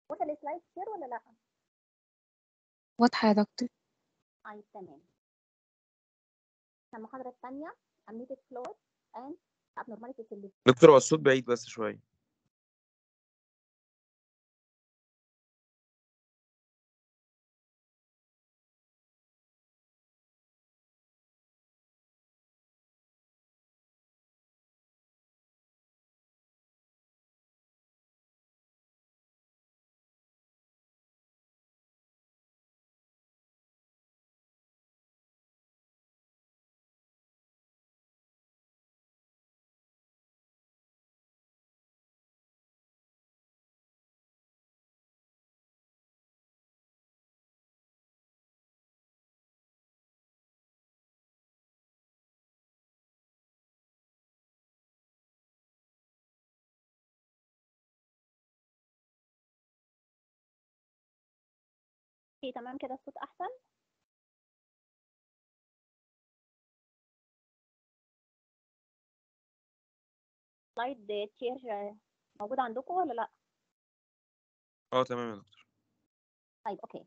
وصل السلايد شير ولا لا واضحة يا دكتور طيب تمام المحاضرة الثانية amniotic fluid and abnormalities اللي دكتور هو الصوت بعيد بس شوية اوكي تمام كده الصوت احسن سلايد شير موجود عندكم ولا لا اه تمام يا دكتور طيب اوكي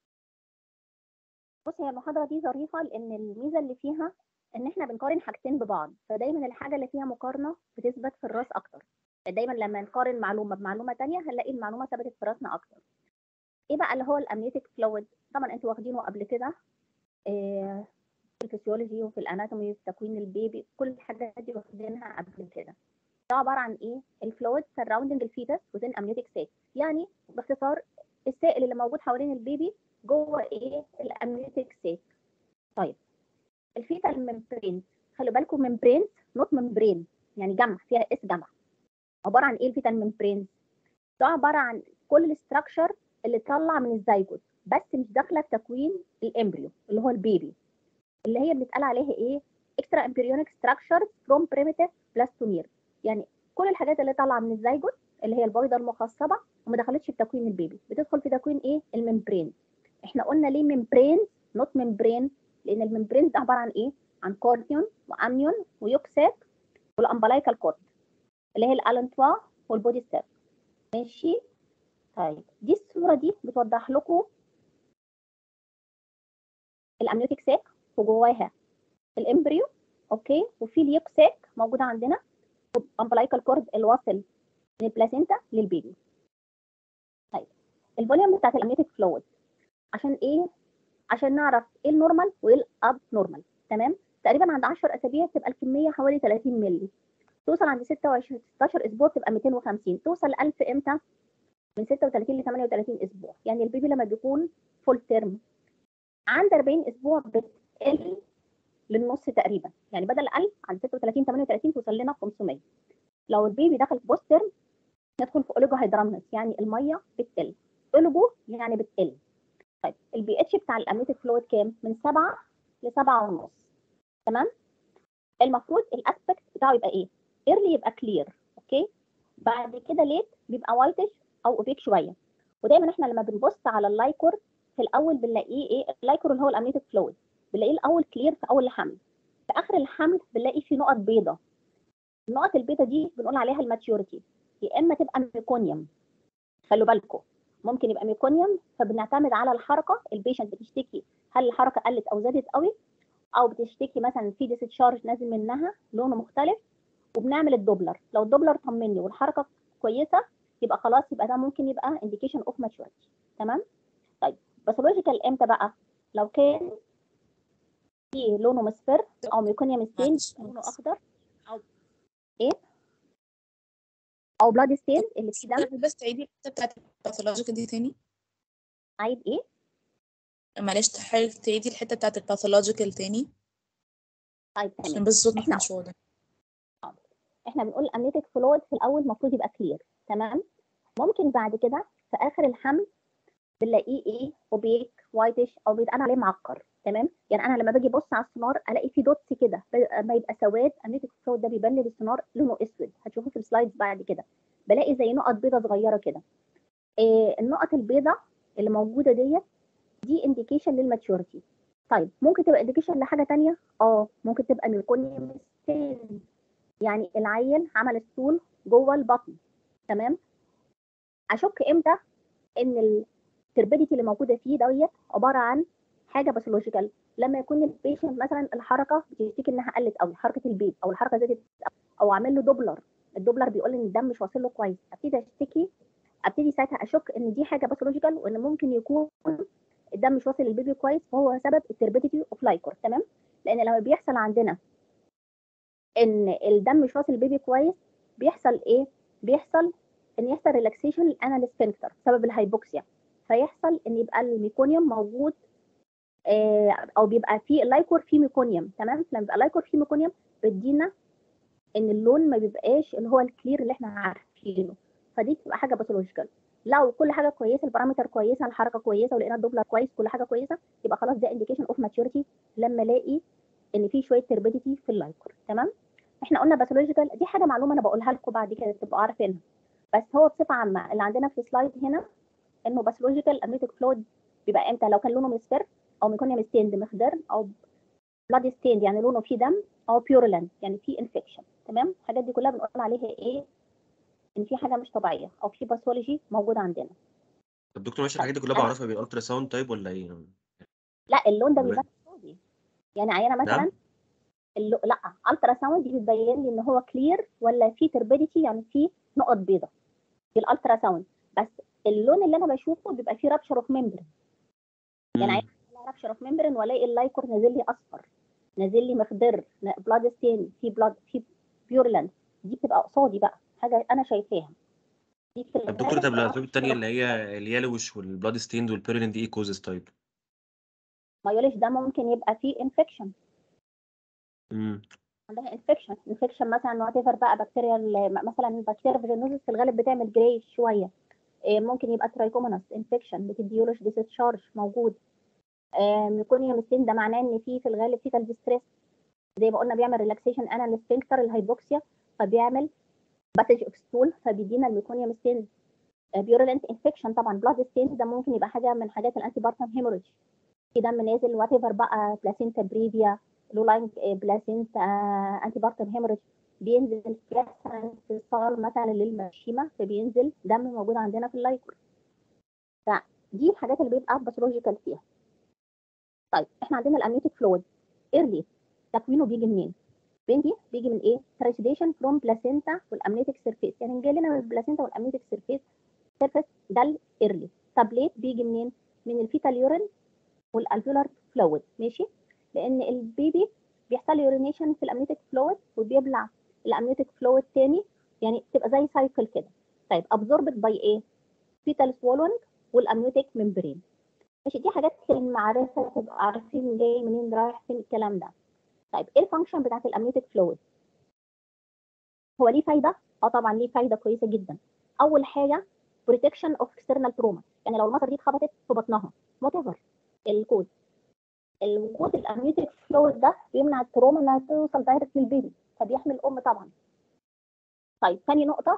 بص هي المحاضرة دي ظريفة لأن الميزة اللي فيها إن إحنا بنقارن حاجتين ببعض فدايما الحاجة اللي فيها مقارنة بتثبت في الراس أكتر دايما لما نقارن معلومة بمعلومة تانية هنلاقي المعلومة ثبتت في راسنا أكتر إيه بقى اللي هو الأمنيوتيك فلويد طبعا أنتوا واخدينه قبل كده إيه في الفسيولوجي وفي الأناتومي وفي تكوين البيبي كل الحاجات دي واخدينها قبل كده ده عبارة عن إيه الفلويد surrounding الفيتس within amniotic sac يعني باختصار السائل اللي موجود حوالين البيبي جوه ايه الامنيوتيك سيك طيب الفيتال ممبرين خلوا بالكم ممبرين نوت ممبرين يعني جمع فيها اس جمع عباره عن ايه الفيتال ممبرين ده عباره عن كل الاستراكشر اللي طلع من الزيجوت بس مش داخله في تكوين الامبريو اللي هو البيبي اللي هي بنتقال عليها ايه اكسترا امبريونيك ستراكشرز فروم بريميتيف بلاستومير يعني كل الحاجات اللي طالعه من الزيجوت اللي هي البويضه المخصبه وما دخلتش في تكوين البيبي بتدخل في تكوين ايه الممبرين احنا قلنا ليه ممبرين نوت ممبرين لان الممبرين ده عباره عن ايه عن كورنيون وامنيون ويوكساك والامبلايكال كورد اللي هي الالنتوا والبودي ستير ماشي طيب دي الصوره دي بتوضح لكم الامنيوتيك ساك وجواها الامبريو اوكي وفي اليوكساك موجوده عندنا والامبلايكال كورد الواصل من البلاسينتا للبيبي طيب الفوليوم بتاعت الامنيوتيك فلويد عشان ايه عشان نعرف ايه النورمال وايه الاب نورمال تمام تقريبا عند 10 اسابيع تبقى الكميه حوالي 30 مللي توصل عند 26 16 اسبوع تبقى 250 توصل ل 1000 امتى من 36 ل 38 اسبوع يعني البيبي لما بيكون فول تيرم عند 40 اسبوع بتقل للنص تقريبا يعني بدل 1000 عند 36 38 توصل لنا 500 لو البيبي دخل في بوست تيرم ندخل في اوليجو هيدرامنس يعني الميه بتقل اوليجو يعني بتقل طيب البي اتش بتاع الامنيوتيك فلويد كام؟ من 7 ل 7 ونص تمام؟ المفروض الاسبكت بتاعه يبقى ايه؟ ايرلي يبقى كلير اوكي؟ بعد كده ليت بيبقى وايتش او اوبيك شويه ودايما احنا لما بنبص على اللايكور في الاول بنلاقيه ايه؟ اللايكور اللي هو الامنيوتيك فلويد بنلاقيه الاول كلير في اول الحمل في اخر الحمل بنلاقي فيه نقط بيضاء النقط البيضاء دي بنقول عليها الماتيوريتي يا اما تبقى ميكونيوم خلوا بالكم ممكن يبقى ميكونيوم فبنعتمد على الحركه البيشنت بتشتكي هل الحركه قلت او زادت قوي او بتشتكي مثلا في ديستشارج نازل منها لونه مختلف وبنعمل الدوبلر لو الدوبلر طمني والحركه كويسه يبقى خلاص يبقى ده ممكن يبقى انديكيشن اوف ماتشوريتي تمام طيب باثولوجيكال امتى بقى لو كان في لونه مصفر او ميكونيوم ستين لونه اخضر او ايه او بلاد ستين اللي في دم بس تعيدي الحته بتاعت الباثولوجيكال دي تاني عايز ايه معلش تحاول تعيدي الحته بتاعت الباثولوجيكال تاني طيب عشان تمام بس الصوت ما إحنا- كانش واضح احنا بنقول الامنيوتيك فلويد في الاول المفروض يبقى كلير تمام ممكن بعد كده في اخر الحمل بنلاقيه ايه اوبيك وايتش او بيتقال عليه معكر تمام يعني انا لما باجي ابص على السونار الاقي فيه دوتس كده ب- ما يبقى سواد امنيوتيك فلويد ده بيبان لي بالسونار لونه اسود هتشوفوه في السلايدز بعد كده بلاقي زي نقط بيضه صغيره كده إيه النقط البيضه اللي موجوده ديت دي انديكيشن للماتيوريتي طيب ممكن تبقى انديكيشن لحاجه تانية اه ممكن تبقى ميكونيوم ستين يعني العيل عمل ستول جوه البطن تمام اشك امتى ان التربيديتي اللي موجوده فيه ديت عباره عن حاجه باثولوجيكال لما يكون البيشنت مثلا الحركه بتشتكي انها قلت قوي حركه البيب او الحركه زادت أوي، او عامل له دوبلر الدوبلر بيقول ان الدم مش واصل له كويس ابتدي اشتكي ابتدي ساعتها اشك ان دي حاجه باثولوجيكال وان ممكن يكون الدم مش واصل للبيبي كويس فهو سبب التربيديتي اوف لايكور تمام لان لما بيحصل عندنا ان الدم مش واصل للبيبي كويس بيحصل ايه بيحصل ان يحصل ريلاكسيشن للانال سفنكتر بسبب الهايبوكسيا فيحصل ان يبقى الميكونيوم موجود آه، او بيبقى فيه اللايكور فيه ميكونيوم تمام لما بيبقى اللايكور فيه ميكونيوم بيدينا ان اللون ما بيبقاش اللي هو الكلير اللي احنا عارفينه فدي بتبقى حاجه باثولوجيكال لو كل حاجه كويسه البارامتر كويسه الحركه كويسه ولقينا الدوبلر كويس كل حاجه كويسه يبقى خلاص ده انديكيشن اوف ماتيوريتي لما الاقي ان في شويه تربيديتي في اللايكور تمام احنا قلنا باثولوجيكال دي حاجه معلومه انا بقولها لكم بعد كده تبقوا عارفينها بس هو بصفه عامه اللي عندنا في السلايد هنا انه باثولوجيكال امنيتك فلويد بيبقى امتى لو كان لونه مصفر او ميكونيوم ستيند مخضر او بلاد ستيند يعني لونه فيه دم او بيورلاند يعني فيه انفكشن تمام الحاجات دي كلها بنقول عليها ايه ان في حاجه مش طبيعيه او في باثولوجي موجوده عندنا طب دكتور ماشي الحاجات دي كلها أنا- بعرفها بالالترا ساوند طيب ولا ايه؟ لا اللون ده تمام. بيبان صودي يعني عينه مثلا نعم. اللو... لا الترا ساوند دي بتبين لي ان هو كلير ولا في تربيديتي يعني في نقط بيضاء دي الالترا ساوند بس اللون اللي انا بشوفه بيبقى فيه رابشر اوف ممبرين يعني مم. عايز رابشر اوف ممبرين والاقي اللايكور نازل لي اصفر نازل لي مخضر بلاد ستين في بلاد في بيورلاند دي بتبقى قصادي بقى حاجه انا شايفاها دي في طب دكتور الغالب طب بتبقى الاسباب التانية رابشر اللي هي اليالوش والبلاد ستيند والبيرلين دي ايه كوزز طيب؟ مايوليش ده ممكن يبقى فيه انفكشن امم عندها انفكشن انفكشن مثلا وات ايفر بقى بكتيريا مثلا بكتيريا فيجينوزس في الغالب بتعمل جريش شويه إيه، ممكن يبقى ترايكوموناس انفكشن بتديولوش ديسشارج موجود ميكونيوم ستين ده معناه ان في في الغالب فيتال ديستريس زي ما قلنا بيعمل ريلاكسيشن انا السفنكتر الهايبوكسيا فبيعمل باسج اوف ستول فبيدينا الميكونيوم ستين بيورولنت انفكشن طبعا بلاد ستين ده ممكن يبقى حاجه من حاجات الانتي بارتم هيموريج في دم نازل وات ايفر بقى بلاسينتا بريفيا لولاين بلاسينتا انتي بارتم هيموريج بينزل مثلا في الصال مثلا للمشيمه فبينزل دم موجود عندنا في اللايكور فدي الحاجات اللي بيبقى باثولوجيكال فيها طيب احنا عندنا الامنيوتيك فلويد ايرلي تكوينه بيجي منين؟ بيجي بيجي من ايه؟ ترانسيديشن فروم بلاسينتا والامنيوتيك سيرفيس يعني جاي لنا من البلاسينتا والامنيوتيك سيرفيس سيرفيس ده الايرلي طب ليه بيجي منين؟ من الفيتال يورين والالفيولار فلويد ماشي؟ لان البيبي بيحصل يورينيشن في الامنيوتيك فلويد وبيبلع الامنيوتيك فلويد تاني يعني بتبقى زي سايكل كده طيب ابزوربت باي ايه؟ فيتال سوالونج والامنيوتيك ممبرين ماشي دي حاجات المعرفه تبقى عارفين جاي منين رايح فين الكلام ده طيب ايه الفانكشن بتاعت الامنيوتيك فلويد هو ليه فايده اه طبعا ليه فايده كويسه جدا اول حاجه بروتكشن اوف اكسترنال تروما يعني لو المصر دي اتخبطت في بطنها وات ايفر الكود الوجود الامنيوتيك فلويد ده بيمنع التروما انها توصل دايركت للبيبي فبيحمي الام طبعا طيب ثاني نقطه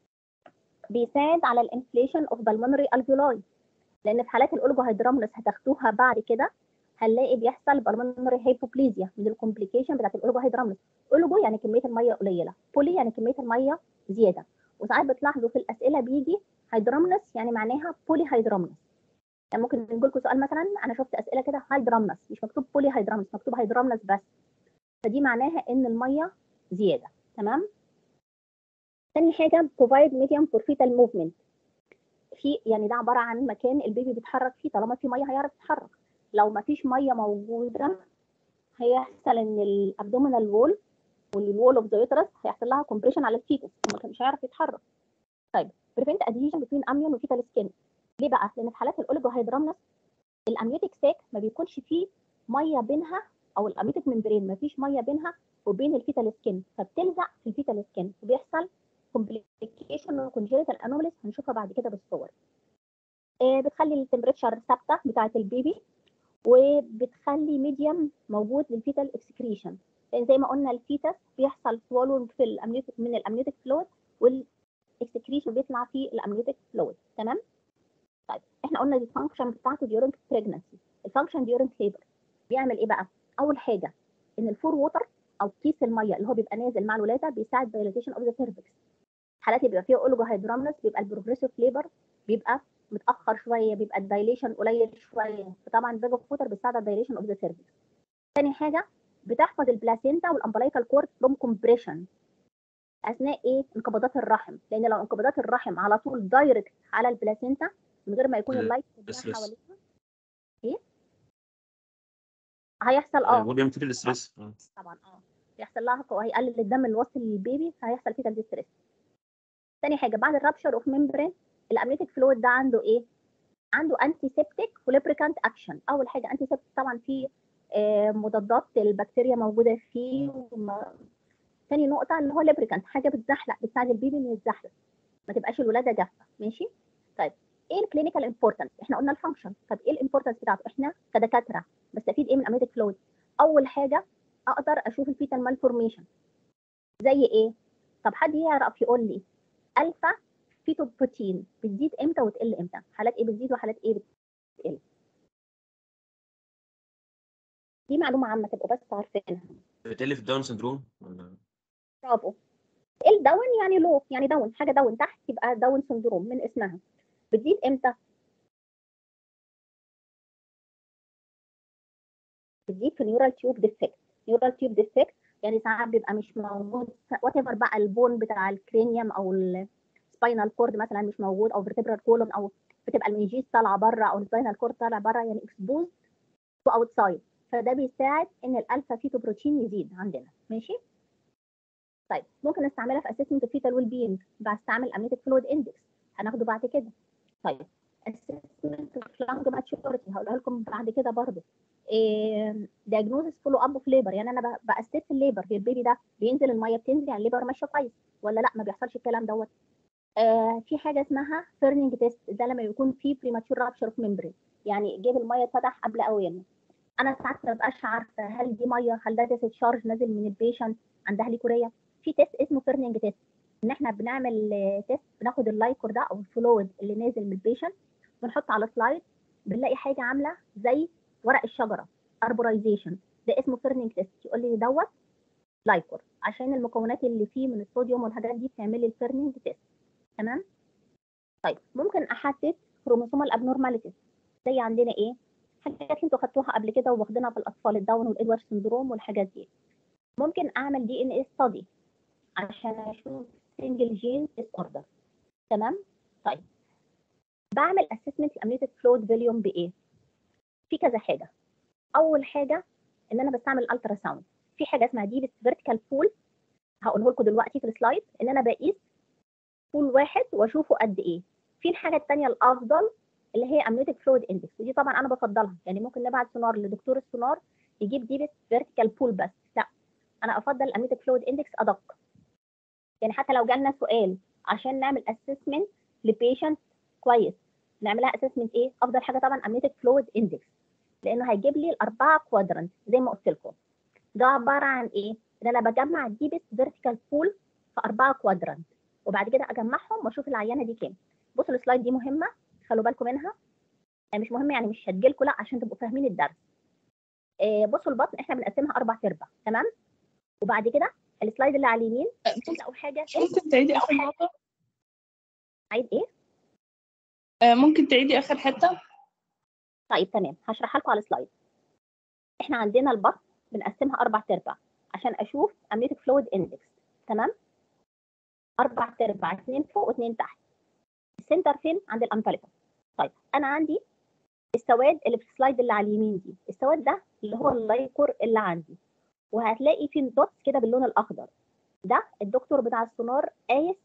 بيساعد على الانفليشن اوف بالمونري الفيولاي لان في حالات الاولجو هيدرامنس هتاخدوها بعد كده هنلاقي بيحصل بالمونري هايبوبليزيا من الكومبليكيشن بتاعت الاولجو هيدرامنس اولجو يعني كميه الميه قليله بولي يعني كميه الميه زياده وساعات بتلاحظوا في الاسئله بيجي هيدرامنس يعني معناها بولي هيدرامنس يعني ممكن نقول لكم سؤال مثلا انا شفت اسئله كده هيدرامنس مش مكتوب بولي هيدرامنس مكتوب هيدرامنس بس فدي معناها ان الميه زياده تمام تاني حاجه provide medium for fetal movement في يعني ده عباره عن مكان البيبي بيتحرك فيه طالما في ميه هيعرف يتحرك لو ما فيش ميه موجوده هيحصل ان الابدومينال وول والوول اوف ذا يوترس هيحصل لها كومبريشن على الفيتس مش هيعرف يتحرك طيب بريفنت ادهيشن بين اميون وفيتال سكين ليه بقى؟ لان في حالات الاوليجو هيدرامنس الامنيوتيك ساك ما بيكونش فيه ميه بينها او الامنيوتيك ممبرين ما فيش ميه بينها وبين الفيتال سكين فبتلزق في الفيتال سكين وبيحصل كومبليكيشن وكونجيتال انوماليز هنشوفها بعد كده بالصور آه بتخلي التمبريتشر ثابته بتاعه البيبي وبتخلي ميديم موجود للفيتال اكسكريشن لان زي ما قلنا الفيتس بيحصل سوالو في الامنيوتيك من الامنيوتيك فلويد والاكسكريشن بيطلع في الامنيوتيك فلويد تمام طيب احنا قلنا الفانكشن بتاعته ديورنج بريجنسي الفانكشن ديورنج ليبر بيعمل ايه بقى اول حاجه ان الفور ووتر او كيس الميه اللي هو بيبقى نازل مع الولاده بيساعد دايليتيشن اوف ذا سيرفكس حالات اللي بيبقى فيها اولجو هيدرامنس بيبقى البروجريسيف ليبر بيبقى متاخر شويه بيبقى الدايليشن قليل شويه فطبعا فيجو فوتر بتساعد الدايليشن اوف ذا سيرفيس تاني حاجه بتحفظ البلاسينتا والامبلايكال كورد فروم كومبريشن اثناء ايه انقباضات الرحم لان لو انقباضات الرحم على طول دايركت على البلاسينتا من غير ما يكون ال- اللايت بس- بتاعها بس. حواليها ايه هيحصل اه هو بيعمل كده الاستريس آه. طبعا اه يحصل لها وهيقلل الدم اللي واصل للبيبي فهيحصل فيه تلديد ستريس تاني حاجه بعد الرابشر اوف ميمبرين الامنيتيك فلويد ده عنده ايه عنده انتي سيبتيك وليبريكانت اكشن اول حاجه انتي سيبتيك طبعا فيه آه، مضادات البكتيريا موجوده فيه وما... تاني نقطه اللي هو ليبريكانت حاجه بتزحلق بتساعد البيبي انه يتزحلق ما تبقاش الولاده جافه ماشي طيب ايه الكلينيكال امبورتنس احنا قلنا الفانكشن طب ايه الامبورتنس بتاعته احنا كدكاتره بستفيد ايه من امنيتيك فلويد اول حاجه اقدر اشوف الفيتال مالفورميشن زي ايه طب حد يعرف يقول لي الفا فيتو بروتين بتزيد امتى وتقل امتى حالات ايه بتزيد وحالات ايه بتقل دي معلومه عامه تبقوا بس عارفينها بتقل في الداون سندروم ولا برافو الداون يعني لو يعني داون حاجه داون تحت يبقى داون سندروم من اسمها بتزيد امتى بتزيد في نيورال تيوب ديفكت نيورال تيوب ديفكت يعني ساعات بيبقى مش موجود وات ايفر بقى البون بتاع الكرينيوم او السباينال كورد مثلا مش موجود او فيرتبرال كولون او بتبقى المنجيز طالعه بره او السباينال كورد طالع بره يعني اكسبوز تو اوتسايد فده بيساعد ان الالفا فيتو بروتين يزيد عندنا ماشي طيب ممكن نستعملها في اسسمنت الفيتال ويل بينج بستعمل امنيتك فلويد اندكس هناخده بعد كده طيب اسسمنت لانج ماتشورتي هقولها لكم بعد كده برضه دايجنوزس فولو اب اوف ليبر يعني انا باسس الليبر البيبي ده بينزل الميه بتنزل يعني الليبر ماشيه كويس ولا لا ما بيحصلش الكلام دوت آه في حاجه اسمها فيرنينج تيست ده لما يكون في بريماتشور رابشر اوف ميمبرين يعني جيب الميه اتفتح قبل اوانه انا ساعات ما ببقاش عارفه هل دي ميه هل ده ديسشارج نازل من البيشنت عندها ليكوريا في تيست اسمه فيرنينج تيست ان احنا بنعمل تيست بناخد اللايكور ده او الفلويد اللي نازل من البيشنت بنحط على سلايد بنلاقي حاجه عامله زي ورق الشجره اربورايزيشن ده اسمه فيرنينج تيست يقول لي دوت لايكور عشان المكونات اللي فيه من الصوديوم والحاجات دي بتعمل لي الفيرنينج تيست تمام طيب ممكن احدد كروموسومال ابنورماليتيز زي عندنا ايه حاجات انتوا خدتوها قبل كده واخدينها في الاطفال الداون والادوارد سندروم والحاجات دي ممكن اعمل دي ان اي ستادي عشان اشوف سنجل جين ديس اوردر تمام طيب بعمل اسسمنت الامنيتك فلويد فوليوم بايه في كذا حاجه اول حاجه ان انا بستعمل الترا ساوند في حاجه اسمها دي فيرتيكال بول هقوله لكم دلوقتي في السلايد ان انا بقيس بول واحد واشوفه قد ايه في الحاجه الثانيه الافضل اللي هي امنيتك فلويد اندكس ودي طبعا انا بفضلها يعني ممكن نبعت سونار لدكتور السونار يجيب دي فيرتيكال بول بس لا انا افضل الامنيتك فلويد اندكس ادق يعني حتى لو جالنا سؤال عشان نعمل اسسمنت لبيشنت كويس نعملها اسسمنت ايه افضل حاجه طبعا امنيتك فلويد اندكس لانه هيجيب لي الاربعه كوادرنت زي ما قلت لكم ده عباره عن ايه ان انا بجمع الديبس فيرتيكال بول في اربعه كوادرنت وبعد كده اجمعهم واشوف العينه دي كام بصوا السلايد دي مهمه خلوا بالكم منها يعني مش مهم يعني مش هتجيلكم لا عشان تبقوا فاهمين الدرس آه بصوا البطن احنا بنقسمها اربع ارباع تمام وبعد كده السلايد اللي على اليمين تلاقوا حاجه ممكن تعيدي آخر نقطة؟ عايز ايه آه، ممكن تعيدي آخر حتة؟ طيب تمام هشرحها لكم على السلايد احنا عندنا البطن بنقسمها اربع ارباع عشان اشوف امنيتك فلويد اندكس تمام اربع ارباع اثنين فوق واثنين تحت السنتر فين عند الامبليكا طيب انا عندي السواد اللي في السلايد اللي على اليمين دي السواد ده اللي هو اللايكور اللي عندي وهتلاقي فيه دوتس كده باللون الاخضر ده الدكتور بتاع السونار قايس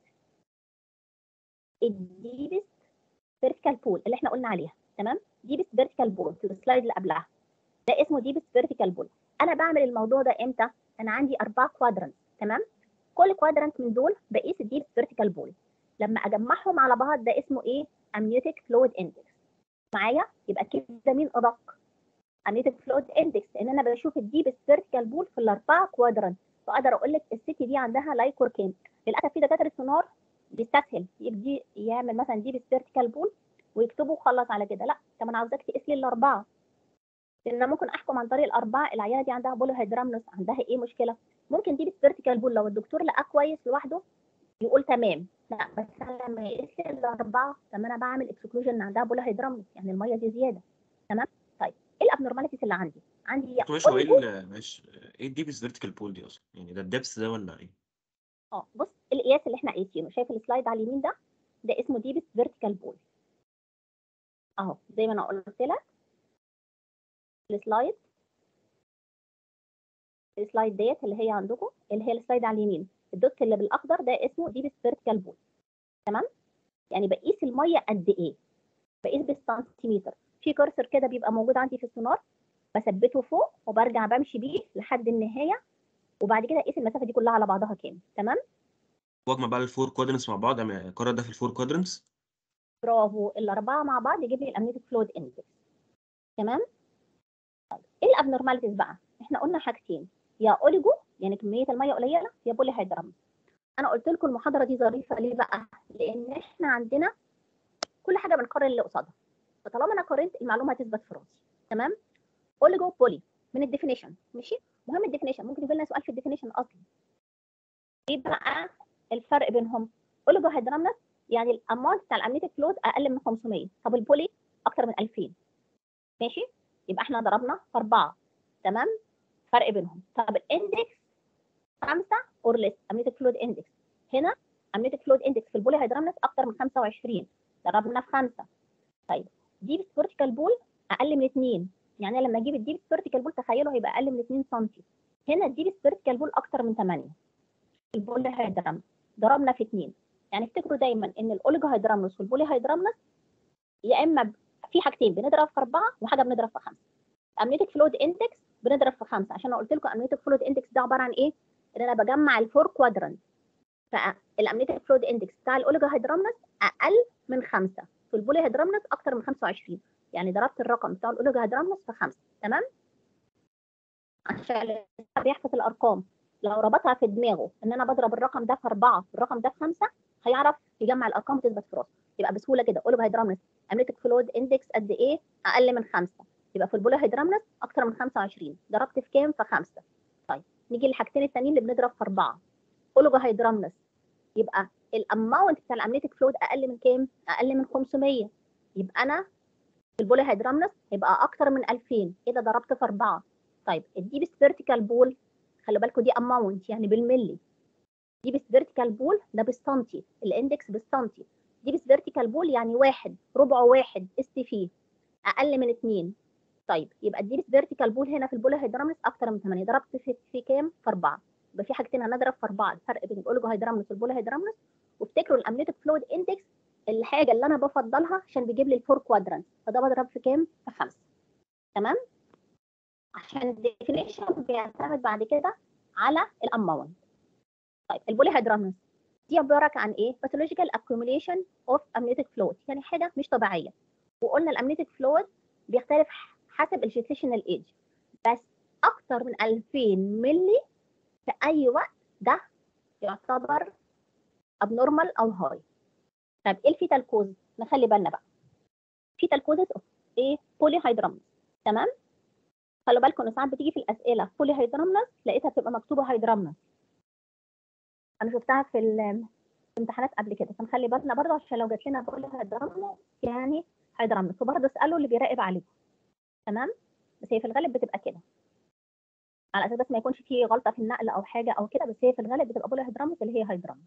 الديبس فيرتيكال بول اللي احنا قلنا عليها تمام ديبس فيرتيكال بول في السلايد اللي قبلها ده اسمه ديبس فيرتيكال بول انا بعمل الموضوع ده امتى انا عندي اربع كوادرنت تمام كل كوادرنت من دول بقيس الديبس فيرتيكال بول لما اجمعهم على بعض ده اسمه ايه امنيوتيك فلويد اندكس معايا يبقى كده مين ادق امنيوتيك فلويد اندكس ان انا بشوف الديبس فيرتيكال بول في الاربعه كوادرنت فاقدر اقول لك الست دي عندها لايكور كام للاسف في دكاتره سونار بيستسهل يبدي يعمل مثلا ديبس فيرتيكال بول ويكتبه وخلص على كده لا طب انا عاوزاك تقيس لي الاربعه لان أنا ممكن احكم عن طريق الاربعه العيانه دي عندها بولو هيدرامنوس عندها ايه مشكله ممكن دي فيرتيكال بول لو الدكتور لقاه كويس لوحده يقول تمام لا بس انا لما يقيس لي الاربعه طب ما انا بعمل اكسكلوجن عندها بولا هيدرامنس يعني الميه دي زياده تمام طيب ايه الابنورماليتيز اللي عندي عندي دكتور معلش هو ايه أوليجو- ال- معلش ايه الديبس فيرتيكال بول دي اصلا يعني ده الدبس ده ولا ايه اه بص القياس اللي احنا قايسينه شايف السلايد على اليمين ده ده اسمه ديبس فيرتيكال بول اهو زي ما انا قلت لك السلايد السلايد ديت اللي هي عندكم اللي هي السلايد على اليمين الدوت اللي بالاخضر ده اسمه ديبس فيرتيكال بول تمام يعني بقيس الميه قد ايه بقيس بالسنتيمتر في كرسر كده بيبقى موجود عندي في السونار بثبته فوق وبرجع بمشي بيه لحد النهايه وبعد كده اقيس المسافه دي كلها على بعضها كام تمام واجمع بقى الفور كوادرنتس مع بعض اعمل القرار ده في الفور كوادرنتس برافو الاربعه مع بعض يجيب لي الامنيتيك فلويد اندكس تمام طيب ايه الابنورماليتيز بقى احنا قلنا حاجتين يا اوليجو يعني كميه الميه قليله يا بولي هيدرامز انا قلت لكم المحاضره دي ظريفه ليه بقى لان احنا عندنا كل حاجه بنقارن اللي قصادها فطالما انا قارنت المعلومه هتثبت في راسي تمام اوليجو بولي من الديفينيشن ماشي مهم الديفينيشن ممكن يجي لنا سؤال في الديفينيشن اصلا ايه بقى الفرق بينهم اوليجو هيدرامنس يعني الاماونت بتاع الامنيتيك فلويد اقل من 500 طب البولي اكتر من 2000 ماشي يبقى احنا ضربنا في اربعه تمام فرق بينهم طب الاندكس 5 اور ليس امنيتيك فلويد اندكس هنا امنيتيك فلويد اندكس في البولي هيدرامنس اكتر من 25 ضربنا في 5 طيب ديب سبورتيكال بول اقل من 2 يعني أنا لما اجيب الديب سبورتيكال بول تخيلوا هيبقى اقل من 2 سم هنا الديب سبورتيكال بول اكتر من 8 البولي هيدرامنس ضربنا في 2 يعني افتكروا دايما ان الاوليجو هيدرامنس والبولي هيدرامنس يا اما ب- في حاجتين بنضرب في اربعه وحاجه بنضرب في خمسه امنيتك فلويد اندكس بنضرب في خمسه عشان انا قلت لكم امنيتك فلويد اندكس ده عباره عن ايه؟ ان انا بجمع الفور كوادرنت فالامنيتك فلويد اندكس بتاع الاوليجو هيدرامنس اقل من خمسه في البولي هيدرامنس اكتر من 25 يعني ضربت الرقم بتاع الاوليجو هيدرامنس في خمسه تمام؟ عشان بيحفظ الارقام لو ربطها في دماغه ان انا بضرب الرقم ده في اربعه والرقم ده في خمسه هيعرف يجمع الارقام وتثبت في راسه يبقى بسهوله كده اوليجو هيدرامنس امنيتك فلويد اندكس قد ايه اقل من خمسه يبقى في البولي هيدرامنس اكتر من 25 ضربت في كام في خمسه طيب نيجي للحاجتين التانيين اللي بنضرب في اربعه اوليجو هيدرامنس يبقى الاماونت بتاع الامنيتك فلويد اقل من كام اقل من 500 يبقى انا في البولي هيدرامنس هيبقى اكتر من 2000 كده ضربت في اربعه طيب الديب فيرتيكال بول خلي بالكم دي اماونت يعني بالملي ديب فيرتيكال بول ده بالسنتي الاندكس بالسنتي ديب فيرتيكال بول يعني واحد ربع واحد است فيه اقل من اتنين طيب يبقى الديب فيرتيكال بول هنا في البول هيدرامنس اكتر من 8 ضربت في, في كام في 4 يبقى في حاجتين هنضرب في 4 الفرق بين الاوليجو هيدرامنس والبول هيدرامنس وافتكروا الامنيتك فلويد اندكس الحاجه اللي انا بفضلها عشان بيجيب لي الفور كوادرانت فده بضرب في كام في 5 تمام عشان الديفينيشن بيعتمد بعد كده على الاماونت طيب البولي هيدرامنس دي عباره عن ايه pathological accumulation of amniotic fluid يعني حاجه مش طبيعيه وقلنا الامنيتك فلويد بيختلف حسب الجيتيشنال ايج بس اكتر من 2000 ملي في اي وقت ده يعتبر abnormal او هاي طب ايه الفيتال كوز نخلي بالنا بقى فيتال كوزز اوف ايه بولي هيدرامنس تمام خلوا بالكم ان ساعات بتيجي في الاسئله بولي هيدرامنس لقيتها بتبقى مكتوبه هيدرامنس انا شفتها في ال- في امتحانات قبل كده فنخلي بالنا برضه عشان لو جات لنا بولي هيدرامنس يعني هيدرامنس وبرضه اسالوا اللي بيراقب عليكم تمام بس هي في الغالب بتبقى كده على اساس بس ما يكونش فيه غلطه في النقل او حاجه او كده بس هي في الغالب بتبقى بولي هيدرامنس اللي هي هيدرامنس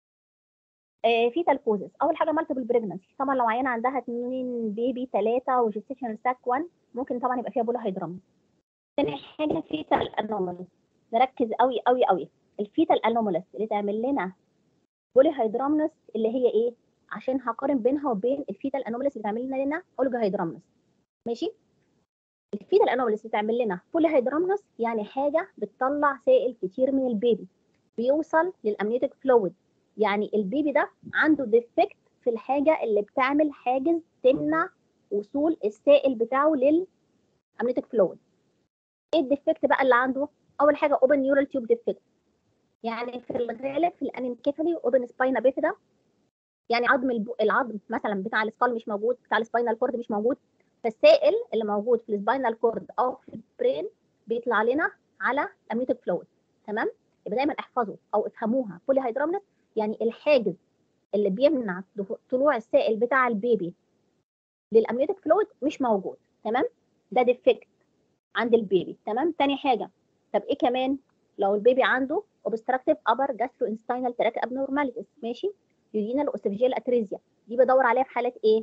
آه في تلكوزس اول حاجه مالتيبل بريجنسي طبعا لو عيانه عندها اتنين بيبي ثلاثه وجستيشن ساك 1 ممكن طبعا يبقى فيها بولا هيدرامس تاني حاجه فيتال انوماليز نركز قوي قوي قوي الفيتال انوماليز اللي تعمل لنا بولي هيدرامنس اللي هي ايه عشان هقارن بينها وبين الفيتال انوماليز اللي تعمل لنا لنا اولجا هيدرامنس ماشي الفيتال انوماليز اللي تعمل لنا بولي هيدرامنس يعني حاجه بتطلع سائل كتير من البيبي بيوصل للامنيوتيك فلويد يعني البيبي ده عنده ديفكت في الحاجه اللي بتعمل حاجز تمنع وصول السائل بتاعه للامنيوتيك فلويد ايه الديفكت بقى اللي عنده اول حاجه اوبن نيورال تيوب ديفكت يعني في الغالب في الانكيفالي اوبن سباينا بيفيدا يعني عظم البو... العظم مثلا بتاع السكال مش موجود بتاع السباينال كورد مش موجود فالسائل اللي موجود في السباينال كورد او في البرين بيطلع لنا على الامنيوتيك فلويد تمام يبقى دايما احفظوا او افهموها بولي هيدرامنس يعني الحاجز اللي بيمنع دخو- طلوع السائل بتاع البيبي للامنيوتيك فلويد مش موجود تمام ده ديفكت عند البيبي تمام تاني حاجه طب ايه كمان لو البيبي عنده obstructive upper gastrointestinal tract abnormalities ماشي يودينال اوسيفيجيال اتريزيا دي بدور عليها في حالات ايه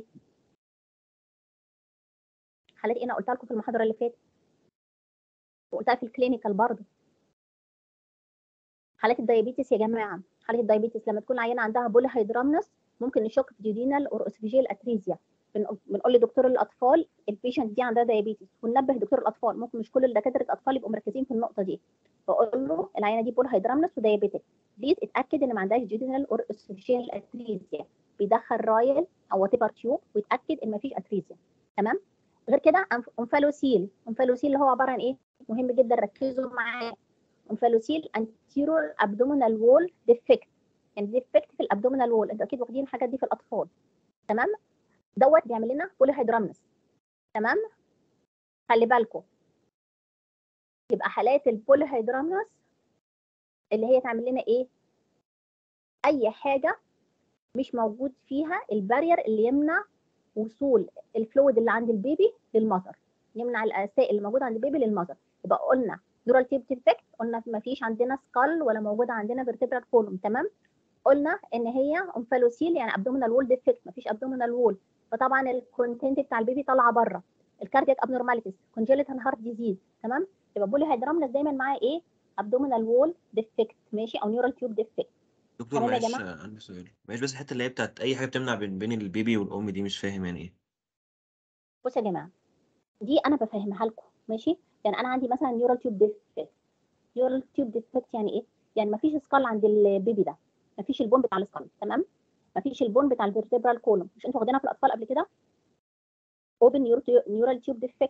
حالات ايه انا قلتها لكم في المحاضره اللي فاتت وقلتها في الكلينيكال برضه حالات الدايابيتس يا جماعه حاله الدايابيتس لما تكون عيانه عندها بولي هيدرامنس ممكن نشك في ديودينال اور اوسيفيجيال اتريزيا بنقول بنقول لدكتور الاطفال البيشنت دي عندها دايابيتس وننبه دكتور الاطفال ممكن مش كل الدكاتره الاطفال يبقوا مركزين في النقطه دي بقول له العيانه دي بول هيدرامنس ودايابيتك بليز اتاكد ان ما عندهاش ديودينال اور اوسيفيجيال اتريزيا بيدخل رايل او وات ايفر تيوب ويتاكد ان ما فيش اتريزيا تمام غير كده أنف- انفالوسيل انفالوسيل اللي هو عباره عن ايه مهم جدا ركزوا معاه انفالوسيل anterior abdominal wall defect يعني ديفكت في الابدومينال وول انتوا اكيد واخدين الحاجات دي في الاطفال تمام دوت بيعمل لنا بولي هيدرامنس تمام خلي بالكم يبقى حالات البولي هيدرامنس اللي هي تعمل لنا ايه اي حاجه مش موجود فيها البارير اللي يمنع وصول الفلويد اللي عند البيبي للمذر يمنع السائل اللي موجود عند البيبي للمذر يبقى قلنا نورال تيب ديفكت قلنا ما فيش عندنا سكال ولا موجوده عندنا فيرتبرال كولوم تمام قلنا ان هي انفالوسيل يعني ابدومينال وول ديفكت ما فيش ابدومينال وول فطبعا الكونتنت بتاع البيبي طالعه بره الكاردياك ابنورماليتيز كونجيليتال هارت ديزيز تمام يبقى بولي هيدرامنس دايما معاه ايه ابدومينال وول ديفكت ماشي او نيورال تيوب ديفكت دكتور تمام يا معلش جماعة؟ آه، عندي سؤال معلش بس الحته اللي هي بتاعت اي حاجه بتمنع بين بين البيبي والام دي مش فاهم يعني ايه بصوا يا جماعه دي انا بفهمها لكم ماشي يعني انا عندي مثلا نيورال تيوب ديفكت نيورال تيوب ديفكت يعني ايه يعني مفيش سكال عند البيبي ده مفيش البون بتاع السكال تمام مفيش البون بتاع الفيرتبرال كولوم مش انتوا واخدينها في الاطفال قبل كده اوبن نيورال تيوب ديفكت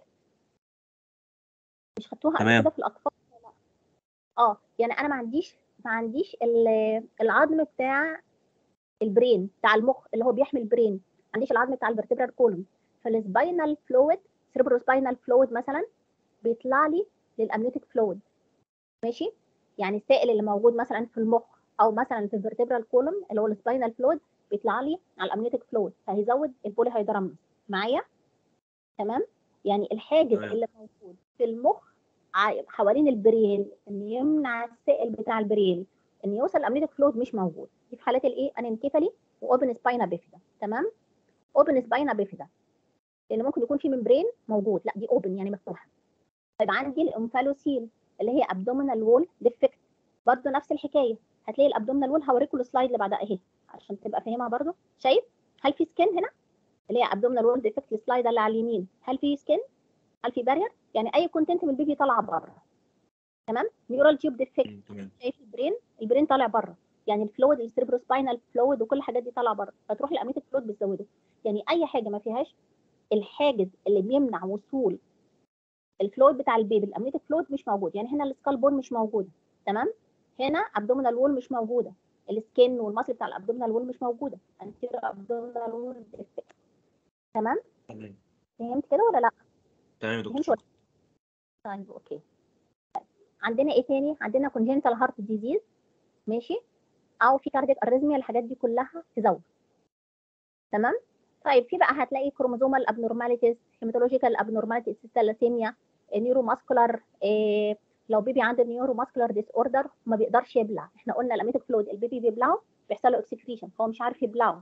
مش خدتوها قبل تمام. كده في الاطفال ولا لا اه يعني انا ما عنديش ما عنديش ال- العظم بتاع البرين بتاع المخ اللي هو بيحمي البرين ما عنديش العظم بتاع الفيرتبرال كولوم فالسباينال فلويد سيربروسباينال فلويد مثلا بيطلع لي للامنيوتيك فلويد ماشي يعني السائل اللي موجود مثلا في المخ او مثلا في الفيرتبرال كولوم اللي هو السباينال فلويد بيطلع لي على الامنيوتيك فلويد فهيزود البولي هيدرامنس معايا تمام يعني الحاجز تمام. اللي موجود في المخ ع- حوالين البرين ان يمنع السائل بتاع البرين ان يوصل الامنيوتيك فلويد مش موجود دي في حالات الايه انكيفالي واوبن سباينا بيفيدا تمام اوبن سباينا بيفيدا لان ممكن يكون في ممبرين موجود لا دي اوبن يعني مفتوحه طيب عندي الانفالوسيل اللي هي ابدومينال وول ديفكت برضه نفس الحكايه هتلاقي الابدومينال وول هوريكم السلايد اللي بعدها اهي عشان تبقى فاهمها برضه شايف هل في سكين هنا اللي هي ابدومينال وول ديفكت السلايد اللي على اليمين هل في سكين هل في بارير يعني اي كونتنت من البيبي طالعه بره تمام نيورال تيوب ديفكت مم، تمام شايف البرين البرين طالع بره يعني الفلويد السيربروسباينال فلويد وكل الحاجات دي طالعه بره فتروح الاميتك فلويد بتزوده يعني اي حاجه ما فيهاش الحاجز اللي بيمنع وصول الفلويد بتاع البيبي الامنيتك فلويد مش موجود يعني هنا السكال بون مش موجوده تمام هنا ابدومينال وول مش موجوده السكين والمصل بتاع الابدومينال وول مش موجوده انتيرو ابدومينال وول تمام تمام فهمت كده ولا لا تمام يا فهمت دكتور ولا طيب اوكي طيب. عندنا ايه تاني عندنا congenital heart disease ماشي او في كاردياك اريزميا الحاجات دي كلها تزود تمام طيب في بقى هتلاقي كروموزومال ابنورماليتيز هيماتولوجيكال ابنورماليتيز ثالاسيميا نيورو ماسكولار إيه لو بيبي عنده نيورو ماسكولار ديس اوردر ما بيقدرش يبلع احنا قلنا الاميتك فلويد البيبي بيبلعه بيحصل له اكسكريشن هو مش عارف يبلعه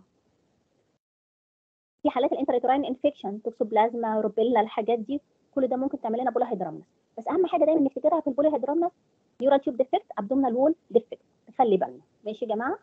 في حالات الانتريتوراين انفكشن توكسوبلازما روبيلا الحاجات دي كل ده ممكن تعمل لنا بولا هيدرامنس بس اهم حاجه دايما نفتكرها في البولا هيدرامنس نيورال تيوب ديفكت ابدومينال وول ديفكت خلي بالنا ماشي يا جماعه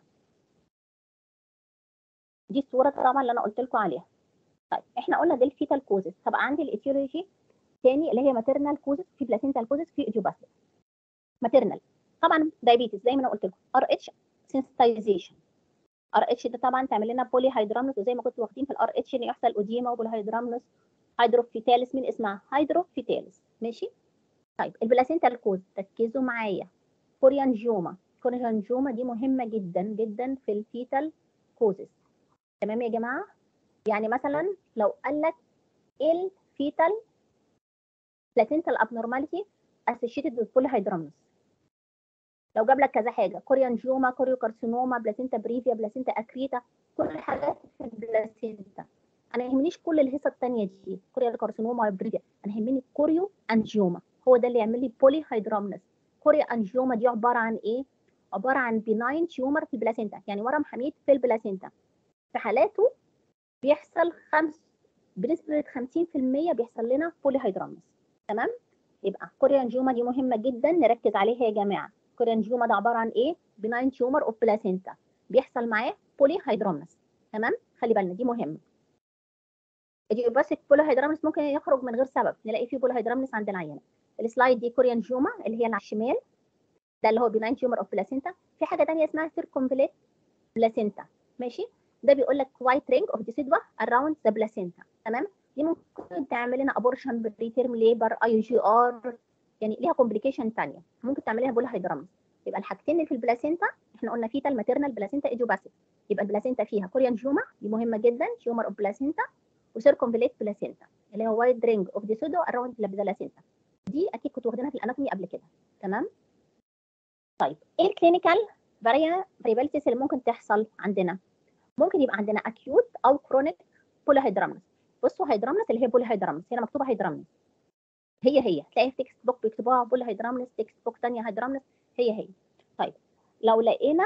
دي الصوره طبعا اللي انا قلت لكم عليها طيب احنا قلنا دي الفيتال كوزز طب عندي الايتيولوجي تاني اللي هي ماتيرنال كوزز في بلاسينتال كوزز في ايديوباثيك ماتيرنال طبعا دايابيتس زي ما انا قلت لكم ار اتش سensitization ار اتش ده طبعا تعمل لنا بولي هيدرامنس وزي ما كنتوا واخدين في الار اتش ان يحصل اوديما وبولي هيدرامنس هيدروفيتالس من اسمها هيدروفيتالس ماشي طيب البلاسينتال كوز ركزوا معايا كوريانجيوما كوريانجيوما دي مهمه جدا جدا في الفيتال كوزز تمام يا جماعه يعني مثلا لو قال لك ايه الفيتال بلاسينتال ابنورماليتي اسوشيتد with polyhydramnios لو جاب لك كذا حاجه كوريان جيوما كوريو كارسينوما بلاسينتا بريفيا بلاسينتا اكريتا كل الحاجات في البلاسينتا انا يهمنيش كل الهيصه الثانيه دي كوريا كارسينوما بريفيا انا يهمني كوريو انجيوما هو ده اللي يعمل لي بولي هيدرامنس كوريا انجيوما دي عباره عن ايه عباره عن بيناين تيومر في البلاسينتا يعني ورم حميد في البلاسينتا في حالاته بيحصل خمس بنسبه 50% بيحصل لنا بولي هيدرامنس تمام يبقى كوريان جيوما دي مهمه جدا نركز عليها يا جماعه كوريان جيوما ده عباره عن ايه بناين تيومر اوف بلاسينتا بيحصل معاه بولي هيدرامنس تمام خلي بالنا دي مهمه الجيوباسيك بولي هيدرامنس ممكن يخرج من غير سبب نلاقي فيه بولي هيدرامنس عند العينه السلايد دي كوريان جيوما اللي هي اللي على الشمال ده اللي هو بناين تيومر اوف بلاسينتا في حاجه ثانيه اسمها سيركمفليت بلاسينتا ماشي ده بيقول لك وايت رينج اوف ديسيدوا اراوند ذا بلاسينتا تمام دي ممكن تعمل لنا ابورشن بريتيرم ليبر اي جي ار يعني ليها كومبليكيشن ثانيه ممكن تعمل لها بول هيدرامس يبقى الحاجتين اللي في البلاسينتا احنا قلنا فيتا الماتيرنال بلاسينتا ايجوباسيك يبقى البلاسينتا فيها كوريان جوما دي مهمه جدا تيومر اوف بلاسينتا وسيركمفليت بلاسينتا اللي هو وايد رينج اوف ديسودو اراوند ذا بلاسينتا دي اكيد كنت واخدينها في الاناتومي قبل كده تمام طيب ايه الكلينيكال فاريبيلتيز اللي ممكن تحصل عندنا ممكن يبقى عندنا اكيوت او كرونيك بولي هيدرامنس بصوا هيدرامنس اللي هي بولي هيدرامنس هنا مكتوبه هيدرامنس هي هي تلاقي في تكست بوك بيكتبوها بولي هيدرامنس تكست بوك ثانيه هيدرامنس هي هي طيب لو لقينا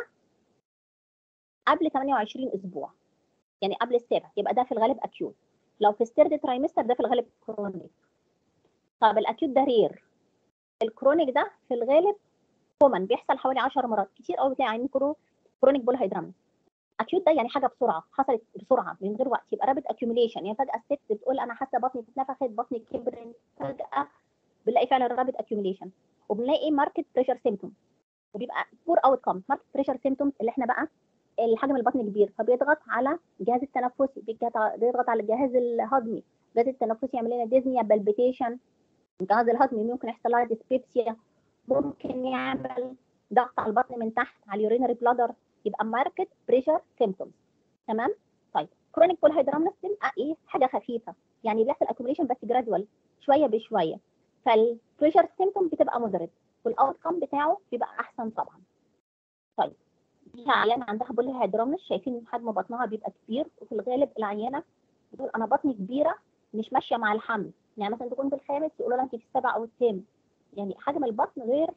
قبل 28 اسبوع يعني قبل السابع يبقى ده في الغالب اكيوت لو في الثيرد ترايمستر ده في الغالب كرونيك طب الاكيوت ده رير الكرونيك ده في الغالب كومن بيحصل حوالي 10 مرات كتير قوي بتلاقي عينين كرو كرونيك بول هيدرامنس اكيوت ده يعني حاجه بسرعه حصلت بسرعه من غير وقت يبقى رابط اكيوميليشن يعني فجاه الست بتقول انا حاسه بطني اتنفخت بطني كبرت فجاه بنلاقي فعلا رابط اكيوميليشن وبنلاقي ماركت بريشر سيمتوم وبيبقى بور اوت كام ماركت بريشر سيمتومز اللي احنا بقى الحجم البطن كبير فبيضغط على الجهاز التنفسي بيضغط على الجهاز الهضمي الجهاز التنفسي يعمل لنا ديزنيا بالبيتيشن الجهاز الهضمي ممكن يحصل لها ديسبيبسيا ممكن يعمل ضغط على البطن من تحت على اليورينري بلادر يبقى ماركت بريشر سيمتومز تمام طيب كرونيك بول هيدرامنس تبقى ايه حاجه خفيفه يعني بيحصل اكوميليشن بس جرادوال شويه بشويه فالبريشر سيمتوم بتبقى مودريت والاوت كام بتاعه بيبقى احسن طبعا طيب دي عيانه عندها بول هيدرامنس شايفين حجم بطنها بيبقى كبير وفي الغالب العيانه بتقول انا بطني كبيره مش ماشيه مع الحمل يعني مثلا تكون في الخامس يقولوا لها انت في السابع او الثامن يعني حجم البطن غير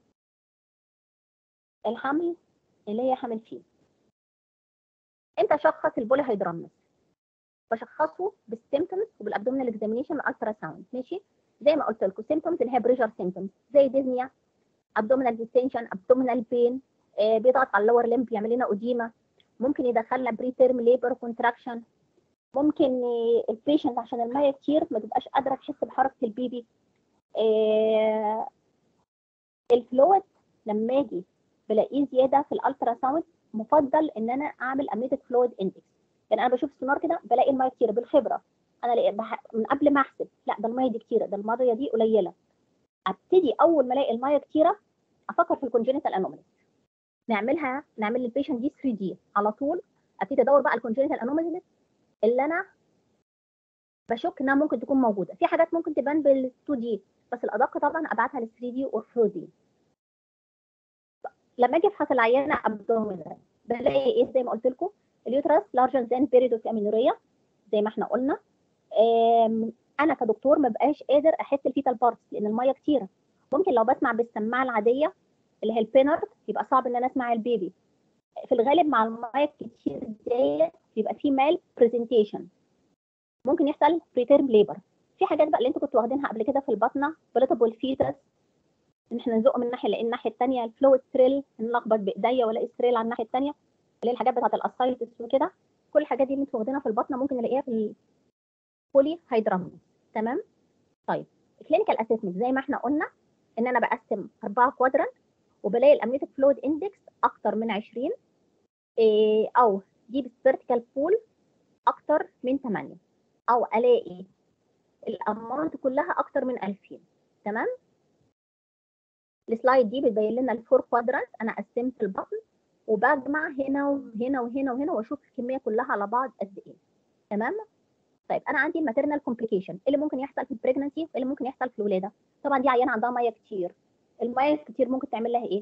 الحمل اللي هي حامل فيه امتى اشخص البولي هيدرامنس بشخصه بالسيمتومز وبالابدومينال اكزامينيشن والالترا ساوند ماشي زي ما قلت لكم سيمتومز اللي هي بريشر سيمتومز زي ديزنيا ابدومينال ديستنشن ابدومينال بين آه بيضغط على اللور ليمب يعمل لنا اوديما ممكن يدخلنا بري تيرم ليبر كونتراكشن ممكن البيشنت عشان الميه كتير ما تبقاش قادره تحس بحركه البيبي آه الفلويد لما اجي بلاقيه زياده في الالترا ساوند مفضل ان انا اعمل امنيتك فلويد اندكس يعني انا بشوف السونار كده بلاقي الميه كتير بالخبره انا لقيت بح... من قبل ما احسب لا ده الميه دي كتيره ده الميه دي قليله ابتدي اول ما الاقي الميه كتيره افكر في الكونجينيتال انومالي نعملها نعمل للبيشنت دي 3 دي على طول ابتدي ادور بقى الكونجينيتال انومالي اللي انا بشك انها ممكن تكون موجوده في حاجات ممكن تبان بال 2 دي بس الادق طبعا ابعتها لل 3 دي و 4 دي لما اجي افحص العيانه ابدومينال بلاقي ايه زي ما قلت لكم اليوترس لارجر ذان بيريد اوف امينوريا زي ما احنا قلنا انا كدكتور ما بقاش قادر احس الفيتال بارتس لان الميه كتيره ممكن لو بسمع بالسماعه العاديه اللي هي البينرد يبقى صعب ان انا اسمع البيبي في الغالب مع الميه الكتير ديت بيبقى في مال برزنتيشن ممكن يحصل بريتيرم ليبر في حاجات بقى اللي انتوا كنتوا واخدينها قبل كده في البطنه بليتابل فيتس ان احنا نزق من ناحيه لان الناحيه الثانيه الفلويد ستريل نلخبط بايديا والاقي ستريل على الناحيه الثانيه اللي هي الحاجات بتاعت الاسايتس وكده كل الحاجات دي اللي انتوا واخدينها في البطنه ممكن نلاقيها في البولي هيدرامنس تمام طيب الكلينيكال اسسمنت زي ما احنا قلنا ان انا بقسم اربعه كوادرنت وبلاقي الامنيتك فلويد اندكس اكتر من 20 إيه او ديب فيرتيكال بول اكتر من 8 او الاقي الاماونت كلها اكتر من 2000 تمام السلايد دي بتبين لنا الفور كوادرانت انا قسمت البطن وبجمع هنا وهنا وهنا وهنا واشوف الكميه كلها على بعض قد ايه تمام طيب انا عندي الماتيرنال كومبليكيشن ايه اللي ممكن يحصل في البريجنسي وايه اللي ممكن يحصل في الولاده طبعا دي عيانه عندها ميه كتير الميه الكتير ممكن تعمل لها ايه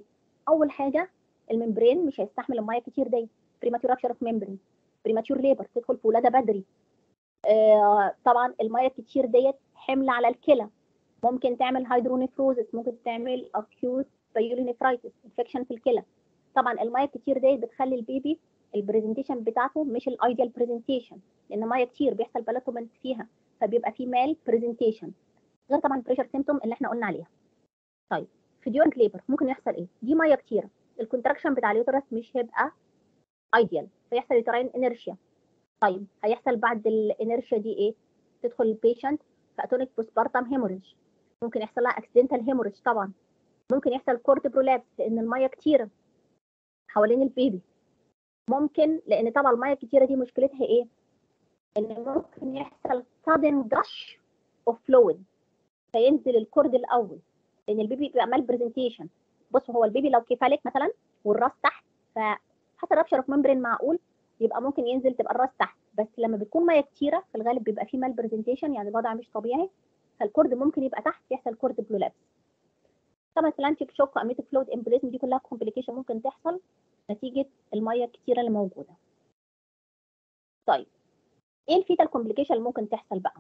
اول حاجه الممبرين مش هيستحمل الميه كتير دي بريماتور رابشر اوف ممبرين بريماتور ليبر تدخل في ولاده بدري آه طبعا الميه الكتير ديت حمل على الكلى ممكن تعمل هيدرونيفروزس ممكن تعمل اكيوت بايولينيفرايتس انفكشن في الكلى طبعا الميه الكتير ديت بتخلي البيبي البرزنتيشن بتاعته مش الايديال برزنتيشن لان ميه كتير بيحصل بلاتومنت فيها فبيبقى في مال برزنتيشن غير طبعا البريشر سيمتوم اللي احنا قلنا عليها طيب في ديورنج ليبر ممكن يحصل ايه دي ميه كتيره الكونتراكشن بتاع اليوترس مش هيبقى ايديال فيحصل يوتراين انيرشيا طيب هيحصل بعد الانيرشيا دي ايه تدخل البيشنت في اتونيك بوسبارتم هيموريج ممكن يحصل لها اكسيدنتال هيموريج طبعا ممكن يحصل كورت برولابس لان الميه كتيره حوالين البيبي ممكن لان طبعا الميه الكتيره دي مشكلتها ايه ان ممكن يحصل sudden gush of fluid فينزل الكورد الاول لان البيبي بيبقى مال برزنتيشن بص هو البيبي لو كفالك مثلا والراس تحت فحتى رابشر اوف ممبرين معقول يبقى ممكن ينزل تبقى الراس تحت بس لما بتكون ميه كتيره في الغالب بيبقى فيه مال برزنتيشن يعني الوضع مش طبيعي فالكورد ممكن يبقى تحت يحصل كورد بلولابس طبعا فلانتيك شوك واميتيك فلويد امبوليزم دي كلها كومبليكيشن ممكن تحصل نتيجه الميه الكتيره اللي موجوده طيب ايه الفيتال كومبليكيشن اللي ممكن تحصل بقى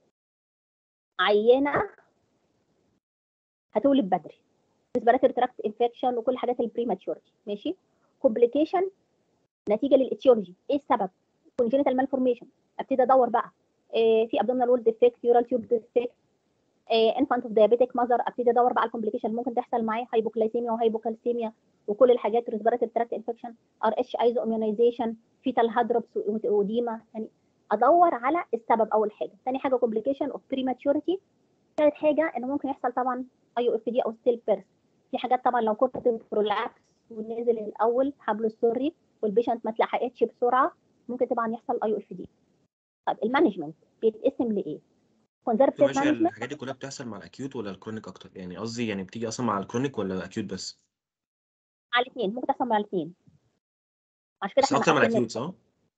عينه هتولد بدري ريسبيراتوري تراكت انفكشن وكل حاجات البريماتشورتي ماشي كومبليكيشن نتيجه للاتيولوجي ايه السبب كونجينيتال مالفورميشن ابتدي ادور بقى إيه في ابدومينال وول ديفكت يورال تيوب ديفكت انفانت اوف دايابيتيك ماذر ابتدي ادور بقى على الكومبليكيشن اللي ممكن تحصل معايا هايبوكلايسيميا وهايبوكالسيميا وكل الحاجات ريسبيراتوري تراكت انفكشن ار اتش ايزو اميونيزيشن فيتال هادروبس وديما يعني ادور على السبب اول حاجه ثاني حاجه كومبليكيشن اوف بريماتشورتي ثالث حاجه ان ممكن يحصل طبعا اي او اف دي او ستيل بيرث في حاجات طبعا لو كنت برولابس ونزل الاول حبل السري والبيشنت ما اتلحقتش بسرعه ممكن طبعا يحصل اي او اف دي طيب المانجمنت بيتقسم لايه؟ كونزرفتيف ماشي مانجمنت الحاجات دي كلها بتحصل مع الاكيوت ولا الكرونيك اكتر يعني قصدي يعني بتيجي اصلا مع الكرونيك ولا الاكيوت بس مع الاثنين ممكن تحصل مع الاثنين عشان كده بس احنا اكتر من قسمنا الاكيوت صح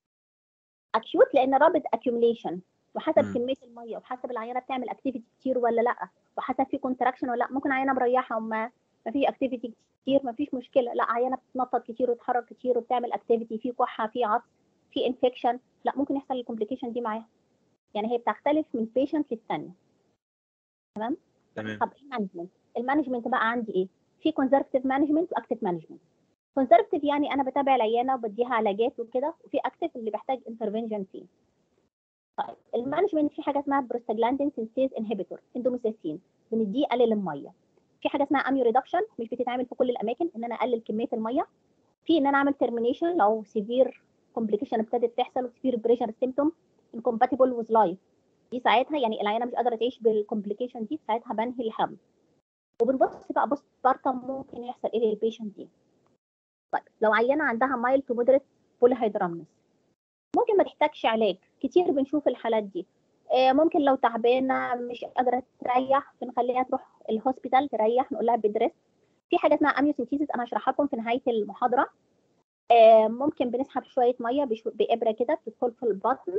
اكيوت لان رابط اكيوميليشن وحسب مم. كميه الميه وحسب العيانه بتعمل اكتيفيتي كتير ولا لا وحسب في كونتراكشن ولا لا ممكن عيانه مريحه وما ما فيش اكتيفيتي كتير ما فيش مشكله لا عيانه بتتنطط كتير وتتحرك كتير وبتعمل اكتيفيتي في كحه في عطس في انفكشن لا ممكن يحصل الكومبليكيشن دي معاها يعني هي بتختلف من بيشنت للثانيه تمام تمام طب المانجمنت المانجمنت بقى عندي ايه في كونزرفتيف مانجمنت واكتيف مانجمنت كونزرفتيف يعني انا بتابع العيانه وبديها علاجات وكده وفي اكتيف اللي بحتاج انترفنشن فيه طيب المانجمنت في حاجه اسمها بروستاجلاندين سينثيز انهبيتور اندوميساسين بنديه يقلل الميه في حاجه اسمها اميو ريدكشن مش بتتعمل في كل الاماكن ان انا اقلل كميه الميه في ان انا اعمل ترمينيشن لو سيفير كومبليكيشن ابتدت تحصل وسيفير بريشر سيمتوم انكومباتبل وذ لايف دي ساعتها يعني العيانه مش قادره تعيش بالكومبليكيشن دي ساعتها بنهي الحمل وبنبص بقى بوست بارتم ممكن يحصل ايه للبيشنت دي طيب لو عيانه عندها مايل تو مودريت بوليهيدرامنس ممكن ما تحتاجش علاج كتير بنشوف الحالات دي آه، ممكن لو تعبانه مش قادره تريح بنخليها تروح الهوسبيتال تريح نقول لها بيد ريست في حاجه اسمها اميوسينثيسيس انا هشرحها لكم في نهايه المحاضره آه، ممكن بنسحب شويه ميه بشو- بابره كده بتدخل في البطن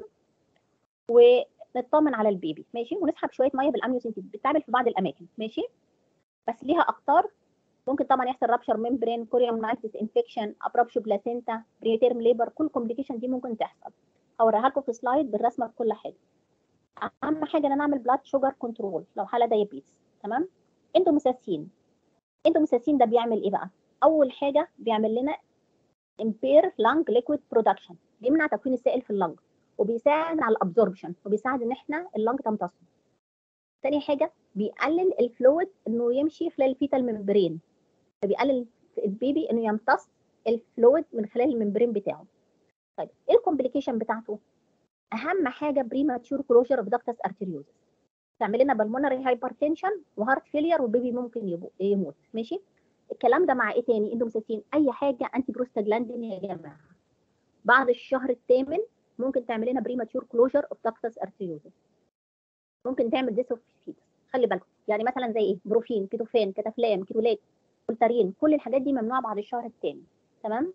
ونطمن على البيبي ماشي ونسحب شويه ميه بالاميوسينثيسيس بتتعمل في بعض الاماكن ماشي بس ليها اخطار ممكن طبعا يحصل رابشر ممبرين كوريومنايتس انفكشن ابرابشو بلاسينتا بريتيرم ليبر كل كومبليكيشن دي ممكن تحصل هوريها لكم في سلايد بالرسمه بكل حاجه اهم حاجه ان انا اعمل بلاد شوجر كنترول لو حاله دايابيتس تمام اندوميساسين اندوميساسين ده بيعمل ايه بقى اول حاجه بيعمل لنا امبير لانج ليكويد برودكشن بيمنع تكوين السائل في اللنج وبيساعد على الابزوربشن وبيساعد ان احنا اللنج تمتص تاني حاجه بيقلل الفلويد انه يمشي خلال الفيتال ممبرين فبيقلل البيبي انه يمتص الفلويد من خلال الممبرين بتاعه طيب ايه الكومبليكيشن بتاعته اهم حاجه بريماتشور كلوجر اوف داكتس ارتريوزس تعمل لنا بالمونري هايبرتنشن وهارت فيلير والبيبي ممكن يبو- يموت ماشي الكلام ده مع ايه تاني اندوميساتين اي حاجه انتي بروستاجلاندين يا جماعه بعد الشهر الثامن ممكن تعمل لنا بريماتشور كلوجر اوف داكتس ارتريوزس ممكن تعمل ديس اوف فيتس خلي بالكم يعني مثلا زي ايه بروفين كيتوفان كتافلام كيتولات كولتارين كل الحاجات دي ممنوعه بعد الشهر الثاني تمام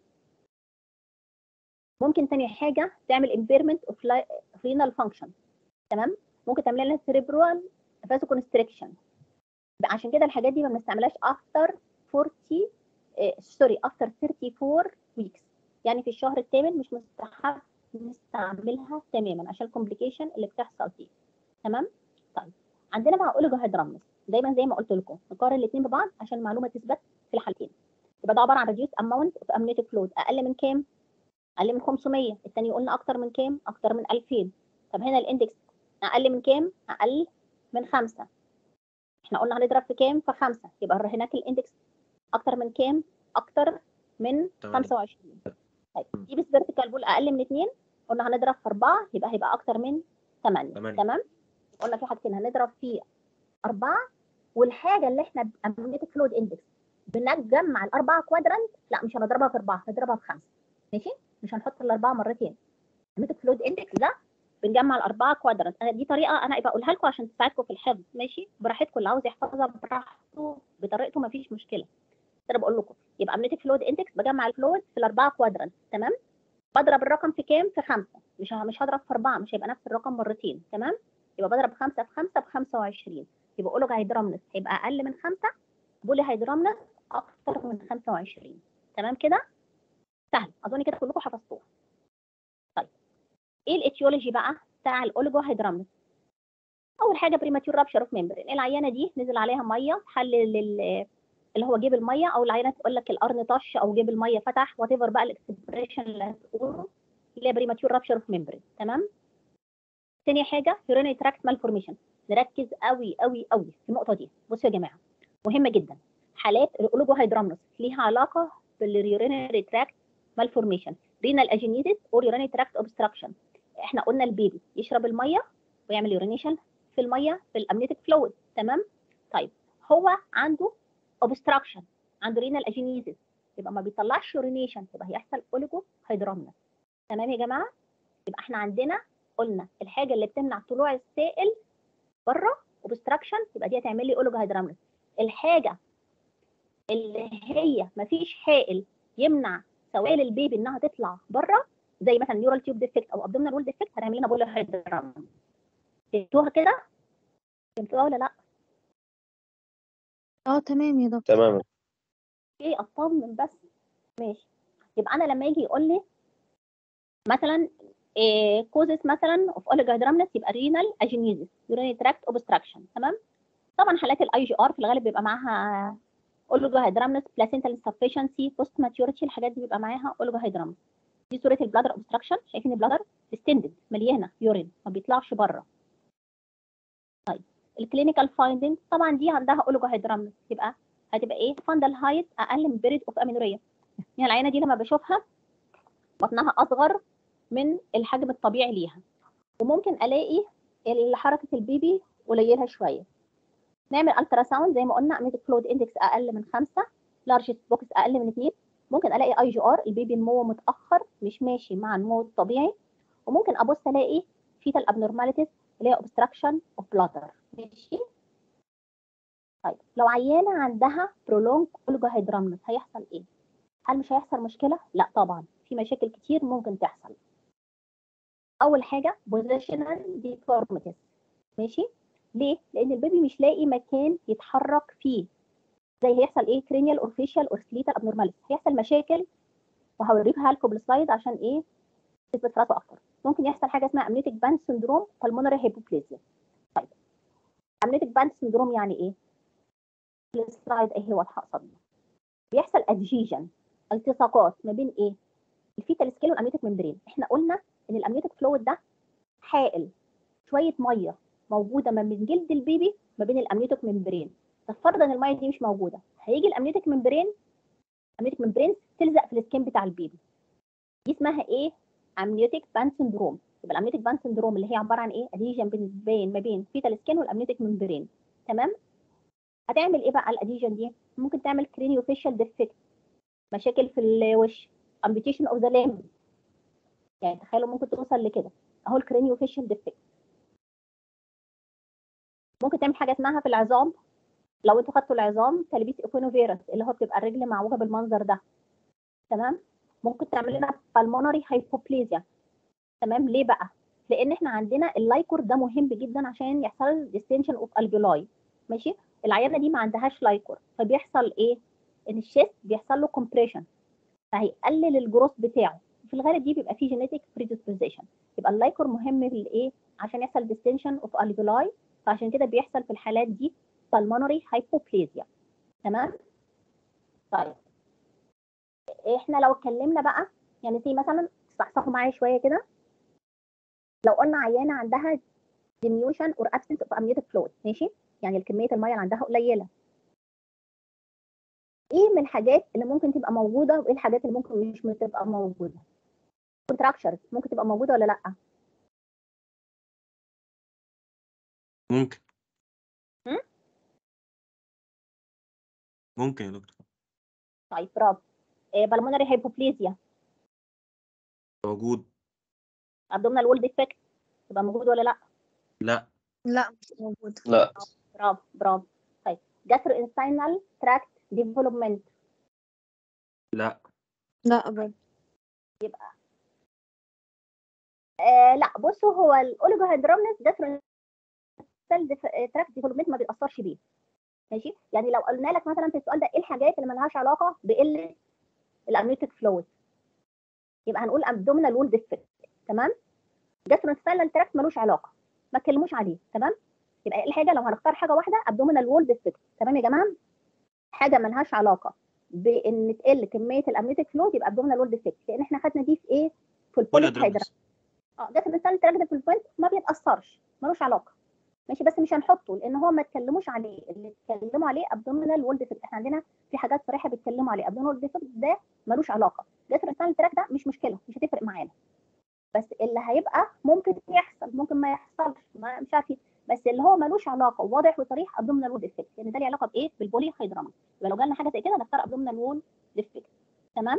ممكن تاني حاجه تعمل impairment اوف renal فانكشن تمام ممكن تعمل لنا cerebral vasoconstriction عشان كده الحاجات دي ما بنستعملهاش افتر 40 سوري افتر 34 ويكس يعني في الشهر الثامن مش مستحب نستعملها تماما عشان الكومبليكيشن اللي بتحصل فيه تمام طيب عندنا بقى اوليجو هيدرامنس دايما زي ما قلت لكم نقارن الاثنين ببعض عشان المعلومه تثبت في الحالتين يبقى ده عباره عن ريديوس اماونت اوف امنيتك فلويد اقل من كام اقل من 500 الثاني قلنا اكتر من كام اكتر من 2000 طب هنا الاندكس اقل من كام اقل من 5 احنا قلنا هنضرب في كام في 5 يبقى هناك الاندكس اكتر من كام اكتر من تمانية. 25 طيب دي بس فيرتيكال بول اقل من 2 قلنا هنضرب في 4 يبقى هيبقى اكتر من 8 تمانية. تمام قلنا في حاجتين هنضرب في 4 والحاجه اللي احنا امنيتك فلويد اندكس بنجمع الاربعه كوادرانت لا مش هنضربها في 4 هنضربها في 5 ماشي مش هنحط الاربعه مرتين امنيتك فلويد اندكس ده بنجمع الاربعه كوادرانت انا دي طريقه انا ابقى اقولها لكم عشان تساعدكم في الحفظ ماشي براحتكم اللي عاوز يحفظها براحته بطريقته مفيش مشكله انا بقول لكم يبقى امنيتك فلويد اندكس بجمع الفلويد في الاربعه كوادرانت تمام بضرب الرقم في كام في خمسة مش ه- مش هضرب في أربعة مش هيبقى نفس الرقم مرتين تمام يبقى بضرب خمسة في خمسة ب 25 يبقى أولوج هيدرامنس هيبقى أقل من خمسة بولي هيدرامنس أكتر من 25 تمام كده سهل أظن كده كلكم حفظتوها طيب إيه الإتيولوجي بقى بتاع الأوليجو هيدرامنس أول حاجة بريماتيور رابشر أوف ميمبرين العيانة دي نزل عليها مية حلل ال- اللي هو جيب الميه او العينه تقول لك القرن طش او جيب الميه فتح وات ايفر بقى الاكسبريشن اللي هتقوله اللي هي بريماتيور رابشر اوف ميمبرين تمام تاني حاجه يورينري تراكت مالفورميشن نركز قوي قوي قوي في النقطه دي بصوا يا جماعه مهمه جدا حالات الاولوجو هيدرامنس ليها علاقه باليورينري تراكت مالفورميشن رينال اجينيزيس اور يورينري تراكت اوبستراكشن احنا قلنا البيبي يشرب الميه ويعمل يورينيشن في الميه في الامنيتك فلويد تمام طيب هو عنده اوبستراكشن عنده رينال اجينيزيس يبقى ما بيطلعش يورينيشن يبقى هيحصل اوليجو هيدرامنس تمام يا جماعه يبقى احنا عندنا قلنا الحاجه اللي بتمنع طلوع السائل بره اوبستراكشن يبقى دي هتعمل لي اوليجو هيدرامنس الحاجه اللي هي ما فيش حائل يمنع سوائل البيبي انها تطلع بره زي مثلا نيورال تيوب ديفكت او ابدومينال وول ديفكت هتعمل لنا بولي هيدرامنس فهمتوها كده فهمتوها ولا لا اه تمام يا دكتور تمام اوكي اطمن بس ماشي يبقى انا لما يجي يقول لي مثلا كوزس مثلا اوف اوليجايدرامنس يبقى رينال اجينيزيس يورينري تراكت اوبستراكشن تمام طبعا حالات الاي جي ار في الغالب بيبقى معاها اوليجايدرامنس بلاسينتال insufficiency بوست ماتيوريتي الحاجات دي بيبقى معاها اوليجايدرامنس دي صوره البلادر اوبستراكشن شايفين البلادر ديستندد مليانه يورين ما بيطلعش بره طيب الكلينيكال فايندنج طبعا دي عندها اوليجوهيدرامنس يبقى هتبقى ايه فاندل هايت اقل من بيريد اوف امينوريا يعني العينه دي لما بشوفها بطنها اصغر من الحجم الطبيعي ليها وممكن الاقي ال- حركه البيبي قليله شويه نعمل الترا ساوند زي ما قلنا اميتك فلويد اندكس اقل من خمسة لارج بوكس اقل من اتنين ممكن الاقي اي جي ار البيبي نموه متاخر مش ماشي مع النمو الطبيعي وممكن ابص الاقي فيتال ابنورماليتيز اللي هي اوبستراكشن اوف بلادر ماشي طيب لو عيانه عندها برولونج اوليجوهيدرامنس هيحصل ايه هل مش هيحصل مشكله لا طبعا في مشاكل كتير ممكن تحصل اول حاجه بوزيشنال ديفورميتيز ماشي ليه لان البيبي مش لاقي مكان يتحرك فيه زي هيحصل ايه كرينيال اور فيشال اور سليتال ابنورماليتي هيحصل مشاكل وهوريكها لكم بالسلايد عشان ايه تثبت راسه اكتر ممكن يحصل حاجه اسمها امنيتك باند سندروم pulmonary hypoplasia طيب امنيتك باند سندروم يعني ايه السلايد اهي واضحه قصادنا بيحصل ادجيجن التصاقات ما بين ايه الفيتال سكيل والامنيتك ممبرين احنا قلنا ان الامنيتك فلويد ده حائل شويه ميه موجوده ما بين جلد البيبي ما بين الامنيتك ممبرين ففرضا ان الميه دي مش موجوده هيجي الامنيتك ممبرين امنيتك ممبرين تلزق في السكين بتاع البيبي دي اسمها ايه امنيوتيك بان سندروم يبقى الامنيوتيك بان سندروم اللي هي عباره عن ايه اديجن بين ما بين فيتال سكين والامنيوتيك ممبرين تمام هتعمل ايه بقى الاديجن دي ممكن تعمل كرينيو فيشال ديفكت مشاكل في الوش امبيتيشن اوف ذا ليم يعني تخيلوا ممكن توصل لكده اهو الكرينيو فيشال ديفكت ممكن تعمل حاجه اسمها في العظام لو انتوا خدتوا العظام تلبيس ايكونوفيروس اللي هو بتبقى الرجل معوجه بالمنظر ده تمام ممكن تعمل لنا بالمونري هايبوبليزيا تمام ليه بقى لان احنا عندنا اللايكور ده مهم جدا عشان يحصل ديستنشن اوف الفيولاي ماشي العيانه دي ما عندهاش لايكور فبيحصل ايه ان الشيست بيحصل له كومبريشن فهيقلل الجروث بتاعه في الغالب دي بيبقى فيه جينيتك بريدisposition يبقى اللايكور مهم للايه عشان يحصل ديستنشن اوف الفيولاي فعشان كده بيحصل في الحالات دي pulmonary hypoplasia تمام طيب احنا لو اتكلمنا بقى يعني زي مثلا صحصحوا معايا شويه كده لو قلنا عيانه عندها diminution or absence of amniotic fluid ماشي يعني كميه الميه اللي عندها قليله ايه من الحاجات اللي ممكن تبقى موجوده وايه الحاجات اللي ممكن مش تبقى موجوده contractures ممكن تبقى موجوده ولا لا ممكن هم؟ ممكن يا دكتور طيب برافو إيه بالمونري هايبوبليزيا موجود abdominal wall defect تبقى موجود ولا لا لا لا مش موجود لا برافو برافو طيب gastrointestinal tract development لا لا برضه يبقى آه لا بصوا هو الاوليجوهيدرامنس جاسترو تراك ديفلوبمنت ما بيتاثرش بيه ماشي يعني لو قلنا لك مثلا في السؤال ده ايه الحاجات اللي مالهاش علاقه بقله الامنيوتيك فلويد يبقى هنقول ابدومينال وول ديفكت تمام جاسترو تراك ملوش علاقه ما تكلموش عليه تمام يبقى ايه الحاجه لو هنختار حاجه واحده ابدومينال وول ديفكت تمام يا جماعه حاجه مالهاش علاقه بان تقل كميه الامنيوتيك فلويد يبقى ابدومينال وول ديفكت لان احنا خدنا دي في ايه في البوليت بوليودرامس اه جسم الانسان التراكد في البوينت ما بيتاثرش ملوش علاقه ماشي بس مش هنحطه لان هو ما اتكلموش عليه اللي اتكلموا عليه ابدومينال وول ديفكت احنا عندنا في حاجات صريحه بيتكلموا عليه ابدومينال وول ديفكت ده ملوش علاقه جسم الانسان التراك ده مش مشكله مش هتفرق معانا بس اللي هيبقى ممكن يحصل ممكن ما يحصلش ما مش عارفين بس اللي هو ملوش علاقه واضح وصريح ابدومينال وول ديفكت لان ده ليه علاقه بايه بالبولي هيدراما يبقى لو جالنا حاجه زي كده نختار ابدومينال وول ديفكت تمام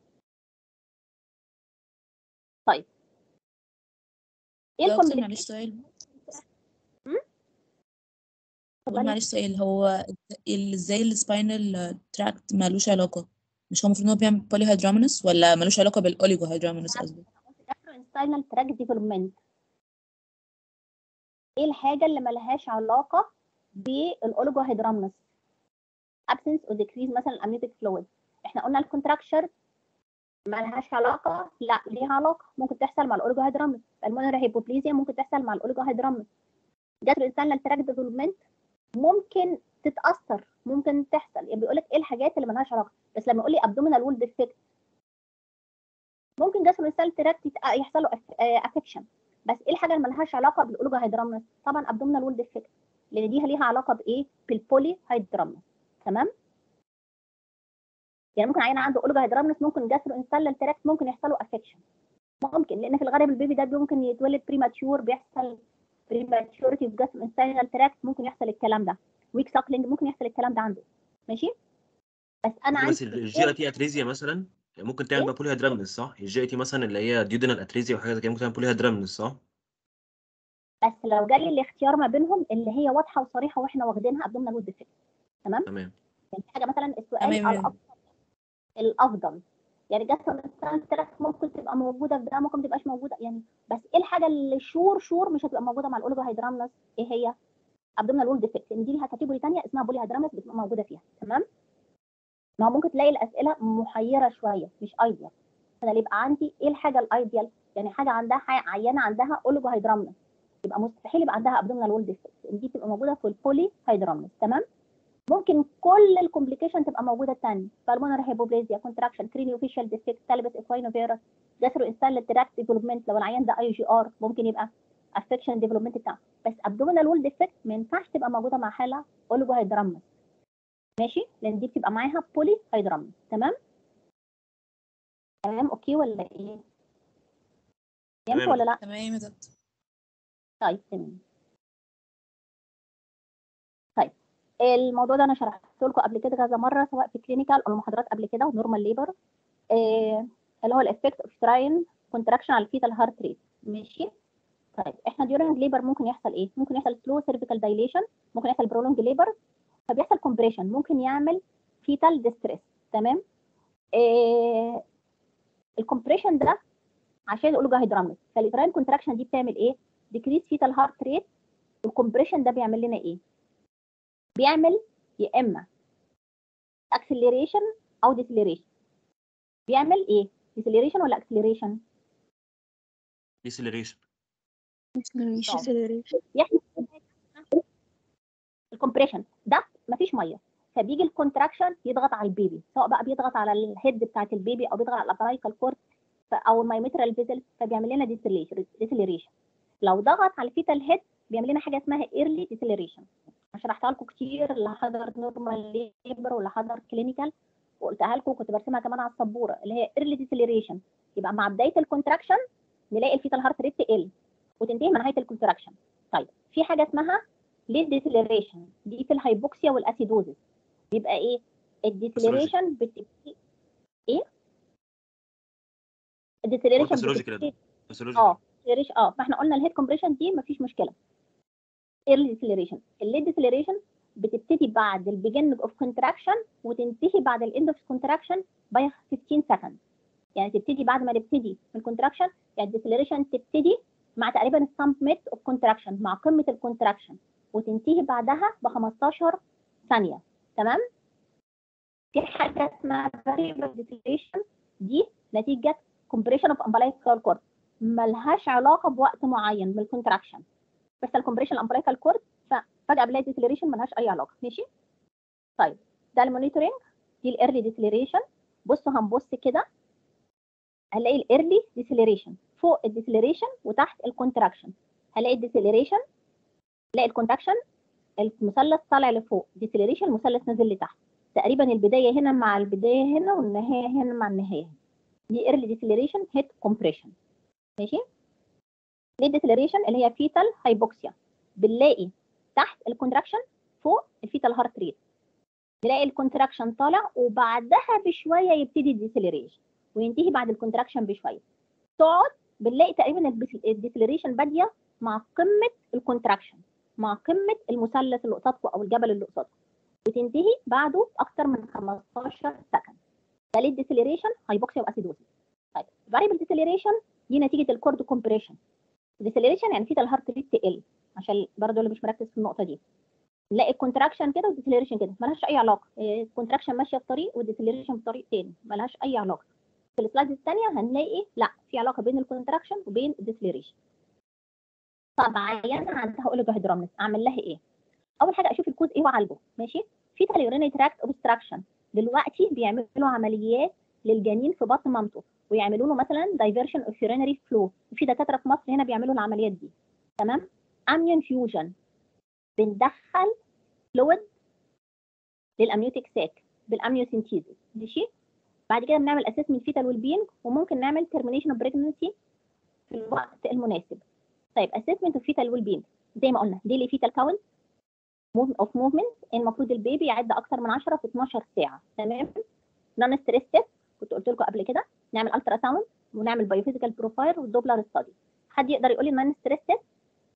طيب ايه دكتور الكومبليكيشن معلش سؤال هم؟ بقول اتفضلي. معلش سؤال هو ال- ازاي السباينال تراكت مالوش علاقة مش هو المفروض ان هو بيعمل بولي هيدرامنس ولا مالوش علاقة بالاوليجو هيدرامنس قصدي gastrointestinal tract development ايه الحاجه اللي ملهاش علاقه بالاوليجوهيدرامنس absence or decrease مثلا الامنيوتيك فلويد احنا قلنا الكونتراكشر ملهاش علاقه لا ليها علاقه ممكن تحصل مع الاوليجوهيدرامنس المونري هيبوبليزيا ممكن تحصل مع الاوليجوهيدرامنس gastrointestinal tract development ممكن تتاثر ممكن تحصل يعني بيقول لك ايه الحاجات اللي ملهاش علاقه بس لما يقول لي abdominal wall defect ممكن جسم السيل تراكت يحصل له افكشن بس ايه الحاجه اللي ملهاش علاقه بالاولوجا هيدرامنس طبعا ابدومينال وول ديفكت لان دي ليها علاقه بايه بالبولي هيدرامنس تمام يعني ممكن عيان عنده اولوجا هيدرامنس ممكن جاسترو انسال تراكت ممكن يحصل له افكشن ممكن لان في الغالب البيبي ده ممكن يتولد بريماتشور بيحصل بريماتشورتي في جسم انسال تراكت ممكن يحصل الكلام ده ويك ساكلينج ممكن يحصل الكلام ده عنده ماشي بس انا بس عندي الجي تي اتريزيا مثلا ممكن تعمل إيه؟ بقى بولي هيدرامنس صح؟ الجي تي مثلا اللي هي ديودينال اتريزيا وحاجه زي كده ممكن تعمل بولي هيدرامنس صح؟ بس لو جالي الاختيار ما بينهم اللي هي واضحه وصريحه واحنا واخدينها ابدومينال وول ديفكت تمام تمام يعني حاجه مثلا السؤال تمام. الافضل الافضل يعني جت مثلا ممكن تبقى موجوده في ده ممكن ما تبقاش موجوده يعني بس ايه الحاجه اللي شور شور مش هتبقى موجوده مع الاوليجو هيدرامنس ايه هي؟ ابدومينال وول ديفكت لان دي ليها كاتيجوري ثانيه اسمها بولي هيدرامنس بتبقى موجوده فيها تمام؟ ما هو ممكن تلاقي الاسئله محيره شويه مش ايديال انا اللي يبقى عندي ايه الحاجه الايديال؟ يعني حاجه عندها حاجة عيانه عندها اوليجو هيدرامنس يبقى مستحيل يبقى عندها ابدومينال وول ديفكت دي تبقى موجوده في البولي هيدرامنس تمام؟ ممكن كل الكومبليكيشن تبقى موجوده تاني بالمونري هيبوبليزيا كونتراكشن كرينيو فيشال ديفكت تالبس اكواينو فيروس جاسترو انستال تراكت ديفلوبمنت لو العيان ده اي جي ار ممكن يبقى افكشن ديفلوبمنت بتاعه بس ابدومينال وول ديفكت ما ينفعش تبقى موجوده مع حاله اوليجو هيدرامنس ماشي لان دي بتبقى معاها بولي هيدرامنس تمام تمام اوكي ولا ايه فهمت تمام. ولا لا تمام يا دكتور طيب تمام طيب الموضوع ده انا شرحته لكم قبل كده كذا مره سواء في كلينيكال او المحاضرات قبل كده ونورمال ليبر إيه اللي هو الافكت اوف تراين كونتراكشن على الفيتال هارت ريت ماشي طيب احنا ديورنج ليبر ممكن يحصل ايه ممكن يحصل سلو سيرفيكال دايليشن ممكن يحصل برولونج ليبر فبيحصل كومبريشن ممكن يعمل فيتال ديستريس تمام إيه الكومبريشن ده عشان الاولوجا هيدرامنس فالتراين كونتراكشن دي بتعمل ايه ديكريس فيتال هارت ريت والكومبريشن ده بيعمل لنا ايه بيعمل يا اما اكسلريشن او ديسلريشن بيعمل ايه ديسلريشن ولا اكسلريشن ديسلريشن acceleration يحصل الكompression ده مفيش ميه فبيجي الكونتراكشن يضغط على البيبي سواء بقى بيضغط على الهيد بتاعت البيبي او بيضغط على الابرايكال كورد او المايومترال فيزل فبيعمل لنا ديسلريشن لو ضغط على الفيتال هيد بيعمل لنا حاجه اسمها ايرلي ديسلريشن شرحتها لكم كتير اللي حضر نورمال ليبر واللي حضر كلينيكال وقلتها لكم كنت برسمها كمان على السبوره اللي هي ايرلي ديسلريشن يبقى مع بدايه الكونتراكشن نلاقي الفيتال هارت ريت تقل وتنتهي مع نهايه الكونتراكشن طيب في حاجه اسمها ليد ديسلريشن دي في الهايبوكسيا والاسيدوزس بيبقى ايه الديسلريشن بتبتدي ايه الديسلريشن فسيولوجيكال بتبتدي فسيولوجيكال اه acceleration- اه فاحنا قلنا الهيد كومبريشن دي مفيش مشكله ايرلي ديسلريشن الليد ديسلريشن بتبتدي بعد البيجن اوف كونتراكشن وتنتهي بعد الاند اوف كونتراكشن باي 15 سكند يعني تبتدي بعد ما نبتدي من الكونتراكشن يعني الديسلريشن تبتدي مع تقريبا السمت اوف كونتراكشن مع قمه الكونتراكشن وتنتهي بعدها ب 15 ثانيه تمام في حاجه اسمها variable deceleration دي نتيجه compression of umbilical cord ملهاش علاقه بوقت معين من الكونتراكشن بس الكومبريشن الامبلايكال كورد ففجاه بنلاقي ديسلريشن ملهاش اي علاقه ماشي طيب ده المونيتورنج دي الايرلي ديسلريشن بصوا هنبص كده هنلاقي الايرلي ديسلريشن فوق الديسلريشن وتحت الكونتراكشن هلاقي الديسلريشن هلاقي الكونتراكشن المثلث طالع لفوق ديسلريشن المثلث نازل لتحت تقريبا البدايه هنا مع البدايه هنا والنهايه هنا مع النهايه دي ايرلي ديسلريشن هيد كومبريشن ماشي ليه ديسلريشن اللي هي فيتال هايبوكسيا بنلاقي تحت الكونتراكشن فوق الفيتال هارت ريت نلاقي الكونتراكشن طالع وبعدها بشويه يبتدي الديسلريشن وينتهي بعد الكونتراكشن بشويه تقعد بنلاقي تقريبا الديسلريشن باديه مع قمه الكونتراكشن مع قمه المثلث اللي قصادكم او الجبل اللي قصادكم وتنتهي بعده اكتر من 15 سكند ده ليه الديسلريشن هايبوكسيا واسيدوزيس طيب فاريبل ديسلريشن دي نتيجه الكورد كومبريشن ديسلريشن يعني فيتال هارت ريت تقل عشان برضه اللي مش مركز في النقطه دي نلاقي الكونتراكشن كده والديسلريشن كده ملهاش اي علاقه الكونتراكشن ماشيه في طريق والديسلريشن في طريق تاني ملهاش اي علاقه في السلايد الثانيه هنلاقي لا في علاقه بين الكونتراكشن وبين الديسلريشن طب عيانه عندها اوليجوهيدرامنس اعمل لها ايه اول حاجه اشوف الكوز ايه واعالجه ماشي في تاليوريني تراكت اوبستراكشن دلوقتي بيعملوا عمليات للجنين في بطن مامته ويعملوا له مثلا دايفرشن اوف يورينري فلو وفي دكاتره في مصر هنا بيعملوا العمليات دي تمام اميون فيوجن بندخل فلويد للامنيوتيك ساك بالامنيوسينتيزيس ماشي بعد كده بنعمل اسسمنت فيتال ويل بينج وممكن نعمل ترمينيشن اوف بريجنسي في الوقت المناسب طيب اسسمنت اوف فيتال ويل بينج زي ما قلنا ديلي فيتال كاونت اوف موفمنت المفروض البيبي يعد اكتر من 10 في 12 ساعه تمام نون ستريس تيست كنت قلت لكم قبل كده نعمل الترا ساوند ونعمل بايوفيزيكال بروفايل والدوبلر ستادي حد يقدر يقول لي النون ستريس تيست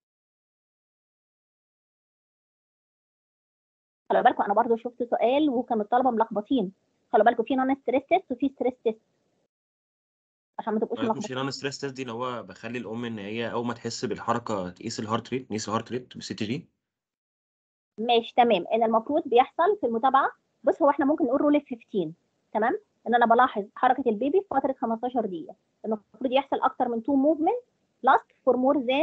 خلوا بالكم انا برضو شفت سؤال وكانوا الطلبه ملخبطين خلوا بالكم في نون ستريس تيست وفي ستريس تيست عشان ما تبقوش مش ملخبطين نون ستريس تيست دي اللي هو بخلي الام ان هي اول ما تحس بالحركه تقيس الهارت ريت نقيس الهارت ريت بالسي تي جي ماشي تمام ان المفروض بيحصل في المتابعه بص هو احنا ممكن نقول رول 15 تمام ان انا بلاحظ حركه البيبي في فتره 15 دقيقه المفروض يحصل اكتر من 2 موفمنت لاست فور مور ذان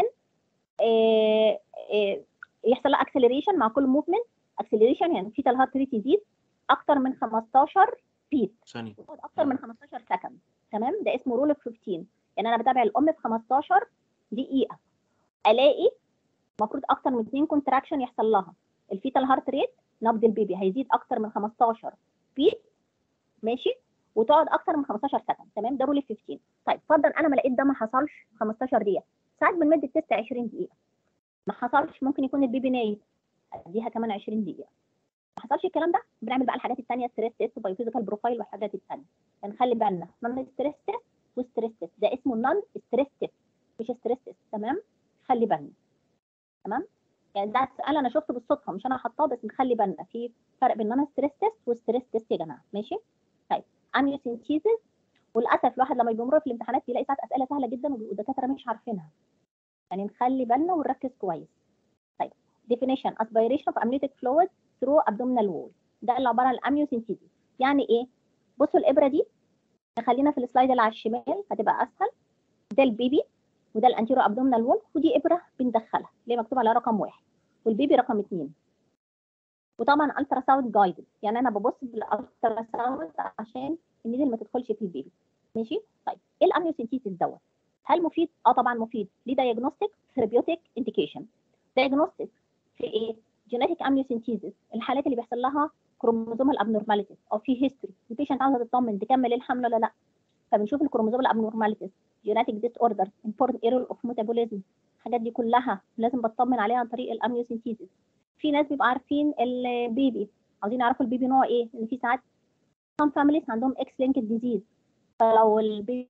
يحصل لها اكسلريشن مع كل موفمنت اكسلريشن يعني فيتال هارت ريت يزيد اكتر من 15 بيت ثانيه يقعد اكتر من 15 سكند تمام ده اسمه رول اوف 15 يعني انا بتابع الام في 15 دقيقه الاقي المفروض اكتر من 2 كونتراكشن يحصل لها الفيتال هارت ريت نبض البيبي هيزيد اكتر من 15 بيت ماشي وتقعد اكتر من 15 سكند تمام ده رول 15 طيب فرضا انا ما لقيت ده ما حصلش في 15 دقيقه ساعات بنمد التست 20 دقيقه ما حصلش ممكن يكون البيبي نايم اديها كمان 20 دقيقه ما حصلش الكلام ده بنعمل بقى الحاجات الثانيه ستريس تيست بايوفيزيكال بروفايل والحاجات الثانيه فنخلي بالنا نون ستريس تيست وستريس تيست ده اسمه نون ستريس تيست مش ستريس تيست تمام خلي بالنا تمام يعني ده سؤال انا شفته بالصدفه مش انا حاطاه بس نخلي بالنا في فرق بين نون ستريس تيست وستريس تيست يا جماعه ماشي طيب اميوسينتيزيس وللاسف الواحد لما بيمر في الامتحانات بيلاقي ساعات اسئله سهله جدا والدكاتره مش عارفينها يعني نخلي بالنا ونركز كويس definition aspiration of amniotic fluid through abdominal wall ده اللي عباره عن الاميوسينتيزيس يعني ايه بصوا الابره دي خلينا في السلايد اللي على الشمال هتبقى اسهل ده البيبي وده الانتيرو ابدومينال وول ودي ابره بندخلها اللي هي مكتوب عليها رقم واحد والبيبي رقم اتنين وطبعا الترا ساوند جايدد يعني انا ببص بالالترا ساوند عشان النيدل ما تدخلش في البيبي ماشي طيب ايه الامنيوسنتيسيس دوت هل مفيد اه طبعا مفيد ليه دايجنوستيك ثيرابيوتيك انديكيشن دايجنوستيك في ايه جينيتك امنيوسنتيسيس الحالات اللي بيحصل لها كروموزومال ابنورماليتيز او في هيستوري البيشنت عاوزه تطمن تكمل الحمل ولا لا فبنشوف الكروموزومال ابنورماليتيز جينيتك ديس اوردر important ايرور اوف ميتابوليزم الحاجات دي كلها لازم بطمن عليها عن طريق الامنيوسنتيسيس في ناس بيبقوا عارفين البيبي عاوزين يعرفوا البيبي نوع ايه لان في ساعات some families عندهم اكس لينكد ديزيز فلو البيبي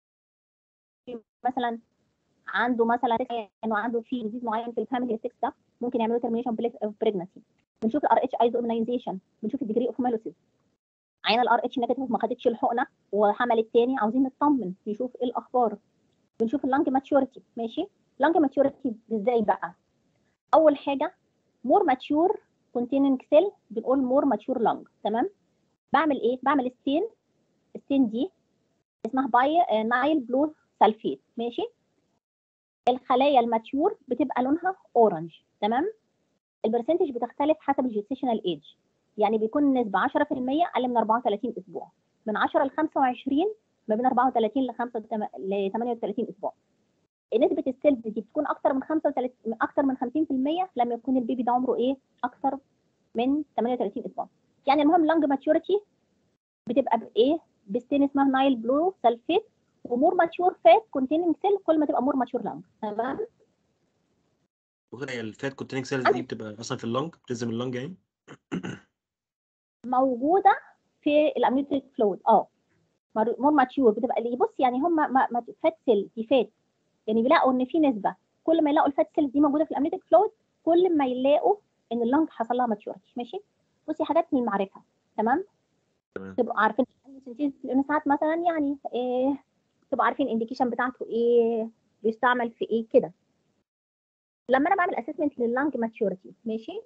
مثلا عنده مثلا انه عنده في ديزيز معين في الفاميلي 6 ده ممكن يعملوا ترمينيشن بريجنسي بنشوف الار اتش ايزومنايزيشن بنشوف الديجري اوف ميلوسيس عينه الار اتش نيجاتيف ما خدتش الحقنه وحملت تاني عاوزين نطمن نشوف ايه الاخبار بنشوف اللانج ماتيوريتي ماشي لانج ماتيوريتي ازاي بقى اول حاجه مور ماتيور كونتيننج سيل بنقول مور ماتيور لانج تمام بعمل ايه بعمل ستين ستين دي اسمها باي نايل بلو سلفيت ماشي الخلايا الماتيور بتبقى لونها اورنج تمام البرسنتج بتختلف حسب الجيستيشنال ايج يعني بيكون النسبة 10% أقل من 34 أسبوع من 10 ل 25 ما بين 34 ل 5 ل 38 أسبوع نسبة السيلز دي بتكون أكتر من 35 أكتر من 50% لما يكون البيبي ده عمره إيه أكتر من 38 أسبوع يعني المهم لانج ماتيوريتي بتبقى بإيه بستين اسمها نايل بلو سلفيت ومور ماتيور فات كونتيننج سيل كل ما تبقى مور ماتيور لانج تمام وكده هي الفات كونتيننج سيلز دي بتبقى اصلا في اللنج بتلزم اللنج يعني موجوده في الامنيوتيك فلويد اه مور ماتيور بتبقى اللي بص يعني هم ما ما فات سيل دي فات يعني بيلاقوا ان في نسبه كل ما يلاقوا الفات سيل دي موجوده في الامنيوتيك فلويد كل ما يلاقوا ان اللنج حصل لها ماتيوريتي ماشي بصي حاجات من المعرفه تمام تمام تبقوا عارفين لان ساعات مثلا يعني إيه تبقوا عارفين الانديكيشن بتاعته ايه بيستعمل في ايه كده لما انا بعمل اسسمنت لللانج ماتيوريتي ماشي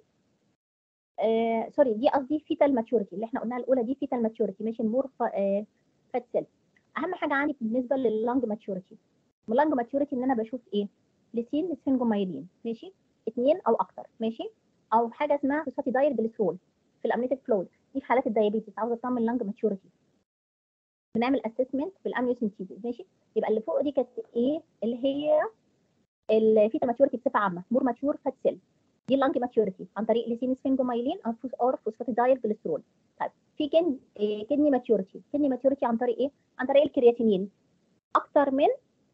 آه سوري دي قصدي فيتال ماتيوريتي اللي احنا قلناها الاولى دي فيتال ماتيوريتي ماشي المور آه فات سيل اهم حاجه عندي بالنسبه لللانج ماتيوريتي اللانج ماتيوريتي ان انا بشوف ايه لسين لسفنجومايلين ماشي اثنين او اكتر ماشي او حاجه اسمها فوسفاتي داير جليسرول في الامنيتيك فلويد دي في حالات الدايابيتس عاوزه اطمن لانج ماتيوريتي بنعمل اسسمنت بالاميوسنتيزيس ماشي يبقى اللي فوق دي كانت ايه اللي هي الفيتا ماتيوريتي بصفه عامه مور ماتيور فات سيل دي اللانج ماتيوريتي عن طريق لسين سفنجومايلين او فوس اور فوسفاتيدايل جليسرول طيب في كن إيه كدني ماتيوريتي كدني ماتيوريتي عن طريق ايه عن طريق الكرياتينين اكتر من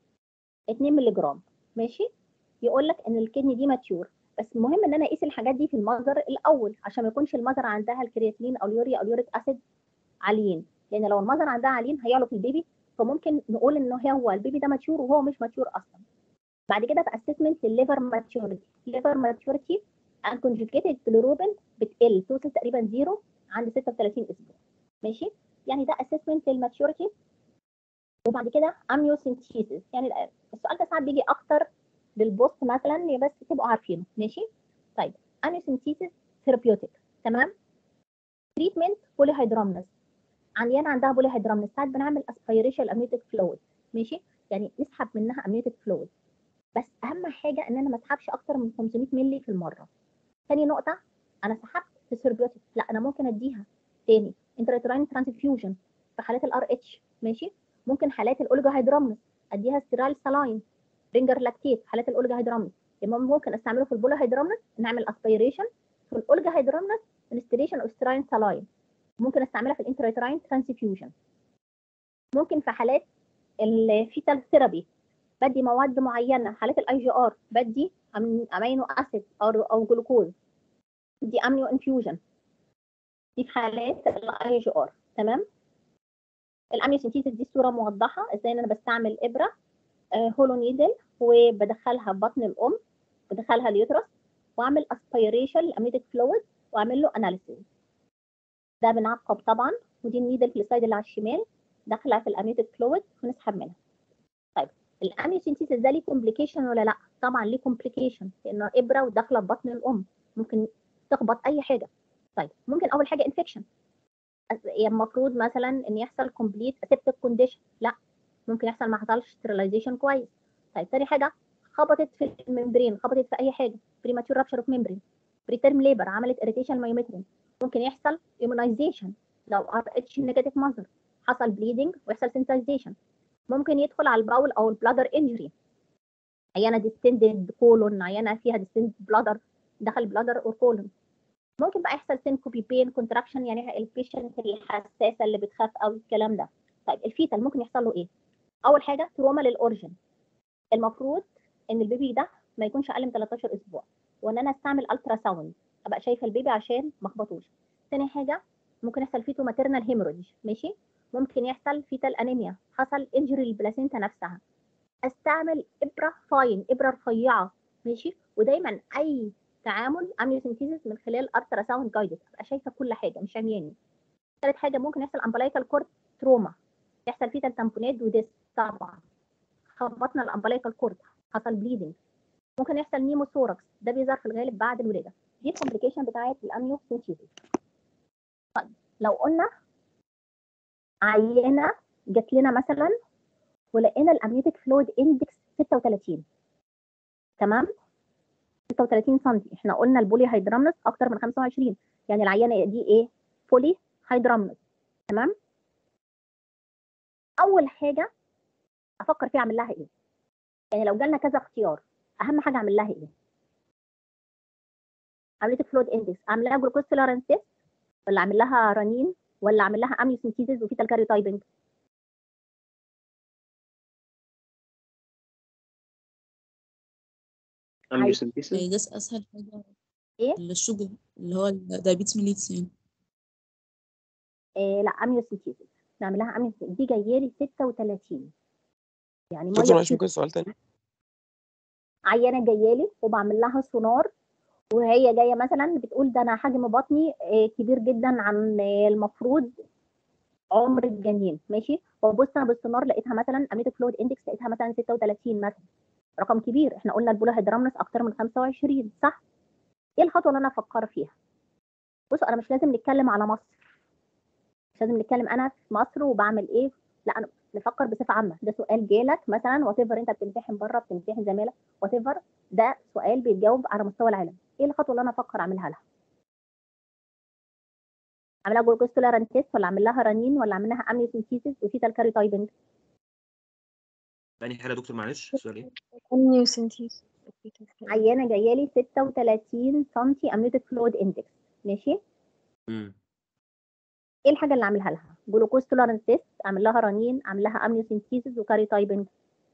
2 مللي جرام ماشي يقول لك ان الكدني دي ماتيور بس المهم ان انا اقيس الحاجات دي في المصدر الاول عشان ما يكونش المصدر عندها الكرياتينين او اليوريا او اليوريك اسيد عاليين لان لو المصدر عندها عاليين هيعلوا في البيبي فممكن نقول ان هو البيبي ده ماتيور وهو مش ماتيور اصلا بعد كده في اسسمنت للليفر ماتيوريتي الليفر ماتيوريتي ان كونجوجيتد بلوروبين بتقل توصل تقريبا زيرو عند 36 اسبوع ماشي يعني ده اسسمنت للماتيوريتي وبعد كده اميوسنتيسيس يعني السؤال ده ساعات بيجي اكتر للبوست مثلا بس تبقوا عارفينه ماشي طيب اميوسنتيسيس ثيرابيوتيك تمام تريتمنت بولي هيدرامنس عيان عندها بولي هيدرامنس ساعات بنعمل اسبيريشن امنيوتيك فلويد ماشي يعني نسحب منها امنيوتيك فلويد بس اهم حاجه ان انا ما اسحبش اكتر من 500 مللي في المره ثاني نقطه انا سحبت في سيربيوتيك لا انا ممكن اديها تاني انتراتراين ترانسفيوجن في حالات الار اتش ماشي ممكن حالات الاولجا هيدرامنس اديها ستيرال سلاين رينجر لاكتيت في حالات الاولجا هيدرامنس يبقى ممكن استعمله في البولا هيدرامنس نعمل اسبيريشن في الاولجا هيدرامنس انستريشن او ستيراين سلاين ممكن استعملها في الانتراتراين ترانسفيوجن ممكن في حالات الفيتال ثيرابي بدي مواد معينه حالات الاي جي ار بدي امينو اسيد او او جلوكوز بدي امنيو انفيوجن دي في حالات الاي جي ار تمام الاميوسنتيسيس دي صوره موضحه ازاي ان انا بستعمل ابره آه هولو نيدل وبدخلها بطن الام بدخلها اليوترس واعمل اسبيريشن للامنيوتيك فلويد واعمل له اناليسيس ده بنعقب طبعا ودي النيدل في السلايد اللي على الشمال داخله في الامنيوتيك فلويد ونسحب منها طيب الاميوسنتيسيس ده ليه كومبليكيشن ولا لا طبعا ليه كومبليكيشن لانه ابره وداخله في بطن الام ممكن تخبط اي حاجه طيب ممكن اول حاجه انفكشن أس- يعني المفروض مثلا ان يحصل كومبليت اسيبتك كونديشن لا ممكن يحصل ما حصلش ستيرلايزيشن كويس طيب تاني حاجه خبطت في الممبرين خبطت في اي حاجه بريماتور رابشر اوف ممبرين بريتيرم ليبر عملت اريتيشن مايومترين ممكن يحصل immunization لو ار اتش نيجاتيف ماذر حصل بليدنج ويحصل sensitization ممكن يدخل على الباول او البلادر انجري عيانه ديستندد كولون عيانه فيها ديستندد بلادر دخل بلادر اور كولون ممكن بقى يحصل سينكوبي بين كونتراكشن يعني البيشنت الحساسه اللي بتخاف قوي الكلام ده طيب الفيتال ممكن يحصل له ايه اول حاجه تروما للاورجن المفروض ان البيبي ده ما يكونش اقل من 13 اسبوع وان انا استعمل الترا ساوند ابقى شايفه البيبي عشان ما اخبطوش تاني حاجه ممكن يحصل فيتو ماتيرنال هيموريدج ماشي ممكن يحصل فيتال انيميا حصل انجري للبلاسينتا نفسها استعمل ابره فاين ابره رفيعه ماشي ودايما اي تعامل امنيوسنتيزيس من خلال الترا ساوند جايدد ابقى شايفه كل حاجه مش عمياني ثالث حاجه ممكن يحصل امبلايكال كورد تروما يحصل فيتال تامبونات وديس طبعا خبطنا الامبلايكال كورد حصل بليدنج ممكن يحصل نيموثوركس ده بيظهر في الغالب بعد الولاده دي الكومبليكيشن بتاعت الامنيوسنتيزيس طيب لو قلنا عينه جات لنا مثلا ولقينا الامنيوتيك فلويد اندكس 36 تمام 36 سم احنا قلنا البولي هيدرامنس اكتر من 25 يعني العينه دي ايه بولي هيدرامنس تمام اول حاجه افكر فيها اعمل لها ايه يعني لو جالنا كذا اختيار اهم حاجه اعمل لها ايه عمليه فلويد اندكس اعمل لها جلوكوز توليرانس تيست ولا اعمل لها رنين ولا اعمل لها اميوسنتيزيس وفيتال كاريوتايبنج امنيوسنتيسيس ده اسهل حاجه إيه؟ الشوجر اللي هو الدايبيتس ميليتس يعني إيه لا اميوسنتيزيس نعمل لها اميوسنتيزيس دي جايه لي 36 يعني دكتور ميه معلش كتير ممكن سؤال تاني عيانه جايه لي وبعمل لها سونار وهي جايه مثلا بتقول ده انا حجم بطني آه، كبير جدا عن آه، المفروض عمر الجنين ماشي وبص انا بالسونار لقيتها مثلا اميتو فلويد اندكس لقيتها مثلا 36 مثلا رقم كبير احنا قلنا البولا هيدرامنس اكتر من 25 صح ايه الخطوه اللي انا افكر فيها بصوا انا مش لازم نتكلم على مصر مش لازم نتكلم انا في مصر وبعمل ايه لا انا نفكر بصفه عامه ده سؤال جالك مثلا وات انت بتمتحن بره بتمتحن زميلك وات ده سؤال بيتجاوب على مستوى العالم ايه الخطوه اللي انا افكر اعملها لها اعمل لها جلوكوز توليرانس تيست ولا اعمل لها رنين ولا اعمل لها امنيوسنتيسيس وفيتال كاريوتايبنج تاني حاجه يا دكتور معلش السؤال ايه amniocentesis عيانه جايه لي 36 سم امنيوتيك فلويد اندكس ماشي امم ايه الحاجه اللي اعملها لها جلوكوز توليرانس تيست اعمل لها رنين اعمل لها امنيوسنتيسيس وكاريوتايبنج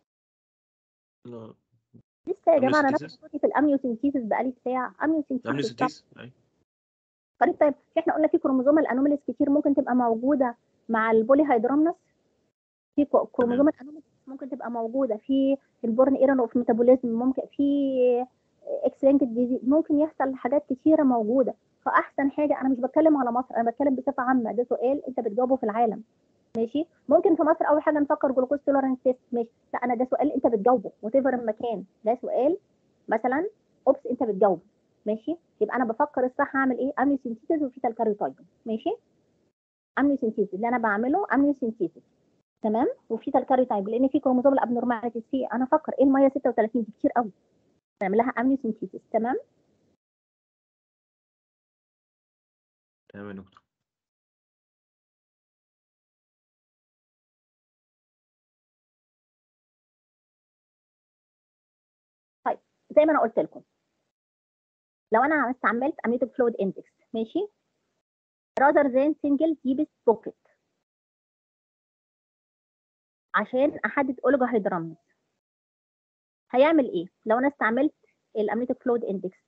لا لسه يا جماعه انا Amniocentesis؟ نفسي في الامنيوسنتيسيس بقالي ساعه امنيوسنتيسيس امنيوسنتيس ايوه طيب طيب احنا قلنا في كروموزوم الانوميليز كتير ممكن تبقى موجوده مع البولي هيدرامنس في كو- كروموزوم الانوميليز ممكن تبقى موجوده في البورن ايرون اوف ميتابوليزم ممكن في اكس لينكد ديزيز ممكن يحصل حاجات كتيره موجوده فاحسن حاجه انا مش بتكلم على مصر انا بتكلم بصفه عامه ده سؤال انت بتجاوبه في العالم ماشي ممكن في مصر اول حاجه نفكر جلوكوز توليرانس تيست ماشي لا انا ده سؤال انت بتجاوبه وات المكان ده سؤال مثلا اوبس انت بتجاوبه ماشي يبقى انا بفكر الصح هعمل ايه امنيوسنتيسيس وفيتال كاريوتايبنج ماشي امنيوسنتيسيس اللي انا بعمله امنيوسنتيسيس تمام وفيتال كاريوتايبنج لان في كروموزوم الابنورماليتيز فيه انا افكر ايه الميه 36 دي كتير قوي نعمل لها امنيوسنتيسيس تمام تمام يا دكتور زي ما انا قلت لكم لو انا استعملت اميتو فلويد اندكس ماشي rather than single deepest pocket عشان احدد اوليجو هيدرامنس هيعمل ايه لو انا استعملت الاميتو فلويد اندكس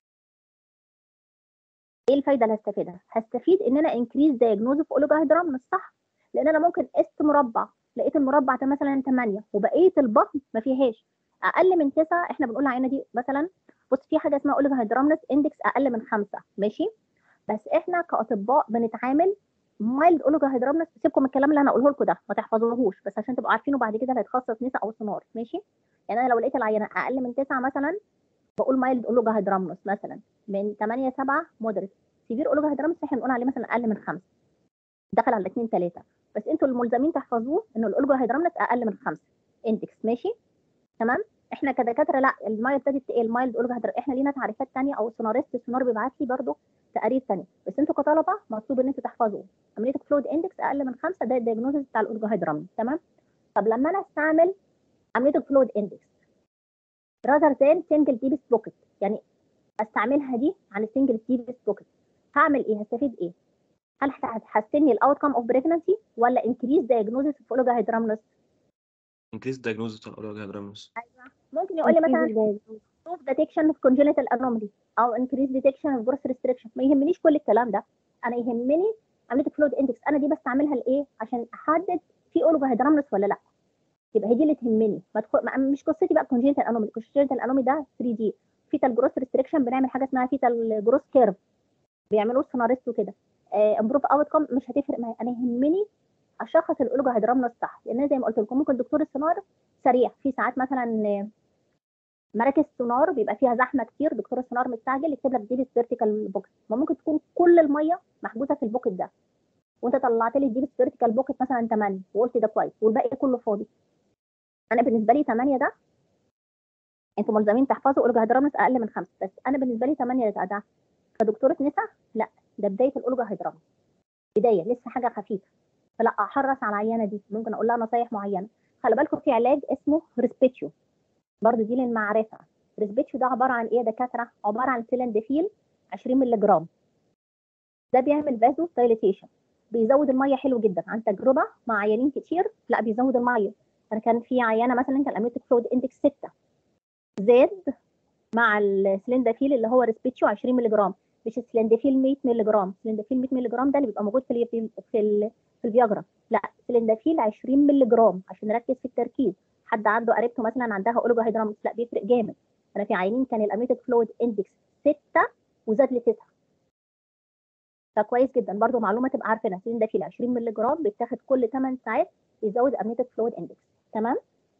ايه الفايده اللي هستفيدها هستفيد ان انا انكريز دايجنوز في اوليجو هيدرامنس صح لان انا ممكن قست مربع لقيت المربع ده مثلا 8 وبقيه البطن ما فيهاش اقل من 9 احنا بنقول العينه دي مثلا بص في حاجه اسمها اوليجو هيدرامنس اندكس اقل من 5 ماشي بس احنا كاطباء بنتعامل مايلد اوليجو هيدرامنس سيبكم من الكلام اللي انا هقوله لكم ده ما تحفظوهوش بس عشان تبقوا عارفينه بعد كده اللي هيتخصص نساء او سونار ماشي يعني انا لو لقيت العينه اقل من 9 مثلا بقول مايلد اوليجو هيدرامنس مثلا من 8 7 مودريت سيفير اوليجو هيدرامنس احنا بنقول عليه مثلا اقل من 5 دخل على 2 3 بس انتوا الملزمين تحفظوه ان الاولجو هيدرامنس اقل من 5 اندكس ماشي تمام احنا كدكاتره لا المايه ابتدت تقل مايلد اولجو هيدرامنس احنا لينا تعريفات ثانيه او سوناريست السونار بيبعت لي برده تقارير ثانيه بس انتوا كطلبه مطلوب ان انتوا تحفظوا امنيتك فلويد اندكس اقل من 5 ده الدايجنوزس بتاع الاولجو هيدرامنس تمام طب لما انا استعمل امنيتك فلويد اندكس rather than single deepest pocket يعني استعملها دي عن السنجل deepest pocket هعمل ايه هستفيد ايه هل هتحسن لي الاوت اوف بريجنسي ولا increase diagnosis of oligohydramnios increase diagnosis بتاع الاولوجي هيدرامنس ممكن يقول لي مثلا proof detection of congenital anomaly او increase detection of growth restriction ما يهمنيش كل الكلام ده انا يهمني عمليه فلويد اندكس انا دي بستعملها لايه عشان احدد في اولوجوهيدرامنس ولا لا يبقى هي دي اللي تهمني ما تدخل ما- مش قصتي بقى كونجنتال انومي كونجنتال انومي ده 3 دي فيتال جروث ريستريكشن بنعمل حاجه اسمها فيتال جروث كيرف بيعملوه سوناريست وكده امبروف اوت كوم مش هتفرق معايا انا يهمني اشخص الاولوجوهيدرامنس صح لان زي ما قلت لكم ممكن دكتور السونار سريع في ساعات مثلا آه، مراكز سونار بيبقى فيها زحمه كتير دكتور السونار مستعجل يكتب لك ديبس فيرتيكال بوكت ما ممكن تكون كل الميه محجوزه في البوكت ده وانت طلعت لي ديبس فيرتيكال بوكت مثلا 8 وقلت ده كويس والباقي كله فاضي انا بالنسبه لي 8 ده انتوا ملزمين تحفظوا اولوجوهيدرامس اقل من 5 بس انا بالنسبه لي 8 ده ده كدكتوره نساء لا ده بدايه الاولوجوهيدرامس بدايه لسه حاجه خفيفه فلا احرص على العيانه دي ممكن اقول لها نصايح معينه خلي بالكم في علاج اسمه ريسبيتشو برضه دي للمعرفه ريسبيتشو ده عباره عن ايه يا دكاتره عباره عن سيلندفيل 20 مللي جرام ده بيعمل فازو دايليتيشن بيزود الميه حلو جدا عن تجربه مع عيانين كتير لا بيزود الميه انا كان في عيانه مثلا كان اميتك فلويد اندكس 6 زاد مع السلندافيل اللي هو ريسبيتشو 20 مللي جرام مش السلندافيل 100 مللي جرام السلندافيل 100 مللي جرام ده اللي بيبقى موجود في ال في ال في, ال في الفياجرا لا سلندافيل 20 مللي جرام عشان نركز في التركيز حد عنده قريبته مثلا عندها اولوجوهيدرامس لا بيفرق جامد انا في عيانين كان الاميتك فلويد اندكس 6 وزاد ل 9 فكويس جدا برضو معلومه تبقى عارفينها سلندافيل 20 مللي جرام بيتاخد كل 8 ساعات يزود اميتك فلويد اندكس تمام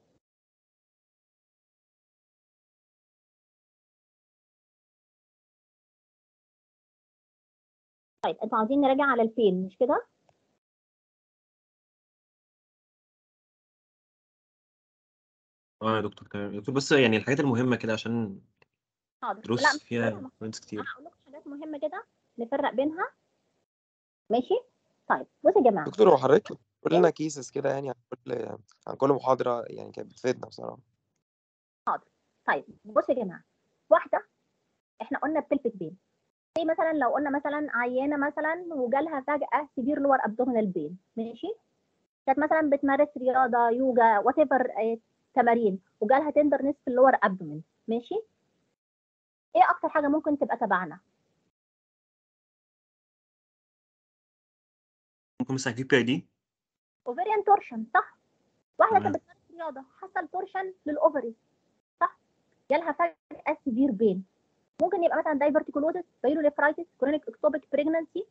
طيب انتوا عايزين نراجع على البين مش كده اه يا دكتور تمام يا دكتور بس يعني الحاجات المهمه كده عشان حاضر دروس لا مش فيها مهمة. بوينتس كتير انا هقول لكم حاجات مهمه كده نفرق بينها ماشي طيب بصوا يا جماعه دكتور هو حضرتك قول لنا كيسز كده يعني عن كل عن كل محاضرة يعني كانت بتفيدنا بصراحة طيب بصوا يا جماعه واحده احنا قلنا بتلفت بين زي مثلا لو قلنا مثلا عيانه مثلا وجالها فجاه سيفير لور ابدومينال بين ماشي كانت مثلا بتمارس رياضه يوجا وات ايفر تمارين وجالها تندرنس في اللور ابدومين ماشي ايه اكتر حاجه ممكن تبقى تبعنا ممكن مثلا اجيب بي اي دي اوفريان تورشن صح واحده تمام. كانت بتمارس رياضه حصل تورشن للاوفري صح جالها فجاه سيفير بين ممكن يبقى مثلا دايفرتيكولوزس بايلونيفرايتس كرونيك اكتوبيك بريجنانسي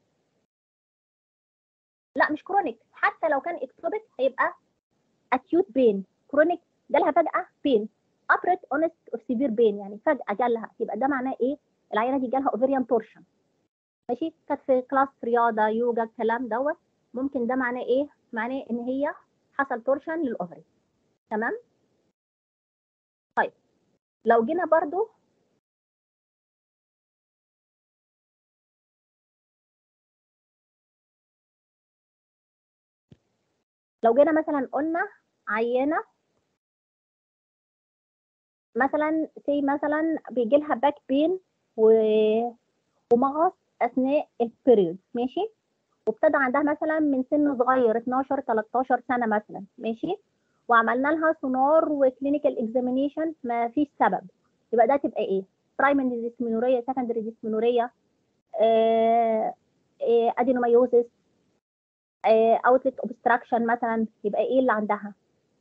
لا مش كرونيك حتى لو كان اكتوبيك هيبقى اكيوت بين كرونيك جالها فجاه بين ابريت اونست اوف سيفير بين يعني فجاه جالها يبقى ده معناه ايه العيانه دي جالها اوفريان تورشن ماشي كانت في كلاس رياضه يوجا الكلام دوت ممكن ده معناه ايه معناه ان هي حصل تورشن للاوفري تمام طيب لو جينا برضو لو جينا مثلا قلنا عينه مثلا سي مثلا بيجي لها باك بين و... ومغص اثناء البيريود ماشي وابتدى عندها مثلا من سن صغير 12 13 سنه مثلا ماشي وعملنا لها سونار وكلينيكال اكزامينيشن ما فيش سبب يبقى ده تبقى ايه برايمري ديسمينوريا سكندري ديسمينوريا آه آه ادينومايوزس اوتلت اوبستراكشن مثلا يبقى ايه اللي عندها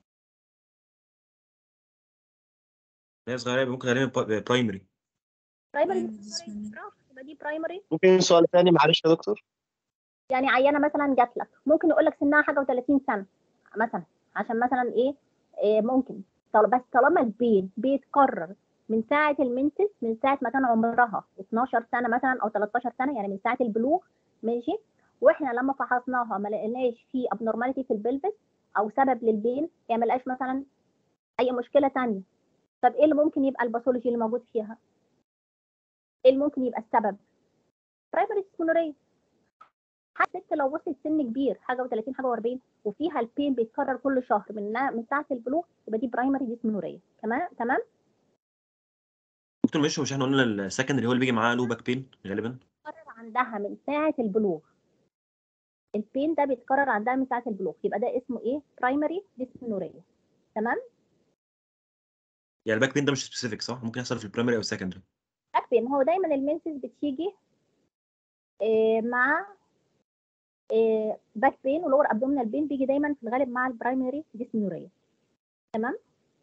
هي صغيره يبقى ممكن غالبا برايمري برايمري Primary dysmenorrhea. برافو يبقى دي برايمري ممكن سؤال تاني معلش يا دكتور يعني عيانه مثلا جات لك ممكن يقول لك سنها حاجه و30 سنه مثلا عشان مثلا ايه, إيه ممكن طل- بس طالما البين بيتكرر من ساعه المنسس من ساعه ما كان عمرها 12 سنه مثلا او 13 سنه يعني من ساعه البلوغ ماشي واحنا لما فحصناها ما لقيناش في abnormality في البلفس او سبب للبين يعني ما لقاش مثلا اي مشكله تانية طب ايه اللي ممكن يبقى الباثولوجي اللي موجود فيها ايه اللي ممكن يبقى السبب برايمري ديسمونوريا حتى ست لو وصلت سن كبير حاجه و30 حاجه و40 وفيها البين بيتكرر كل شهر من من ساعه البلوغ يبقى دي برايمري ديسمونوريا تمام تمام دكتور مش مش احنا قلنا السكندري هو اللي بيجي معاه لو باك بين غالبا بيتكرر عندها من ساعه البلوغ البين ده بيتكرر عندها من ساعه البلوغ يبقى ده اسمه ايه برايمري ديسمونوريا تمام يعني الباك بين ده مش سبيسيفيك صح ممكن يحصل في البرايمري او السكندري باك بين هو دايما المنسز بتيجي آه، مع باك بين ولور ابدومينال بين بيجي دايما في الغالب مع البرايمري ديسمنوريا تمام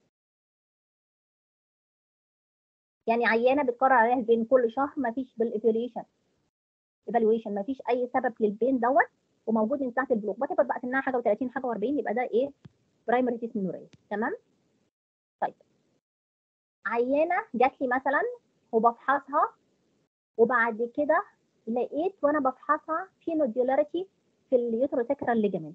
يعني عيانه بتكرر عليها البين كل شهر ما فيش بالايفالويشن ايفالويشن ما فيش اي سبب للبين دوت وموجود من ساعه البلوغ بتبقى بقى انها حاجه و30 حاجه و40 يبقى ده ايه برايمري ديسمنوريا تمام طيب عيانه جات لي مثلا وبفحصها وبعد كده لقيت وانا بفحصها في نوديولاريتي في اليوتروسكرال ليجامنت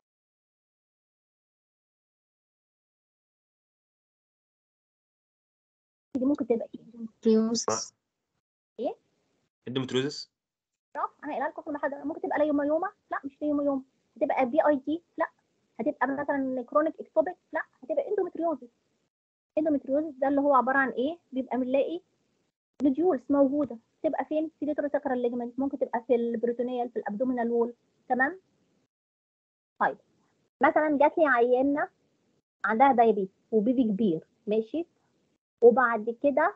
دي ممكن تبقى ايه؟ تيوس اندومتروزس صح انا قايله لكم في المحاضره ممكن تبقى ليوميوما لا مش ليوميوما هتبقى بي اي دي لا هتبقى مثلا كرونيك اكتوبيك لا هتبقى اندومتريوزس اندومتريوزس ده اللي هو عباره عن ايه بيبقى بنلاقي نوديولز موجوده تبقى فين في اليوتروسكرال ليجمنت ممكن تبقى في البروتونيال في الابدومينال وول تمام طيب مثلا جات لي عيانه عندها دايابيت وبيبي كبير ماشي وبعد كده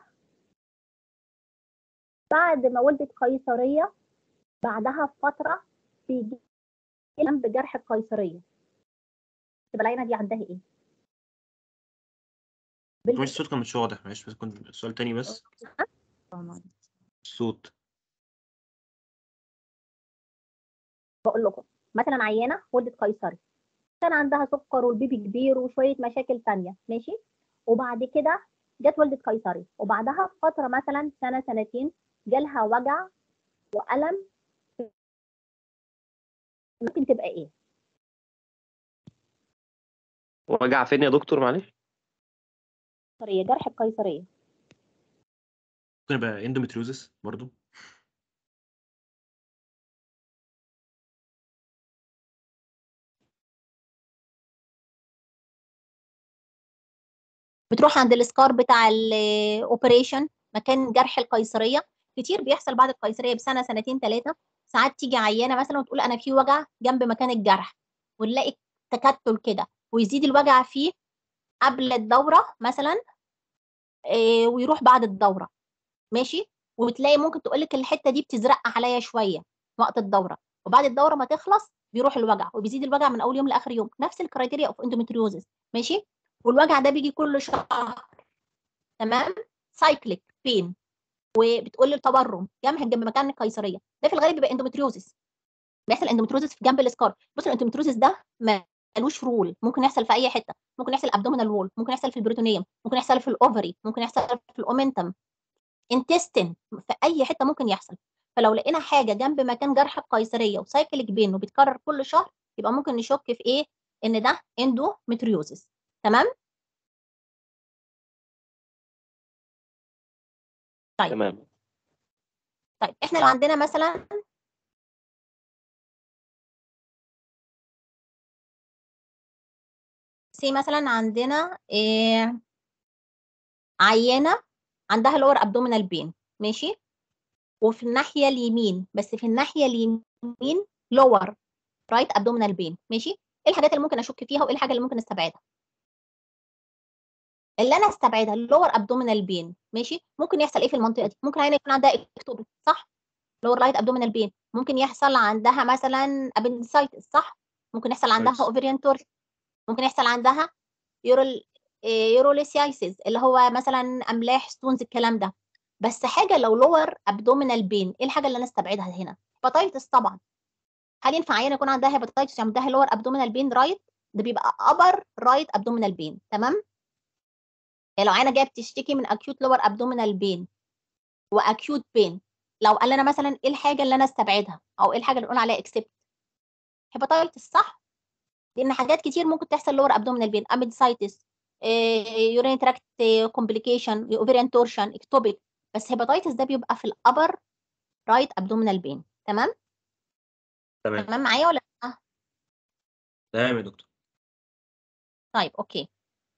بعد ما ولدت قيصريه بعدها بفتره بيجي لم بجرح القيصريه تبقى العينه دي عندها ايه؟ مش الصوت كان مش واضح معلش بس كنت سؤال تاني بس الصوت بقول لكم مثلا عيانه ولدت قيصري كان عندها سكر والبيبي كبير وشويه مشاكل تانية ماشي وبعد كده جت ولدت قيصري وبعدها بفتره مثلا سنه سنتين جالها وجع والم ممكن تبقى ايه وجع فين يا دكتور معلش قيصريه جرح القيصريه ممكن يبقى اندومتروزس برضو بتروح عند السكار بتاع الاوبريشن مكان جرح القيصريه كتير بيحصل بعد القيصريه بسنه سنتين ثلاثه ساعات تيجي عيانه مثلا وتقول انا في وجع جنب مكان الجرح ونلاقي تكتل كده ويزيد الوجع فيه قبل الدوره مثلا إيه ويروح بعد الدوره ماشي وتلاقي ممكن تقول لك الحته دي بتزرق عليا شويه وقت الدوره وبعد الدوره ما تخلص بيروح الوجع وبيزيد الوجع من اول يوم لاخر يوم نفس الكرايتيريا اوف اندوميتريوزس ماشي والوجع ده بيجي كل شهر تمام سايكليك بين وبتقول لي التورم جنب جنب مكان القيصريه ده في الغالب بيبقى اندوميتريوزس بيحصل اندوميتريوزس في جنب السكار بص الاندوميتريوزس ده ملوش رول ممكن يحصل في اي حته ممكن يحصل ابدومينال وول ممكن يحصل في البروتونيوم ممكن يحصل في الاوفري ممكن يحصل في الاومنتم انتستين في اي حته ممكن يحصل فلو لقينا حاجه جنب مكان جرح القيصريه وسايكليك بين وبيتكرر كل شهر يبقى ممكن نشك في ايه ان ده اندوميتريوزس تمام طيب تمام طيب احنا لو عندنا مثلا سي مثلا عندنا إيه عيانه عندها لور ابدومينال بين ماشي وفي الناحيه اليمين بس في الناحيه اليمين لور رايت ابدومينال بين ماشي ايه الحاجات اللي ممكن اشك فيها وايه الحاجه اللي ممكن استبعدها اللي انا استبعدها اللور ابدومينال بين ماشي ممكن يحصل ايه في المنطقه دي ممكن عينه يكون عندها اكتوبر صح لور رايت ابدومينال بين ممكن يحصل عندها مثلا ابندسايتس صح ممكن يحصل عندها كويس. اوفريان تورس ممكن يحصل عندها يورول يوروليسيايسيس اللي هو مثلا املاح ستونز الكلام ده بس حاجه لو لور ابدومينال بين ايه الحاجه اللي انا استبعدها هنا هيباتيتس طبعا هل ينفع عينه يكون عندها هيباتيتس عندها لور ابدومينال بين رايت ده بيبقى ابر رايت ابدومينال بين تمام يعني لو عينه جايه بتشتكي من اكيوت لور ابدومينال بين واكيوت بين لو قال لنا مثلا ايه الحاجه اللي انا استبعدها او ايه الحاجه اللي نقول عليها اكسبت هيباتيتس صح لان حاجات كتير ممكن تحصل لور ابدومينال بين ابندسايتس يورين تراكت كومبليكيشن اوفيريان تورشن اكتوبيك بس هيباتيتس ده بيبقى في الابر رايت ابدومينال بين تمام تمام تمام معايا ولا لأ؟ تمام يا دكتور طيب اوكي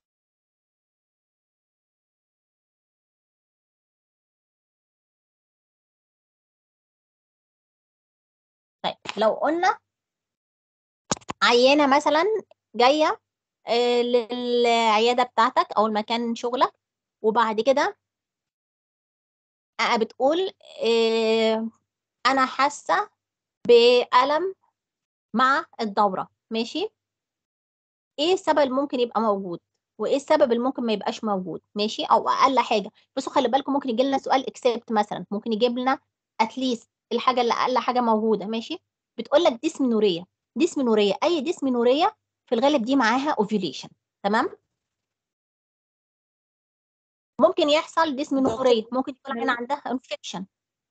طيب لو قلنا عيانة مثلا جاية آه، للعيادة بتاعتك أو المكان شغلك وبعد كده آه، بتقول آه، أنا حاسة بألم مع الدورة ماشي إيه السبب اللي ممكن يبقى موجود وإيه السبب اللي ممكن ما يبقاش موجود ماشي أو أقل حاجة بصوا خلي بالكم ممكن يجي لنا سؤال اكسبت مثلا ممكن يجيب لنا اتليست الحاجة اللي أقل حاجة موجودة ماشي بتقول لك ديسمنورية ديسمنورية أي ديسمنورية في الغالب دي معاها اوفيوليشن تمام ممكن يحصل ديسمنورية ممكن يكون العينة عندها انفكشن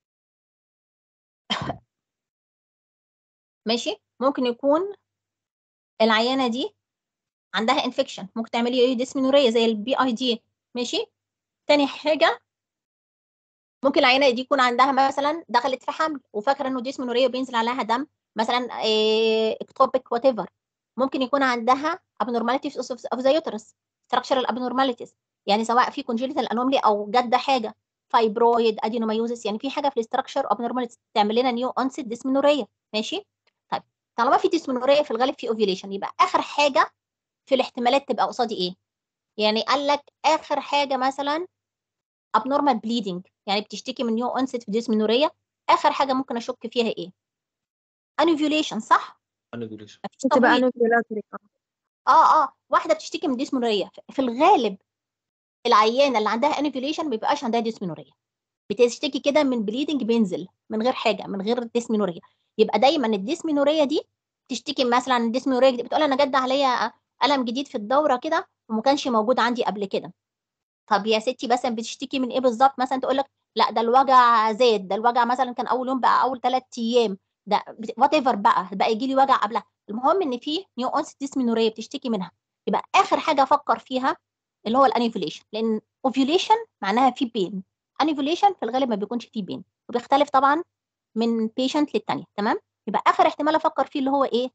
ماشي ممكن يكون العيانة دي عندها انفكشن ممكن تعملي ايه ديسمنورية زي البي اي دي ماشي تاني حاجة ممكن العيانة دي يكون عندها مثلا دخلت في حمل وفاكرة انه ديسمنورية وبينزل عليها دم مثلا اكتوبيك وات ايفر ممكن يكون عندها abnormalities of the uterus structural abnormalities يعني سواء في congenital anomaly او جد حاجه فايبرويد ادينومايوزس يعني في حاجه في الاستراكشر abnormalities تعمل لنا نيو اونست ديسمنوريا ماشي طيب طالما في ديسمنوريا في الغالب في اوفيوليشن يبقى اخر حاجه في الاحتمالات تبقى قصادي ايه يعني قال لك اخر حاجه مثلا abnormal bleeding يعني بتشتكي من نيو اونست في ديسمنوريا اخر حاجه ممكن اشك فيها ايه انوفيوليشن صح انوفيوليشن مفيش تبقى تبويض انوفيولاتري اه اه واحده بتشتكي من ديسمنوريا في الغالب العيانه اللي عندها انفيوليشن ما بيبقاش عندها ديسمنوريا بتشتكي كده من بليدنج بينزل من غير حاجه من غير ديسمنوريا يبقى دايما الديسمنوريا دي تشتكي مثلا الديسمنوريا دي بتقول انا جد عليا الم جديد في الدوره كده وما كانش موجود عندي قبل كده طب يا ستي مثلا بتشتكي من ايه بالظبط مثلا تقول لك لا ده الوجع زاد ده الوجع مثلا كان اول يوم بقى اول ثلاث ايام ده وات ايفر بقى بقى يجي لي وجع قبلها المهم ان في نيو اونس ديسمنوريا بتشتكي منها يبقى اخر حاجه افكر فيها اللي هو الانيفوليشن لان اوفيوليشن معناها في بين انيفوليشن في الغالب ما بيكونش فيه بين وبيختلف طبعا من بيشنت للتانيه تمام يبقى اخر احتمال افكر فيه اللي هو ايه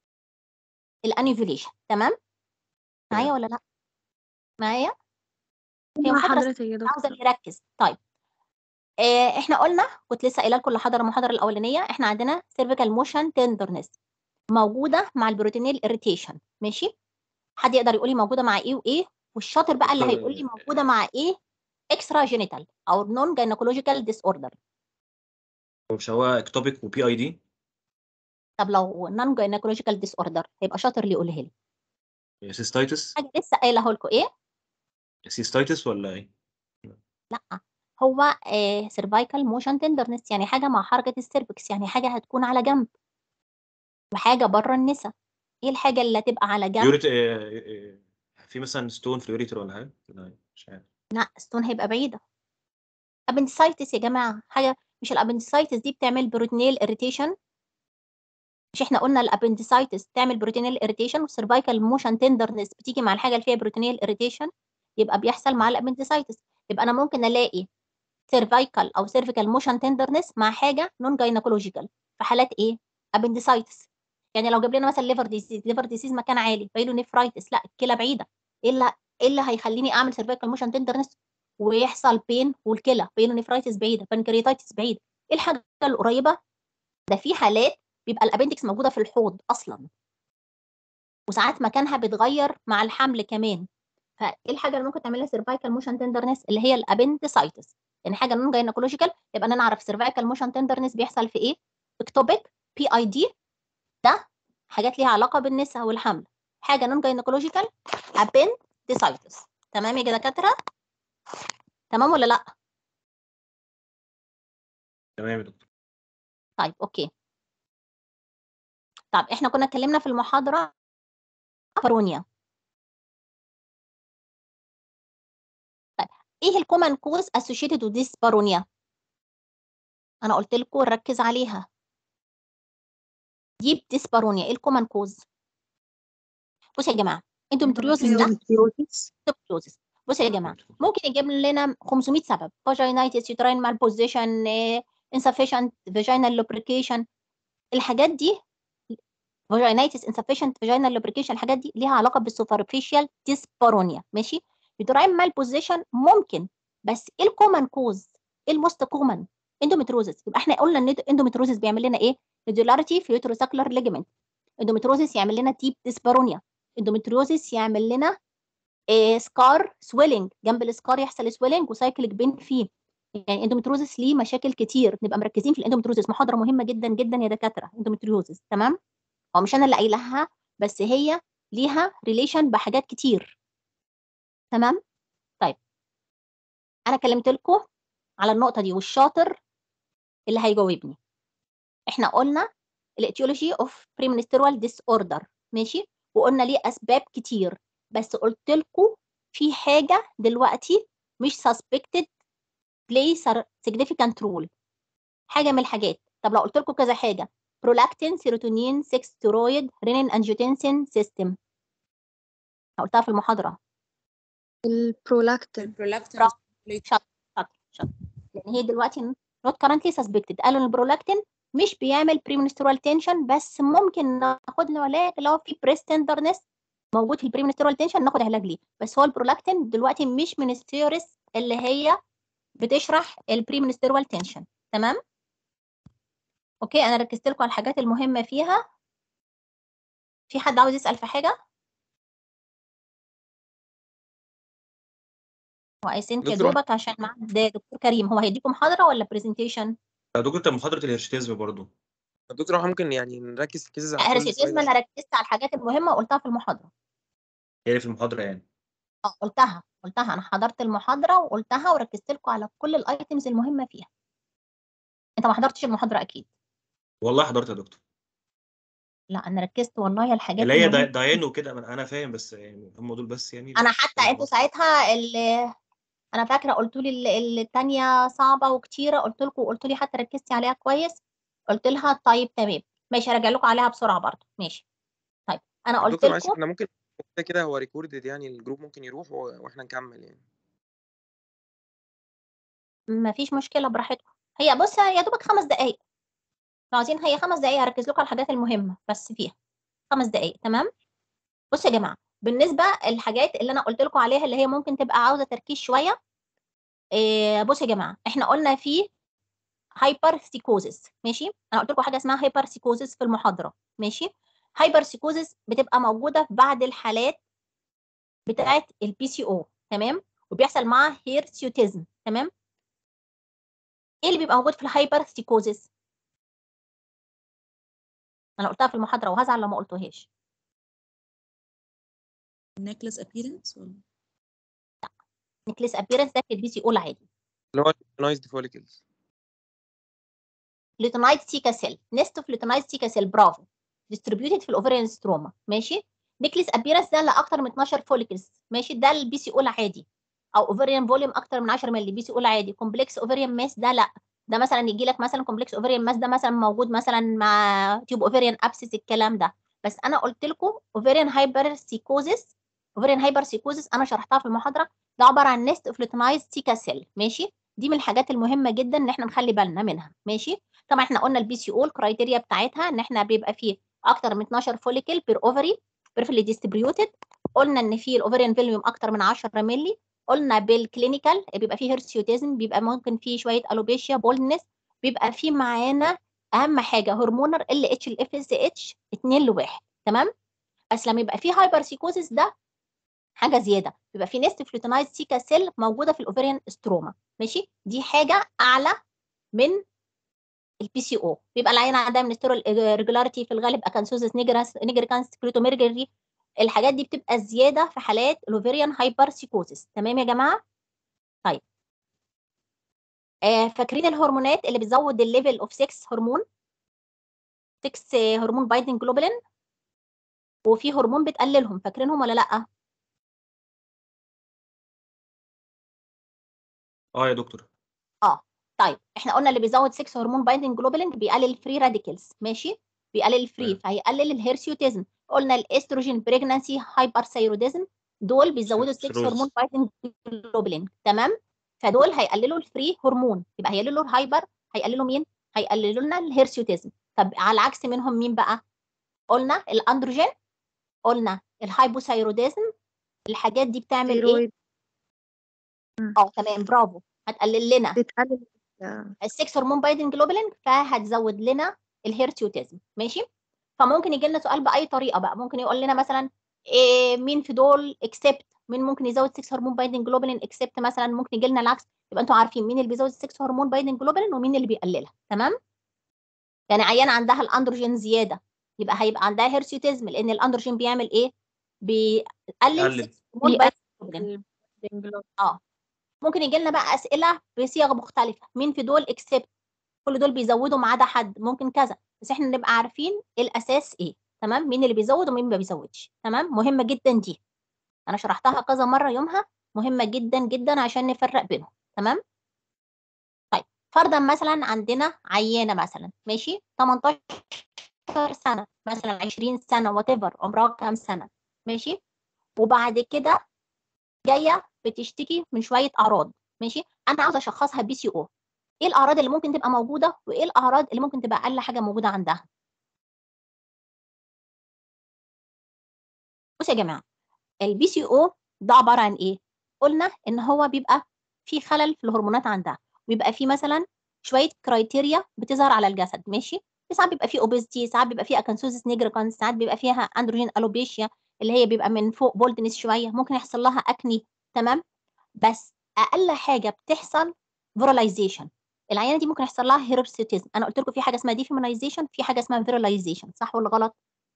الانيفوليشن تمام معايا ولا لا معايا هي مع محاضره حضرتك يا عاوزه دكتور يركز طيب آه احنا قلنا كنت لسه قايله لكم اللي حضر المحاضره الاولانيه احنا عندنا سيرفيكال موشن تندرنس موجوده مع البروتينيل اريتيشن ماشي حد يقدر يقول لي موجوده مع ايه وايه والشاطر بقى اللي دكتور، هيقول لي موجوده مع ايه اكسترا جينيتال او نون جاينيكولوجيكال ديس اوردر مش هو اكتوبيك وبي اي دي طب لو نون جاينيكولوجيكال ديس اوردر هيبقى شاطر اللي يقولها لي سيستايتس حاجه لسه قايله لكم ايه سيستايتس ولا ايه؟ لا هو سيرفايكال موشن تندرنس يعني حاجه مع حركه السيرفكس يعني حاجه هتكون على جنب وحاجه بره النسا ايه الحاجه اللي هتبقى على جنب يوريت في مثلا ستون في اليوريتر ولا حاجه؟ لا مش عارف لا ستون هيبقى بعيده ابندسايتس يا جماعه حاجه مش الابندسايتس دي بتعمل بروتينيل اريتيشن مش احنا قلنا الابندسايتس تعمل بروتينيل اريتيشن والسيرفايكال موشن تندرنس بتيجي مع الحاجه اللي فيها بروتينيل اريتيشن يبقى بيحصل مع الابندسايتس يبقى انا ممكن الاقي سيرفايكال او سيرفيكال موشن تندرنس مع حاجه نون جاينيكولوجيكال في حالات ايه ابندسايتس يعني لو جاب لنا مثلا ليفر ديزيز ليفر ديزيز مكان عالي بايلو نفرايتس لا الكلى بعيده ايه اللي ايه اللي هيخليني اعمل سيرفايكال موشن تندرنس ويحصل بين والكلى بايلو نفرايتس بعيده بانكرياتايتس بعيده ايه الحاجه القريبه ده في حالات بيبقى الابندكس موجوده في الحوض اصلا وساعات مكانها بيتغير مع الحمل كمان فايه الحاجه اللي ممكن تعملها سيرفايكال موشن تندرنس اللي هي الابندسايتس يعني حاجه نون جاينيكولوجيكال يبقى انا نعرف سيرفايكال موشن تندرنس بيحصل في ايه اكتوبيك بي اي دي ده حاجات ليها علاقه بالنساء والحمل حاجه نون جاينيكولوجيكال ابندسايتس تمام يا دكاتره تمام ولا لا تمام يا دكتور طيب اوكي طب احنا كنا اتكلمنا في المحاضره بارونيا طيب ايه الكومن كوز associated with this بارونيا انا قلت لكم نركز عليها ديب ديسبارونيا ايه الكومن كوز بصوا يا جماعه اندومتريوزس ده endometriosis. endometriosis بصوا يا جماعه ممكن يجيب لنا 500 سبب vaginitis uterine malposition eh, insufficient vaginal lubrication الحاجات دي vaginitis insufficient vaginal lubrication الحاجات دي ليها علاقه بالسوبرفيشال ديسبارونيا ماشي uterine malposition ممكن بس ايه الكومن كوز ايه الموست كومن اندومتروزس يبقى احنا قلنا ان اندومتروزس بيعمل لنا ايه نودولاريتي في يوتروساكلر ليجمنت اندومتروزس يعمل لنا ديب ديسبارونيا اندومتريوزس يعمل لنا إيه سكار سويلنج جنب السكار يحصل سويلنج وسايكليك بين فيه يعني اندومتريوزس ليه مشاكل كتير نبقى مركزين في الاندومتريوزس محاضره مهمه جدا جدا يا دكاتره اندومتريوزس تمام هو مش انا اللي قايلها بس هي ليها ريليشن بحاجات كتير تمام طيب انا كلمت لكم على النقطه دي والشاطر اللي هيجاوبني احنا قلنا الاتيولوجي اوف بريمنسترال ديس اوردر ماشي وقلنا ليه اسباب كتير بس قلت لكم في حاجه دلوقتي مش suspected play significant role حاجه من الحاجات طب لو قلت لكم كذا حاجه برولاكتين سيروتونين 6 ستيرويد رينين انجيوتنسين سيستم قلتها في المحاضره البرولاكتين البرولاكتين برافو. شاطر شاطر شاطر لان هي دلوقتي not currently suspected قالوا ان البرولاكتين مش بيعمل بريمنسترال تنشن بس ممكن ناخد له علاج لو في بريست تندرنس موجود في البريمنسترال تنشن ناخد علاج ليه بس هو البرولاكتين دلوقتي مش من الثيوريز اللي هي بتشرح البريمنسترال تنشن تمام اوكي انا ركزت لكم على الحاجات المهمه فيها في حد عاوز يسال في حاجه وعايزين دكتور، تجربك عشان معاك دكتور كريم هو هيديكم محاضره ولا برزنتيشن دكتور كان محاضره الهرشتيزم برضو طب دكتور احنا ممكن يعني نركز في كيسز على كل هرشيتيزم سلايد انا ركزت على الحاجات المهمه وقلتها في المحاضره هي اللي في المحاضره يعني اه قلتها قلتها انا حضرت المحاضره وقلتها وركزت لكم على كل الايتمز المهمه فيها انت ما حضرتش المحاضره اكيد والله حضرت يا دكتور لا انا ركزت والله على الحاجات اللي هي المهمة. دا- داين وكده أنا- انا فاهم بس يعني هم دول بس يعني انا حتى انتوا ساعتها اللي انا فاكره قلتوا لي الثانيه صعبه وكتيره قلت لكم قلت لي حتى ركزتي عليها كويس قلت لها طيب تمام ماشي هرجع لكم عليها بسرعه برضه ماشي طيب انا قلت دكتور معلش لكم احنا ممكن كده كده هو ريكوردد يعني الجروب ممكن يروح و- واحنا نكمل يعني مفيش مشكله براحتكم هي بص يا دوبك خمس دقائق لو عايزين هي خمس دقائق هركز لكم على الحاجات المهمه بس فيها خمس دقائق تمام بصوا يا جماعه بالنسبه الحاجات اللي انا قلت لكم عليها اللي هي ممكن تبقى عاوزه تركيز شويه إيه بصوا يا جماعه احنا قلنا في هايبر سيكوزس ماشي انا قلت لكم حاجه اسمها هايبر سيكوزس في المحاضره ماشي هايبر سيكوزس بتبقى موجوده في بعض الحالات بتاعه البي سي او تمام وبيحصل معاها هيرسيوتيزم تمام ايه اللي بيبقى موجود في الهايبر سيكوزس انا قلتها في المحاضره وهزعل لو ما قلتوهاش necklace appearance ولا نكليس ابيرنس ده في البي سي او العادي اللي هو نايزد فوليكلز ليتونايت سيكا سيل نست اوف ليتونايت سيكا سيل برافو ديستريبيوتد في الاوفريان ستروما ماشي نيكليس ابيرنس ده لاكتر من 12 فوليكلز ماشي ده البي سي او العادي او اوفريان فوليوم اكتر من 10 مللي بي سي او العادي كومبلكس اوفريان ماس ده لا ده مثلا يجي لك مثلا كومبلكس اوفريان ماس ده مثلا موجود مثلا مع تيوب اوفريان ابسس الكلام ده بس انا قلت لكم اوفريان هايبر سيكوزس اوفريان هايبر سيكوزس انا شرحتها في المحاضره ده عباره عن نست اوف ليتونايز سيكا سيل ماشي دي من الحاجات المهمه جدا ان احنا نخلي بالنا منها ماشي طبعا احنا قلنا البي سي او الكرايتيريا بتاعتها ان احنا بيبقى فيه اكتر من 12 فوليكل بير اوفري بيرفلي ديستريبيوتد قلنا ان في الاوفريان فوليوم اكتر من 10 مللي قلنا بالكلينيكال بيبقى فيه هيرسيوتيزم بيبقى ممكن فيه شويه الوبيشيا بولنس بيبقى فيه معانا اهم حاجه هرمونر ال اتش الاف اس اتش 2 لواحد تمام بس لما يبقى فيه هايبر سيكوزيس ده حاجه زياده بيبقى في نست فلوتينايز سيكا سيل موجوده في الاوفريان ستروما ماشي دي حاجه اعلى من البي سي او بيبقى العين عندها منسترول ريجولاريتي في الغالب اكانسوزس نيجراس نيجريكانس كريتوميرجري الحاجات دي بتبقى زياده في حالات الاوفريان هايبر سيكوزيس تمام يا جماعه طيب آه فاكرين الهرمونات اللي بتزود الليفل اوف 6 هرمون 6 هرمون بايندنج جلوبولين وفي هرمون بتقللهم فاكرينهم ولا لا اه يا دكتور اه طيب احنا قلنا اللي بيزود 6 هرمون بايندنج جلوبولين بيقلل الفري راديكلز ماشي بيقلل الفري تمام. فهيقلل الهيرسيوتيزم قلنا الاستروجين بريجنانسي هايبرثايروديزم دول بيزودوا السكس سيروز. هرمون بايتنج جلوبولين تمام فدول هيقللوا الفري هرمون يبقى هيقللوا الهايبر هيقللوا مين هيقللوا لنا الهيرسيوتيزم طب على العكس منهم مين بقى قلنا الاندروجين قلنا الهايبوثايروديزم الحاجات دي بتعمل ايه ثيرويد اه تمام برافو هتقلل لنا بتقلل ال- السكس هرمون بايدنج جلوبولين فهتزود لنا الهيرتيوتيزم ماشي فممكن يجي لنا سؤال باي طريقه بقى ممكن يقول لنا مثلا إيه مين في دول اكسبت مين ممكن يزود 6 هرمون بايدنج جلوبولين اكسبت مثلا ممكن يجي لنا العكس يبقى انتوا عارفين مين اللي بيزود 6 هرمون بايدنج جلوبولين ومين اللي بيقللها تمام يعني عيان عندها الاندروجين زياده يبقى هيبقى عندها هيرسيوتيزم لان الاندروجين بيعمل ايه بيقلل يقلل. 6 هرمون بيقلل بايدنج جلوبولين اه ممكن يجي لنا بقى اسئله بصيغ مختلفه مين في دول اكسبت كل دول بيزودوا ما عدا حد ممكن كذا بس احنا نبقى عارفين الاساس ايه تمام مين اللي بيزود ومين ما بيزودش تمام مهمه جدا دي انا شرحتها كذا مره يومها مهمه جدا جدا عشان نفرق بينهم تمام طيب فرضا مثلا عندنا عيانه مثلا ماشي 18 سنه مثلا 20 سنه وات عمرها كام سنه ماشي وبعد كده جايه بتشتكي من شويه اعراض ماشي انا عاوزه اشخصها بي سي او ايه الاعراض اللي ممكن تبقى موجوده وايه الاعراض اللي ممكن تبقى اقل حاجه موجوده عندها بصوا يا جماعه البي سي او ده عباره عن ايه قلنا ان هو بيبقى في خلل في الهرمونات عندها بيبقى في مثلا شويه كرايتيريا بتظهر على الجسد ماشي ساعات بيبقى في اوبيزيتي ساعات بيبقى في اكنسوزيس نيجريكانس ساعات بيبقى فيها اندروجين الوبيشيا اللي هي بيبقى من فوق بولدنس شويه ممكن يحصل لها اكني تمام بس اقل حاجه بتحصل فيراليزيشن العيانه دي ممكن يحصل لها هيرسيتيزم انا قلت لكم في حاجه اسمها ديفيمينايزيشن في حاجه اسمها فيراليزيشن صح ولا غلط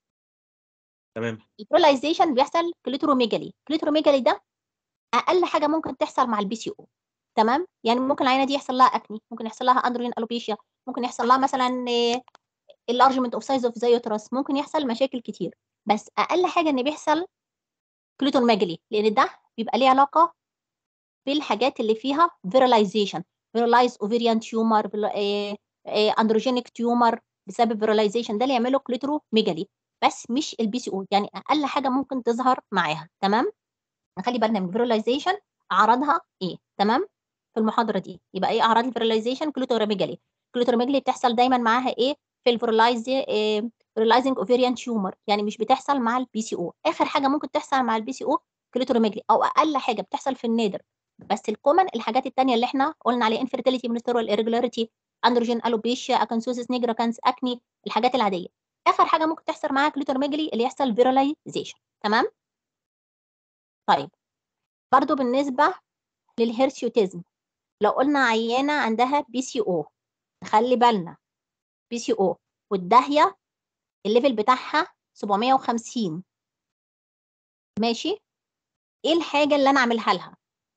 تمام الفيراليزيشن بيحصل كليتروميجالي كليتروميجالي ده اقل حاجه ممكن تحصل مع البي سي او تمام يعني ممكن العينه دي يحصل لها اكني ممكن يحصل لها اندروين الوبيشيا ممكن يحصل لها مثلا اللارجمنت اوف سايز اوف زيوترس ممكن يحصل مشاكل كتير بس اقل حاجه ان بيحصل كليتوميجالي لان ده بيبقى ليه علاقه بالحاجات اللي فيها فيراليزيشن فيرالايز اوفيريان تيومر اندروجينيك تيومر بسبب فيراليزيشن ده اللي يعمله كليتروميجالي بس مش البي سي او يعني اقل حاجه ممكن تظهر معاها تمام نخلي بالنا من الفيراليزيشن اعراضها ايه تمام في المحاضره دي يبقى ايه اعراض الفيراليزيشن كليتوميجالي كليتوميجالي بتحصل دايما معاها ايه في الفيرالايز فيرالايزنج اوفيريان تيومر يعني مش بتحصل مع البي سي او اخر حاجه ممكن تحصل مع البي سي او كليتوميجالي او اقل حاجه بتحصل في النادر بس الكومن الحاجات التانية اللي احنا قلنا عليها انفيرتيليتي منسترول irregularity اندروجين الوبيشيا اكنسوسيس نيجراكانس اكني الحاجات العاديه اخر حاجه ممكن تحصل معاها كليتورميجلي اللي يحصل فيراليزيشن تمام طيب برضو بالنسبه للهيرسيوتيزم لو قلنا عيانه عندها بي سي او نخلي بالنا بي سي او والداهيه الليفل بتاعها 750 ماشي ايه الحاجه اللي انا اعملها لها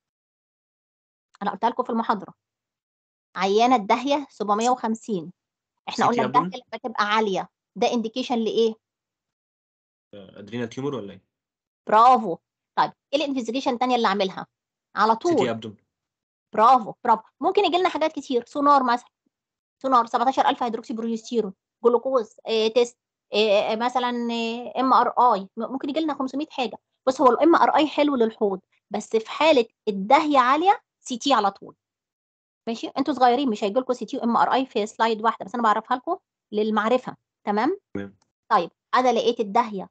انا قلت لكم في المحاضره عيانه الداهيه 750 احنا CT قلنا abdomen؟ الداهيه لما تبقى عاليه ده انديكيشن لايه ادرينال تيومر ولا ايه؟ برافو طيب ايه الانفستيجيشن الثانيه اللي اعملها على سي تي طول ابدوم برافو برافو ممكن يجي لنا حاجات كتير سونار مثلا سونار 17000 هيدروكسي بروجستيرون جلوكوز إيه تيست إيه مثلا ام ار اي ممكن يجي لنا 500 حاجه بص هو الام ار اي حلو للحوض بس في حاله الداهيه عاليه سي تي على طول ماشي انتوا صغيرين مش هيجي لكم سي تي وام ار اي في سلايد واحده بس انا بعرفها لكم للمعرفه تمام تمام. طيب انا لقيت الداهيه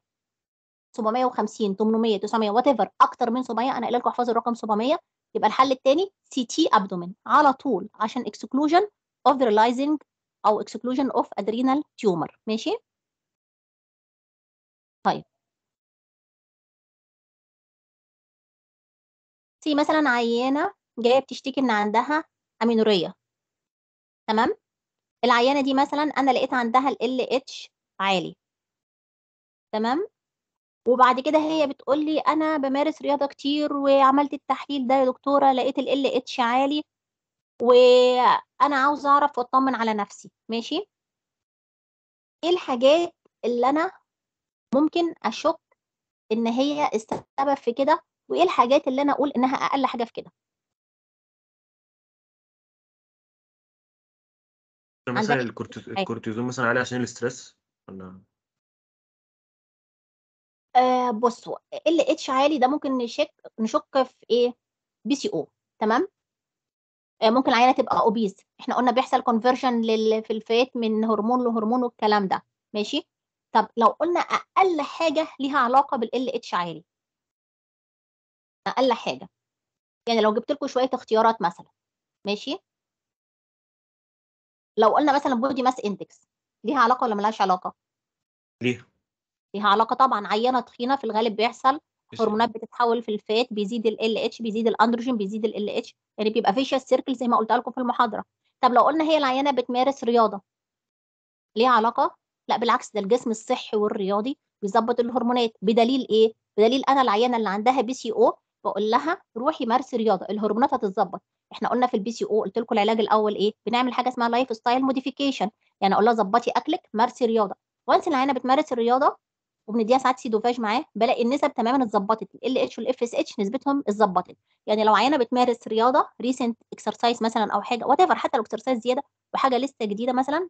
750 800 900 وات ايفر اكتر من 700 انا قايله لكم احفظوا الرقم 700 يبقى الحل الثاني سي تي ابدومين على طول عشان اكسكلوجن اوف فيرلايزنج او اكسكلوجن اوف ادرينال تيومر ماشي طيب سي مثلا عيانه جايه بتشتكي ان عندها امينوريه تمام العيانه دي مثلا انا لقيت عندها ال اتش عالي تمام وبعد كده هي بتقول لي انا بمارس رياضه كتير وعملت التحليل ده يا دكتوره لقيت ال اتش عالي وانا عاوزه اعرف واطمن على نفسي ماشي ايه الحاجات اللي انا ممكن اشك ان هي السبب في كده وايه الحاجات اللي انا اقول انها اقل حاجه في كده مثلا عندك الكورتيز- حاجة. الكورتيزون مثلا عالي عشان الاسترس ولا آه بصوا ال اتش عالي ده ممكن نشك نشك في ايه بي سي او تمام آه ممكن العينه تبقى اوبيز احنا قلنا بيحصل كونفرجن لل في الفات من هرمون لهرمون والكلام ده ماشي طب لو قلنا اقل حاجه ليها علاقه بالال اتش عالي اقل حاجه يعني لو جبت لكم شويه اختيارات مثلا ماشي لو قلنا مثلا بودي ماس اندكس ليها علاقه ولا ملهاش علاقه ليه؟ ليها علاقه طبعا عينه تخينه في الغالب بيحصل هرمونات بتتحول في الفات بيزيد ال اتش بيزيد الاندروجين بيزيد ال اتش يعني بيبقى فيشيس سيركل زي ما قلت لكم في المحاضره طب لو قلنا هي العينه بتمارس رياضه ليها علاقه لا بالعكس ده الجسم الصحي والرياضي بيظبط الهرمونات بدليل ايه بدليل انا العينه اللي عندها بي سي او بقول لها روحي مارسي رياضه الهرمونات هتتظبط احنا قلنا في البي سي او قلت لكم العلاج الاول ايه بنعمل حاجه اسمها لايف ستايل موديفيكيشن يعني اقول لها ظبطي اكلك مارسي رياضه وانس العينه بتمارس الرياضه وبنديها ساعات سيدوفاج معاه بلاقي النسب تماما اتظبطت ال اتش والاف اس اتش نسبتهم اتظبطت يعني لو عينه بتمارس رياضه ريسنت اكسرسايز مثلا او حاجه وات ايفر حتى لو اكسرسايز زياده وحاجه لسه جديده مثلا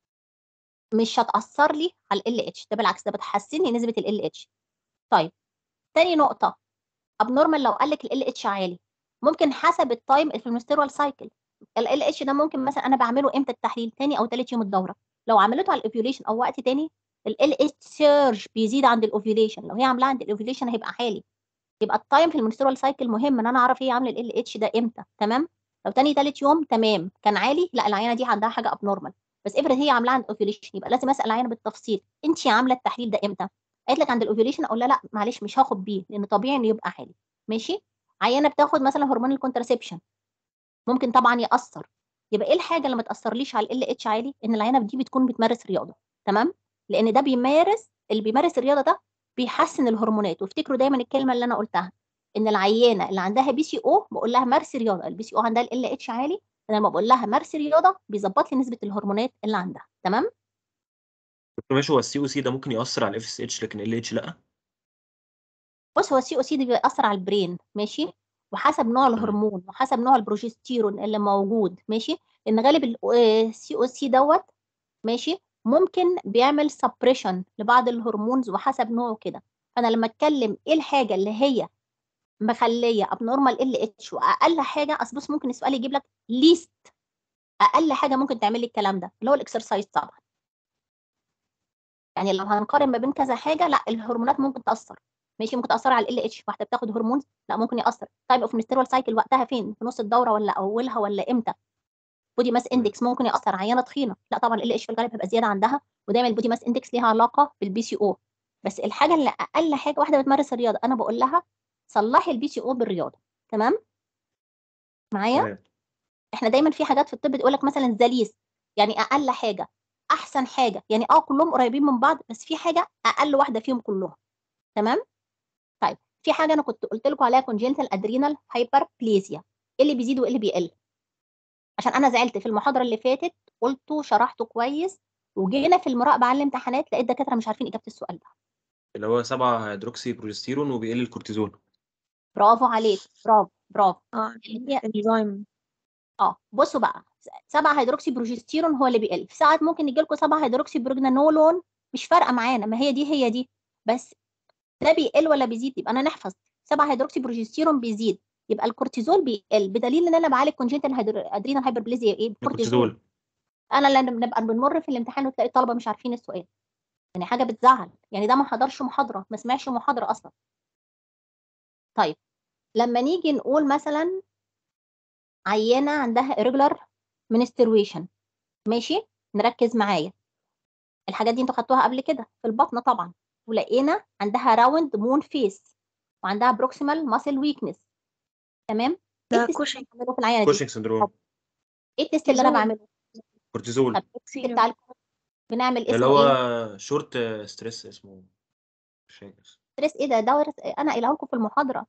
مش هتاثر لي على ال اتش ده بالعكس ده بتحسن لي نسبه ال اتش طيب تاني نقطه ابنورمال لو قال لك ال اتش عالي ممكن حسب التايم في المستيرول سايكل ال اتش ده ممكن مثلا انا بعمله امتى التحليل تاني او تالت يوم الدوره لو عملته على الاوفيوليشن او وقت تاني ال اتش سيرج بيزيد عند الاوفيوليشن لو هي عاملاه عند الاوفيوليشن هيبقى عالي يبقى التايم في المنسترول سايكل مهم ان انا اعرف هي عامله ال اتش ده امتى تمام لو تاني تالت يوم تمام كان عالي لا العينه دي عندها حاجه ابنورمال بس افرض هي عاملاه عند الاوفيوليشن يبقى لازم اسال العينه بالتفصيل انت عامله التحليل ده امتى قالت لك عند الاوفيوليشن اقول لها لا معلش مش هاخد بيه لان طبيعي انه يبقى عالي ماشي عينه بتاخد مثلا هرمون الكونتراسبشن ممكن طبعا ياثر يبقى ايه الحاجه اللي ما تاثرليش على ال اتش عالي ان العينه دي بتكون بتمارس رياضه تمام لان ده بيمارس اللي بيمارس الرياضه ده بيحسن الهرمونات وافتكروا دايما الكلمه اللي انا قلتها ان العيانه اللي عندها بي سي او بقول لها مارسي رياضه البي سي او عندها ال اتش عالي انا لما بقول لها مارسي رياضه بيظبط لي نسبه الهرمونات اللي عندها تمام دكتور ماشي هو السي او سي ده ممكن يأثر على الاف اس اتش لكن ال اتش لا بص هو السي او سي ده بيأثر على البرين ماشي وحسب نوع الهرمون وحسب نوع البروجستيرون اللي موجود ماشي لان غالب السي او سي دوت ماشي ممكن بيعمل سبريشن لبعض الهرمونز وحسب نوعه كده فانا لما اتكلم ايه الحاجه اللي هي مخليه ابنورمال ال اتش واقل حاجه اصل بص ممكن السؤال يجيب لك ليست اقل حاجه ممكن تعمل لي الكلام ده اللي هو الاكسرسايز طبعا يعني لو هنقارن ما بين كذا حاجه لا الهرمونات ممكن تاثر ماشي ممكن تاثر على ال اتش واحده بتاخد هرمون لا ممكن ياثر طيب اوف منسترول سايكل وقتها فين في نص الدوره ولا اولها ولا امتى بودي ماس اندكس ممكن ياثر عينه تخينه لا طبعا ال اتش في الغالب هيبقى زياده عندها ودايما البودي ماس اندكس ليها علاقه بالبي سي او بس الحاجه اللي اقل حاجه واحده بتمارس الرياضه انا بقول لها صلحي البي سي او بالرياضه تمام معايا تمام احنا دايما في حاجات في الطب تقول لك مثلا زليس يعني اقل حاجه احسن حاجه يعني اه كلهم قريبين من بعض بس في حاجه اقل واحده فيهم كلهم تمام طيب في حاجه انا كنت قلت لكم عليها كونجنتال ادرينال هايبربليزيا ايه اللي بيزيد وايه اللي بيقل عشان انا زعلت في المحاضره اللي فاتت قلته شرحته كويس وجينا في المراقبه على الامتحانات لقيت دكاتره مش عارفين اجابه السؤال ده اللي هو 7 هيدروكسي بروجستيرون وبيقل الكورتيزون برافو عليك برافو برافو اه هي الانزيم اه بصوا بقى 7 هيدروكسي بروجستيرون هو اللي بيقل في ساعات ممكن يجي لكم 7 هيدروكسي بروجنانولون مش فارقه معانا ما هي دي هي دي بس ده بيقل ولا بيزيد يبقى انا نحفظ 7 هيدروكسي بروجستيرون بيزيد يبقى الكورتيزول بيقل بدليل ان انا بعالج كونجنتال ادرينال هايبربليزيا ايه بكورتيزول الكورتيزول انا اللي بنبقى بنمر في الامتحان وتلاقي الطلبه مش عارفين السؤال يعني حاجه بتزعل يعني ده ما حضرش محاضره ما سمعش محاضره اصلا طيب لما نيجي نقول مثلا عيانه عندها irregular menstruation ماشي نركز معايا الحاجات دي انتوا خدتوها قبل كده في البطنه طبعا ولقينا عندها راوند مون فيس وعندها بروكسيمال ماسل ويكنس تمام ايه ده التست كوشنج. اللي بعمله في العيانه دي كوشنج سندروم ايه التست اللي انا كورتيزول. بعمله كورتيزول طب التست بتاع الكورت بنعمل اللي اسمه هو ايه شورت ستريس اسمه مش فاكر ستريس ايه ده دورة انا قايلها لكم في المحاضره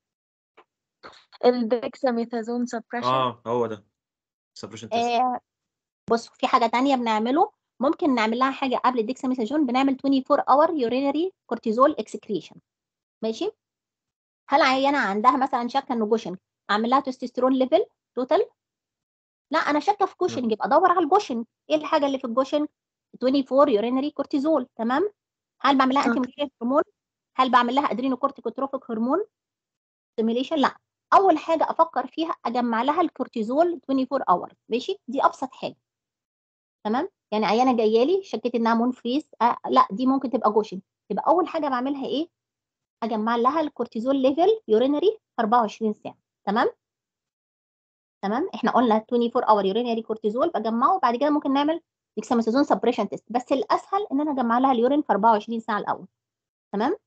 الدexamethasone suppression اه هو ده سبريشن تيست آه بصوا في حاجه تانية بنعمله ممكن نعمل لها حاجه قبل الديكساميثازون بنعمل 24 اور يورينري كورتيزول اكسكريشن ماشي هل عيانه عندها مثلا شاكه انه جوشنج اعمل لها تستوستيرون ليفل توتال لا انا شاكه في جوشنج يبقى ادور على الجوشنج ايه الحاجه اللي في الجوشنج 24 يورينري كورتيزول تمام هل بعمل لها أوكي. انتي موليشن هرمون هل بعمل لها ادرينوكورتيكوتروفيك هرمون ستيميليشن لا اول حاجه افكر فيها اجمع لها الكورتيزول 24 اور ماشي دي ابسط حاجه تمام يعني عيانه جايه لي شكيت انها مون فريز آه لا دي ممكن تبقى جوشن يبقى اول حاجه بعملها ايه اجمع لها الكورتيزول ليفل يورينري 24 ساعه تمام تمام احنا قلنا 24 اور يورينري كورتيزول بجمعه وبعد كده ممكن نعمل ديكساميثازون سبريشن تيست بس الاسهل ان انا اجمع لها اليورين في 24 ساعه الاول تمام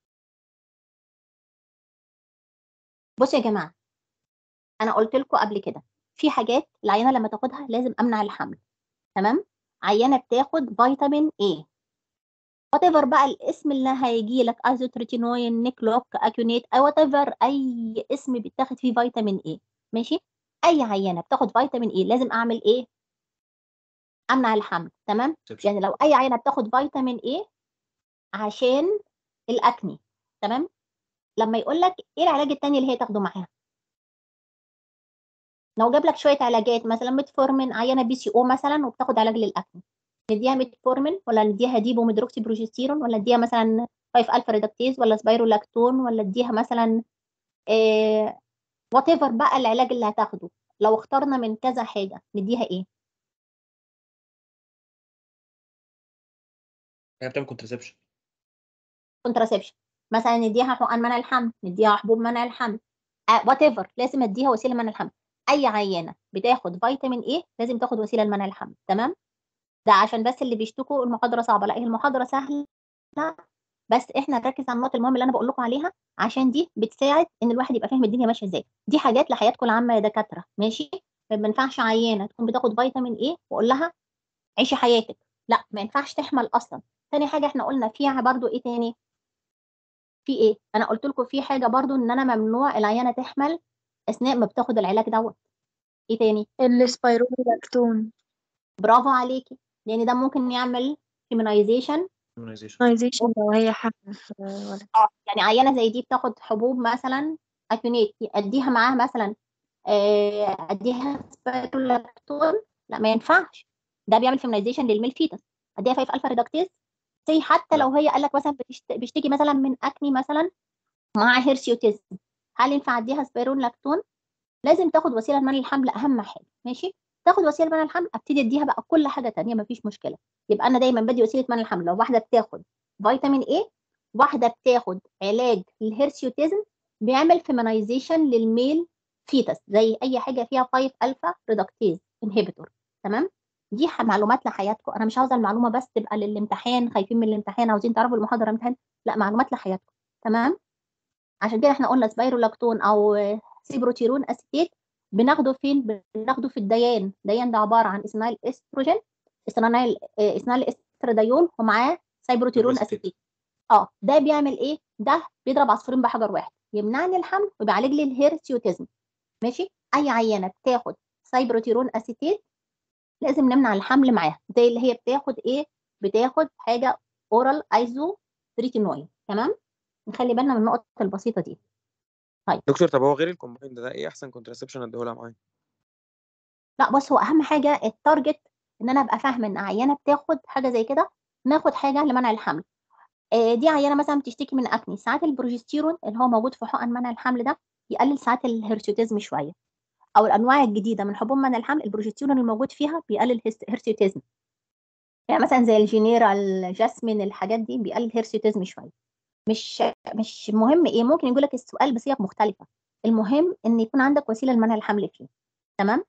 بصوا يا جماعه انا قلت لكم قبل كده في حاجات العيانه لما تاخدها لازم امنع الحمل تمام عيانه بتاخد فيتامين A وات ايفر بقى الاسم اللي هيجي لك ايزوتريتينوين نيكلوك اكيونيت او وات ايفر اي اسم بيتاخد فيه فيتامين A ماشي اي عيانه بتاخد فيتامين A لازم اعمل ايه امنع الحمل تمام يعني لو اي عينه بتاخد فيتامين A عشان الاكني تمام لما يقول لك ايه العلاج التاني اللي هي تاخده معاها لو جاب لك شويه علاجات مثلا ميتفورمين عينه بي سي او مثلا وبتاخد علاج للاكني نديها ميتفورمين ولا نديها ديبو ميدروكسي بروجستيرون ولا نديها مثلا 5 الفا ريدكتيز ولا سبايرولاكتون ولا نديها مثلا إيه وات ايفر بقى العلاج اللي هتاخده لو اخترنا من كذا حاجه نديها ايه هي بتعمل كونترسبشن كونتراسبشن مثلا نديها حقن منع الحمل نديها حبوب منع الحمل وات ايفر لازم اديها وسيله منع الحمل اي عيانه بتاخد فيتامين ايه لازم تاخد وسيله لمنع الحمل تمام ده عشان بس اللي بيشتكوا المحاضره صعبه لا هي المحاضره سهله بس احنا نركز على النقط المهمه اللي انا بقول لكم عليها عشان دي بتساعد ان الواحد يبقى فاهم الدنيا ماشيه ازاي دي حاجات لحياتكم العامه يا دكاتره ماشي ما ينفعش عيانه تكون بتاخد فيتامين ايه واقول لها عيشي حياتك لا ما ينفعش تحمل اصلا تاني حاجه احنا قلنا فيها برضو ايه تاني في ايه انا قلت لكم في حاجه برضو ان انا ممنوع العيانه تحمل اثناء ما بتاخد العلاج دوت ايه تاني السبايرولاكتون برافو عليكي لان ده ممكن يعمل فيمينايزيشن immunization. immunization لو هي حامل في ولد اه يعني عيانه زي دي بتاخد حبوب مثلا اكيونيت اديها معاها مثلا آه، اديها سبايرولاكتون لا ما ينفعش ده بيعمل فيمينايزيشن للميل فيتس اديها 5 الفا ريدكتيز زي حتى لو هي قال لك مثلا بتشت- بيشتكي مثلا من اكني مثلا مع هيرسيوتيزم هل ينفع اديها سبايرولاكتون لازم تاخد وسيله لمنع الحمل اهم حاجه ماشي تاخد وسيله منع الحمل ابتدي اديها بقى كل حاجه تانية مفيش مشكله يبقى انا دايما بدي وسيله منع الحمل لو واحده بتاخد فيتامين ايه واحده بتاخد علاج للهيرسيوتيزم بيعمل فيمينايزيشن للميل فيتس زي اي حاجه فيها 5 الفا ريدكتيز انهبيتور تمام دي ح- معلومات لحياتكم انا مش عاوزه المعلومه بس تبقى للامتحان خايفين من الامتحان عاوزين تعرفوا المحاضره امتحان لا معلومات لحياتكم تمام عشان كده احنا قلنا سبايرولاكتون او سيبروتيرون اسيتيت بناخده فين بناخده في الديان ديان ده عباره عن اثنال استروجين اثنال آه، اثنال استراديول ومعاه سيبروتيرون أسيتيت. اسيتيت اه ده بيعمل ايه ده بيضرب عصفورين بحجر واحد يمنعني الحمل وبيعالج لي الهيرسيوتيزم ماشي اي عيانه بتاخد سيبروتيرون اسيتيت لازم نمنع الحمل معاها زي اللي هي بتاخد ايه بتاخد حاجه اورال ايزو تريتينوين تمام نخلي بالنا من النقط البسيطه دي دكتور طب هو غير الكومبايند ده ايه احسن كونتراسبشن اديهولها معايا لا بص هو اهم حاجه التارجت ان انا ابقى فاهمه ان عيانه بتاخد حاجه زي كده ناخد حاجه لمنع الحمل آه، دي عيانه مثلا بتشتكي من اكني ساعات البروجستيرون اللي هو موجود في حقن منع الحمل ده يقلل ساعات الهرسيوتيزم شويه او الانواع الجديده من حبوب منع الحمل البروجستيرون الموجود فيها بيقلل الهرسيوتيزم يعني مثلا زي الجينيرا الجاسمين الحاجات دي بيقلل الهرسيوتيزم شويه مش مش مهم ايه ممكن يقول لك السؤال بصيغ مختلفه المهم ان يكون عندك وسيله لمنع الحمل فيه تمام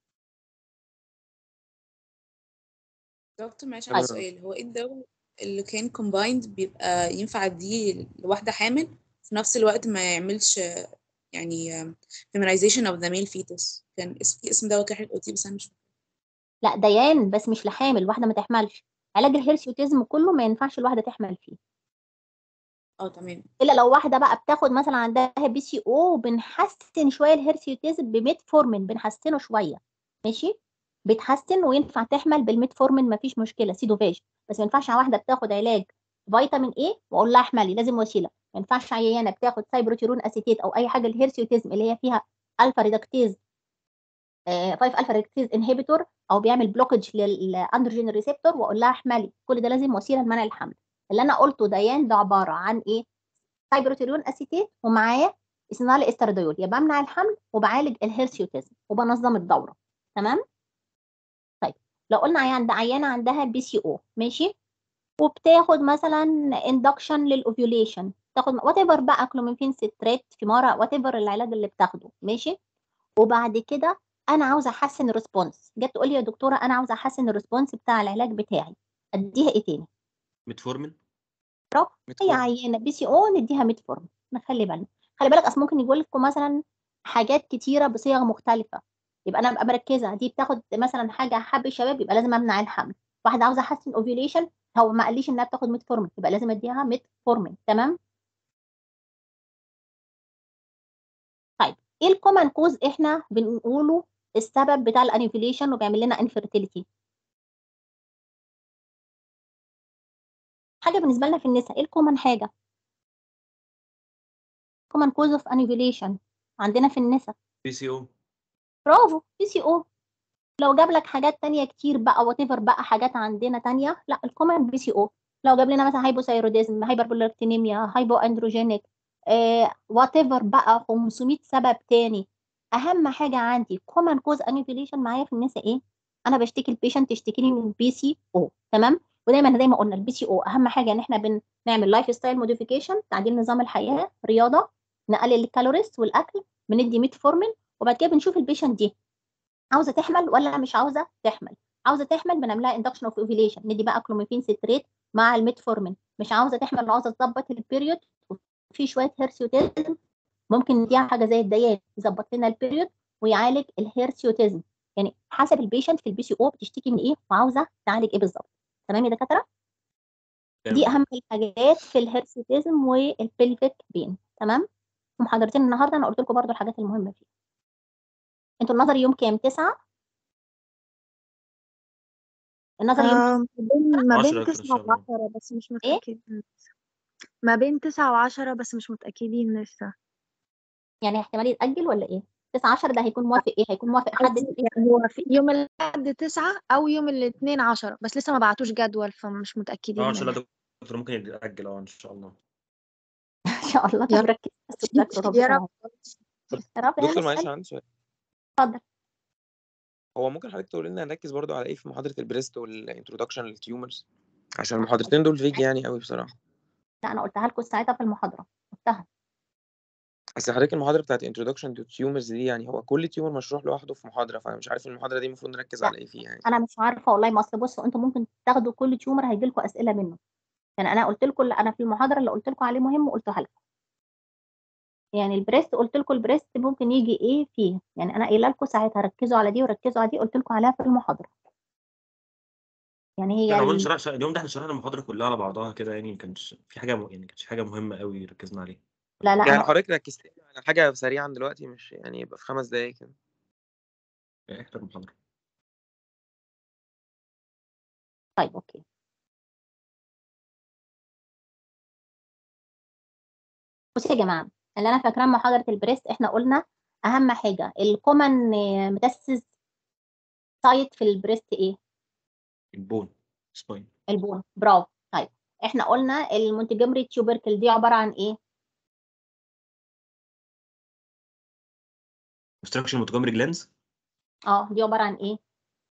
دكتور معلش أيوة. عندي سؤال هو ايه الدواء اللي كان combined بيبقى ينفع اديه لواحدة حامل في نفس الوقت ما يعملش آه، يعني آه، feminization of the male fetus كان اسم في اسم دواء كده حضرتك قلتيه بس انا مش فاكرة. لا ديان بس مش لحامل واحده ما تحملش علاج الهيرسيوتيزم كله ما ينفعش الواحده تحمل فيه اه تمام الا لو واحده بقى بتاخد مثلا عندها بي سي او بنحسن شويه الهيرسيوتيزم بميتفورمين بنحسنه شويه ماشي بتحسن وينفع تحمل بالميتفورمين مفيش مشكله سيدوفاج بس ما ينفعش واحده بتاخد علاج فيتامين ايه واقول لها احملي لازم وسيله ما ينفعش عيانه بتاخد سايبروتيرون اسيتيت او اي حاجه الهيرسيوتيزم اللي هي فيها الفا ريدكتيز 5 الفا ريدكتيز انهبيتور او بيعمل بلوكج للاندروجين ريسبتور واقول لها احملي كل ده لازم وسيله لمنع الحمل اللي انا قلته ديان ده عباره عن ايه سايبروتيريون اسيتيت ومعاه اسنال استرديول يبقى بمنع الحمل وبعالج الهيرسيوتيزم وبنظم الدوره تمام طيب لو قلنا عيان ده عيانه عندها بي سي او ماشي وبتاخد مثلا اندكشن للاوفيوليشن تاخد وات ايفر بقى كلوميفين ستريت فيمارا وات ايفر العلاج اللي بتاخده ماشي وبعد كده انا عاوزه احسن الريسبونس جت تقول لي يا دكتوره انا عاوزه احسن الريسبونس بتاع العلاج بتاعي اديها ايه تاني ميتفورمين برافو اي متفورمين. عينه بي سي او نديها ميتفورم نخلي بالنا خلي بالك اصل ممكن يقول لكم مثلا حاجات كتيره بصيغ مختلفه يبقى انا ابقى مركزه دي بتاخد مثلا حاجه حب الشباب يبقى لازم امنع الحمل واحده عاوزه احسن اوفيوليشن هو ما قاليش انها بتاخد ميتفورمين يبقى لازم اديها ميتفورمين تمام طيب ايه الكومن كوز احنا بنقوله السبب بتاع الانيفيليشن وبيعمل لنا انفيرتيليتي حاجه بالنسبه لنا في النساء ايه الكومن حاجه common cause of anovulation عندنا في النساء بي سي او برافو بي سي او لو جاب لك حاجات تانية كتير بقى وات ايفر بقى حاجات عندنا تانية لا الكومن بي سي او لو جاب لنا مثلا هايبوثايروديزم هايبربولاركتينيميا هايبو اندروجينيك وات ايفر بقى 500 سبب تاني اهم حاجه عندي common cause anovulation معايا في النساء ايه انا بشتكي البيشنت تشتكي لي من بي سي او تمام ودايما زي ما قلنا البي سي او اهم حاجه ان احنا بنعمل لايف ستايل موديفيكيشن تعديل نظام الحياه رياضه نقلل الكالوريز والاكل بندي ميتفورمين وبعد كده بنشوف البيشنت دي عاوزه تحمل ولا مش عاوزه تحمل عاوزه تحمل بنعملها اندكشن اوف اوفيليشن ندي بقى كلوميفين ستريت مع الميتفورمين مش عاوزه تحمل وعاوزه تظبط البيريود وفي شويه هيرسيوتيزم ممكن نديها حاجه زي الديان يظبط لنا البيريود ويعالج الهيرسيوتيزم يعني حسب البيشنت في البي سي او بتشتكي من ايه وعاوزه تعالج ايه بالظبط تمام يا دكاتره دي اهم الحاجات في الهيرسيوتيزم والبلفيك بين تمام في محاضرتين النهارده انا قلت لكم برضو الحاجات المهمه فيها انتوا النظري يوم كام تسعة النظري يوم آه، ما بين ما عشرة بين آخر تسعة الشهر. وعشرة بس مش إيه؟ متأكدين لسه ما بين تسعة وعشرة بس مش متأكدين لسه يعني احتمال يتأجل ولا ايه 9 10 ده هيكون موافق ايه هيكون موافق حد قصدي يعني هو في يوم الأحد تسعة أو يوم الاثنين عشرة بس لسه ما بعتوش جدول فمش متأكدين اه ان شاء الله منها. دكتور ممكن يتاجل اه ان شاء الله ان شاء الله يا طب ركز بس تذاكروا ربنا يا رب يا رب يعني دكتور معلش اسأل. أنا عندي سؤال اتفضل هو ممكن حضرتك تقول لنا نركز برضو على ايه في محاضرة البريست والانترودكشن للتيومرز عشان المحاضرتين دول فيج يعني قوي بصراحة لا انا قلتها لكم ساعتها في المحاضره قلتها اصل حضرتك المحاضرة بتاعت انترودكشن تو تيومرز دي يعني هو كل تيومر مشروح لوحده في محاضرة فانا مش عارف المحاضرة دي المفروض نركز لا. على ايه فيها يعني انا مش عارفه والله ما اصل بصوا انتوا ممكن تاخدوا كل تيومر هيجي لكم اسئله منه يعني انا قلت لكم انا في المحاضره اللي قلت لكم عليه مهم قلتها لكم يعني البريست قلت لكم البريست ممكن يجي ايه فيه يعني انا قايله لكم ساعتها ركزوا على دي وركزوا على دي قلت لكم عليها في المحاضره يعني هي يعني عموما ال- شرح شرح- اليوم ده احنا شرحنا المحاضره كلها على بعضها كده يعني ما كانش في حاجه م- يعني كانش في حاجه مهمه قوي ركزنا عليها لا لا يعني انا حضرتك ركزت لي على حاجة سريعا دلوقتي مش يعني يبقى في خمس دقايق كده يعني احنا المحاضره طيب اوكي بصوا يا جماعه اللي انا فاكراه من محاضره البريست احنا قلنا اهم حاجه الكومن متاسس سايت في البريست ايه البون سباين البون برافو طيب احنا قلنا المونتجمري تيوبركل دي عباره عن ايه obstruction متجمري جلانز اه دي عباره عن ايه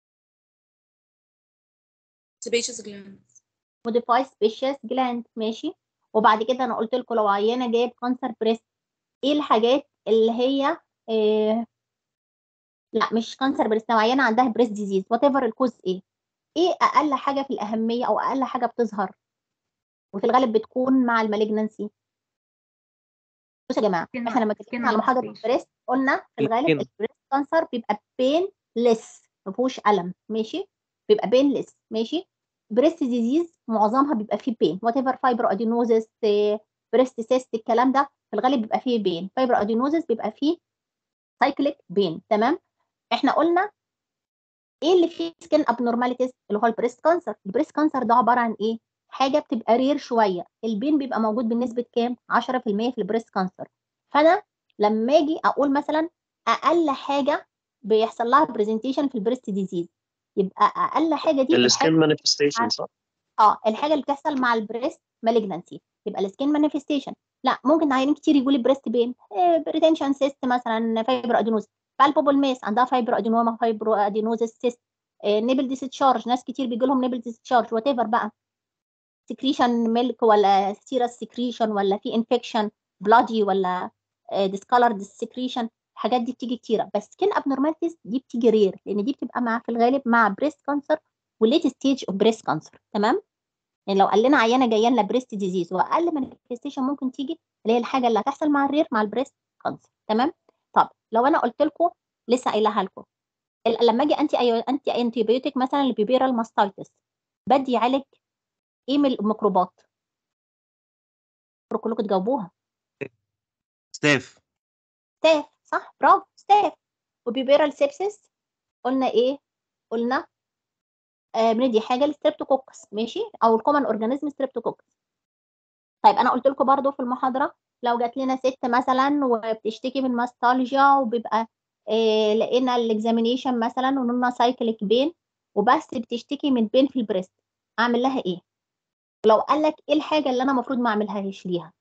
sebaceous glands موديفاي سبيشيس جلاند ماشي وبعد كده انا قلت لكم لو عيانه جايب كانسر بريست ايه الحاجات اللي هي إيه لا مش كانسر بريست لو عيانه عندها بريست ديزيز وات ايفر الكوز ايه ايه اقل حاجه في الاهميه او اقل حاجه بتظهر وفي الغالب بتكون مع المالجنسي بصوا يا جماعه skin- احنا لما اتكلمنا على skin محاضره ulceration. البريست قلنا في الغالب السكين. البريست كانسر بيبقى بين ليس ما فيهوش الم ماشي بيبقى بين ليس ماشي بريست ديزيز معظمها بيبقى فيه بين وات ايفر فايبرو ادينوزس بريست سيست الكلام ده في الغالب بيبقى فيه بين فايبرو ادينوزس بيبقى فيه سايكليك بين تمام احنا قلنا ايه اللي فيه سكين ابنورماليتيز اللي هو البريست كانسر البريست كانسر ده عباره عن ايه حاجه بتبقى رير شويه البين بيبقى موجود بنسبه كام 10% في البريست كانسر فانا لما اجي اقول مثلا اقل حاجه بيحصل لها برزنتيشن في البريست ديزيز يبقى اقل حاجه دي السكين الحاجه مانيفستيشن صح؟ اه الحاجه اللي بتحصل مع البريست مالجنسي يبقى السكين مانيفستيشن لا ممكن عيانين كتير يقول لي بريست بين ريتنشن سيست مثلا فايبر ادينوز بالبوبل ميس عندها فايبر ادينوما فايبرو ادينوز سيست نيبل ديستشارج ناس كتير بيجي لهم نيبل ديستشارج وات ايفر بقى سكريشن ميلك ولا سيرس سكريشن ولا في انفكشن بلادي ولا ديسكالرد سكريشن الحاجات دي بتيجي كتيره بس سكين ابنورماليتيز دي بتيجي رير لان دي بتبقى مع في الغالب مع بريست كانسر وليت ستيج اوف بريست كانسر تمام يعني لو قال لنا عيانه جايه لنا بريست ديزيز واقل مانيفستيشن ممكن تيجي اللي هي الحاجه اللي هتحصل مع الرير مع البريست كانسر تمام طب لو انا قلت لكم لسه قايلها لكم ال- لما اجي انتي أيو... انتي انتيبيوتيك مثلا البيبيرال ماستايتس بدي يعالج ايه من الميكروبات كلكم تجاوبوها ستاف ستاف صح برافو ستاف وبيبيرال سيبسيس قلنا ايه قلنا آه بندي حاجه للستريبتوكوكس ماشي او الكومن اورجانيزم ستريبتوكوكس طيب انا قلت لكم برضو في المحاضره لو جات لنا ست مثلا وبتشتكي من ماستالجيا وبيبقى إيه لقينا الاكزامينيشن مثلا ونقولنا سايكليك بين وبس بتشتكي من بين في البريست اعمل لها ايه ولو قال لك ايه الحاجه اللي انا المفروض ما اعملهاش ليها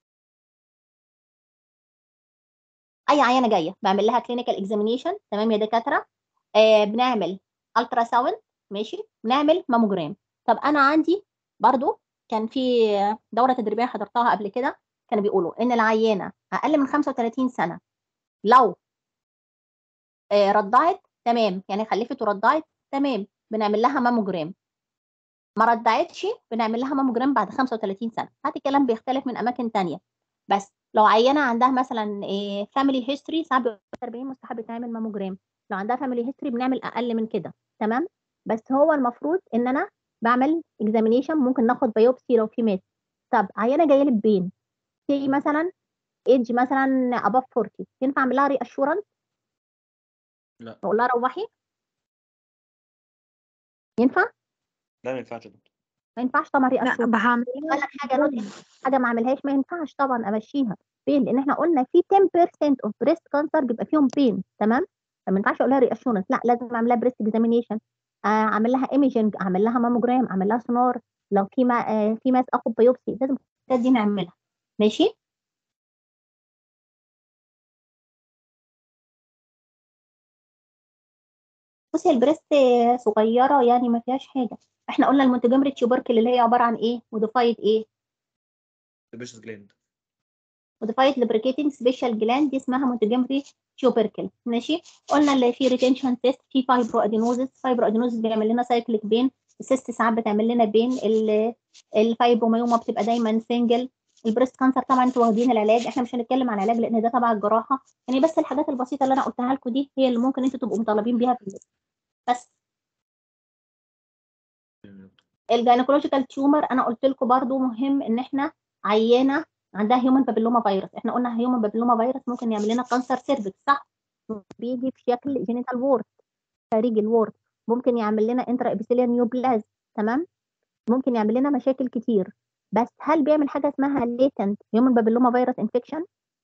اي عيانه جايه بعمل لها كلينيكال اكزامينيشن تمام يا دكاتره آه بنعمل الترا ساوند ماشي بنعمل ماموجرام طب انا عندي برضو كان في دوره تدريبيه حضرتها قبل كده كانوا بيقولوا ان العيانه اقل من 35 سنه لو آه رضعت تمام يعني خلفت ورضعت تمام بنعمل لها ماموجرام ما رضعتش بنعمل لها ماموجرام بعد 35 سنه هذا الكلام بيختلف من اماكن تانية بس لو عيانه عندها مثلا فاميلي هيستوري ساعات بيبقى 40 مستحب تعمل ماموجرام لو عندها فاميلي هيستوري بنعمل اقل من كده تمام بس هو المفروض ان انا بعمل اكزامينيشن ممكن ناخد بايوبسي لو في مات طب عيانه جايه لي ببين في مثلا ايدج مثلا اباف 40 ينفع اعمل لها ري اشورنس لا اقول لها روحي ينفع لا ما ينفعش يا دكتور ما ينفعش طبعا ري لا اشورنس بعمل قال لك حاجه نوت حاجه ما اعملهاش ما ينفعش طبعا امشيها بين لان احنا قلنا في 10% اوف بريست كانسر بيبقى فيهم بين تمام فما ينفعش اقول لها ري اشورنس لا لازم اعمل لها بريست اكزامينيشن اعمل لها ايميجنج اعمل لها ماموجرام اعمل لها سونار لو في ما آه في ماس اخد بايوبسي لازم الحاجات دي نعملها ماشي بصي البريست صغيره يعني ما فيهاش حاجه احنا قلنا المونتجمري تيوبركل اللي هي عباره عن ايه موديفايد ايه بيشس جلاند موديفايد ليبريكيتنج سبيشال جلاند دي اسمها مونتجمري تيوبركل ماشي قلنا اللي في ريتنشن سيست في فايبرو ادينوزس فايبرو ادينوزس بيعمل لنا سايكليك بين السيست ساعات بتعمل لنا بين الفايبروميوما بتبقى دايما سنجل البريست كانسر طبعا انتوا واخدين العلاج احنا مش هنتكلم عن العلاج لان ده تبع الجراحه يعني بس الحاجات البسيطه اللي انا قلتها لكم دي هي اللي ممكن انتوا تبقوا مطالبين بيها في البيت بس الجاينيكولوجيكال تيومر انا قلت لكم برضو مهم ان احنا عيانه عندها هيومن بابيلوما فيروس احنا قلنا هيومن بابيلوما فيروس ممكن يعمل لنا كانسر سيرفكس صح بيجي في شكل جينيتال وورد خارجي الوورد ممكن يعمل لنا انترا ابيثيليال نيوبلاز تمام ممكن يعمل لنا مشاكل كتير بس هل بيعمل حاجه اسمها ليتنت هيومن بابيلوما فيروس انفكشن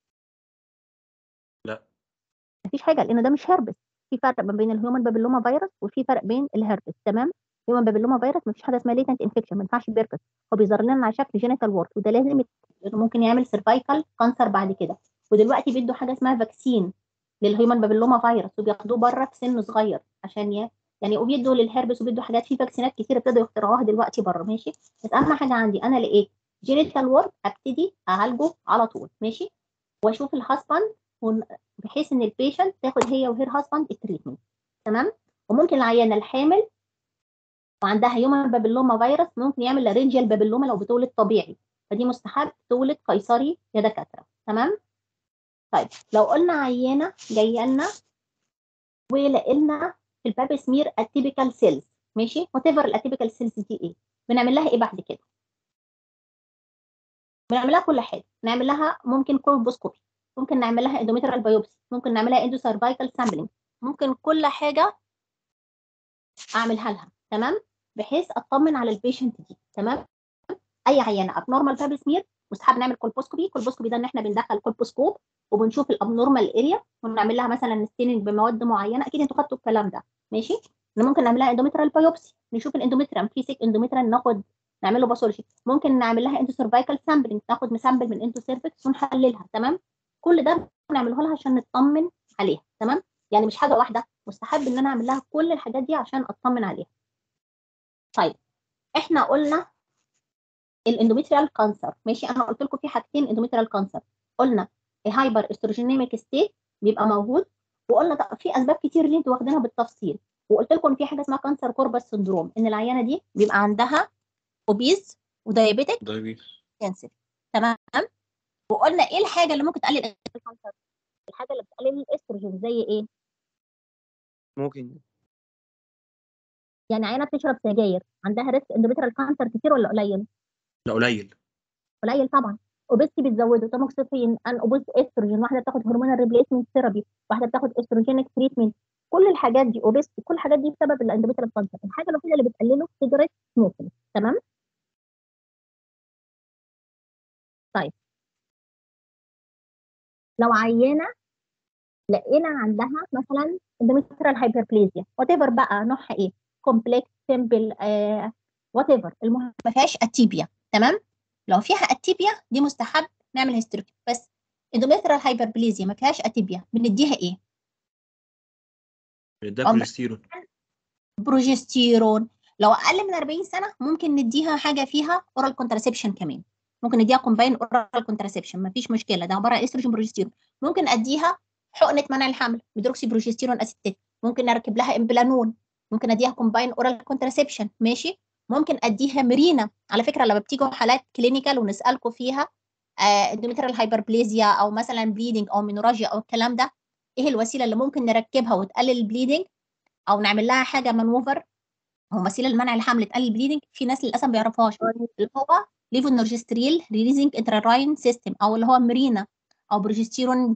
لا مفيش حاجه لان ده مش هربس في فرق ما بين الهيومن بابيلوما فيروس وفي فرق بين الهربس تمام هيومن بابيلوما فيروس مفيش حاجه اسمها ليتنت انفكشن ما ينفعش بيركس هو بيظهر لنا على شكل جينيتال وورد وده لازم يت- لأنه ممكن يعمل سيرفايكال كانسر بعد كده ودلوقتي بيدوا حاجه اسمها فاكسين للهيومن بابيلوما فيروس وبياخدوه بره في سن صغير عشان ي... يعني وبيدوا للهربس وبيدوا حاجات في فاكسينات كتير ابتدوا يخترعوها دلوقتي بره ماشي بس اهم حاجه عندي انا لقيت جينيتال وورد ابتدي اعالجه على طول ماشي واشوف الهاسبند ون- بحيث ان البيشنت تاخد هي وهير هاسبند التريتمنت تمام وممكن العيانه الحامل وعندها هيومن بابيلوما فيروس ممكن يعمل لارنجيال بابيلوما لو بتولد طبيعي فدي مستحب تولد قيصري يا دكاتره تمام طيب لو قلنا عيانه جايه لنا ولقينا في الباب سمير اتيبيكال سيلز ماشي وات ايفر الاتيبيكال سيلز دي ايه بنعمل لها ايه بعد كده بنعمل لها كل حاجه نعمل لها ممكن كولبوسكوبي ممكن نعمل لها اندوميترال بايوبسي ممكن نعملها اندو سيرفايكال سامبلنج ممكن كل حاجه اعملها لها تمام بحيث اطمن على البيشنت دي تمام اي عيانه ابنورمال باب سمير مستحب نعمل كولبوسكوبي كولبوسكوبي ده ان احنا بندخل كولبوسكوب وبنشوف الابنورمال اريا ونعمل لها مثلا ستيننج بمواد معينه اكيد انتوا خدتوا الكلام ده ماشي ان ممكن نعمل لها اندوميترال بايوبسي نشوف الاندوميتريم في سيك اندوميتريم ناخد نعمل له باثولوجي ممكن نعمل لها اندو سيرفايكال سامبلنج ناخد مسامبل من اندو سيرفكس ونحللها تمام كل ده بنعمله لها عشان نطمن عليها تمام يعني مش حاجه واحده مستحب ان انا اعمل لها كل الحاجات دي عشان اطمن عليها طيب احنا قلنا الاندوميتريال كانسر ماشي انا قلت لكم في حاجتين اندوميتريال كانسر قلنا الهايبر استروجينيميك ستيت بيبقى موجود وقلنا طب في اسباب كتير اللي انتوا واخدينها بالتفصيل وقلت لكم ان في حاجه اسمها كانسر كوربس سندروم ان العيانه دي بيبقى عندها اوبيز ودايابيتك دايبيتس كانسر تمام وقلنا ايه الحاجه اللي ممكن تقلل الكانسر الحاجه اللي بتقلل الاستروجين زي ايه ممكن يعني عيانه بتشرب سجاير عندها ريسك اندوميتريال كانسر كتير ولا قليل لا قليل قليل طبعا اوبيستي بتزوده تاموكسيفين ان اوبوز استروجين واحده بتاخد هرمونال ريبليسمنت ثيرابي واحده بتاخد استروجينيك تريتمنت كل الحاجات دي اوبيستي كل الحاجات دي بسبب الاندوميتريال كانسر الحاجه الوحيده اللي بتقلله سيجاريت سموكينج تمام طيب لو عيانه لقينا عندها مثلا اندوميتريال هايبربليزيا وات ايفر بقى نوعها ايه كومبلكس سيمبل وات ايفر المهم ما فيهاش اتيبيا تمام لو فيها اتيبيا دي مستحب نعمل هيستريكتومي بس اندوميتريال هايبربليزيا ما فيهاش اتيبيا بنديها ايه ده أم- كوليسترول بروجستيرون لو اقل من 40 سنه ممكن نديها حاجه فيها اورال كونتراسبشن كمان ممكن نديها كومباين اورال كونتراسبشن مفيش مشكله ده عباره عن استروجين بروجستيرون ممكن اديها حقنه منع الحمل ميدروكسي بروجستيرون اسيتيت ممكن اركب لها امبلانون ممكن اديها كومباين اورال كونتراسبشن ماشي ممكن اديها مرينا على فكره لما بتيجوا حالات كلينيكال ونسالكم فيها اندوميتريال هايبربليزيا او مثلا بليدنج او مينوراجيا او الكلام ده ايه الوسيله اللي ممكن نركبها وتقلل البليدنج او نعمل لها حاجه مانوفر او وسيله لمنع الحمل تقلل البليدنج في ناس للاسف ما بيعرفوهاش اللي هو ليفونورجستريل ريليزنج انتراراين سيستم او اللي هو مرينا او بروجستيرون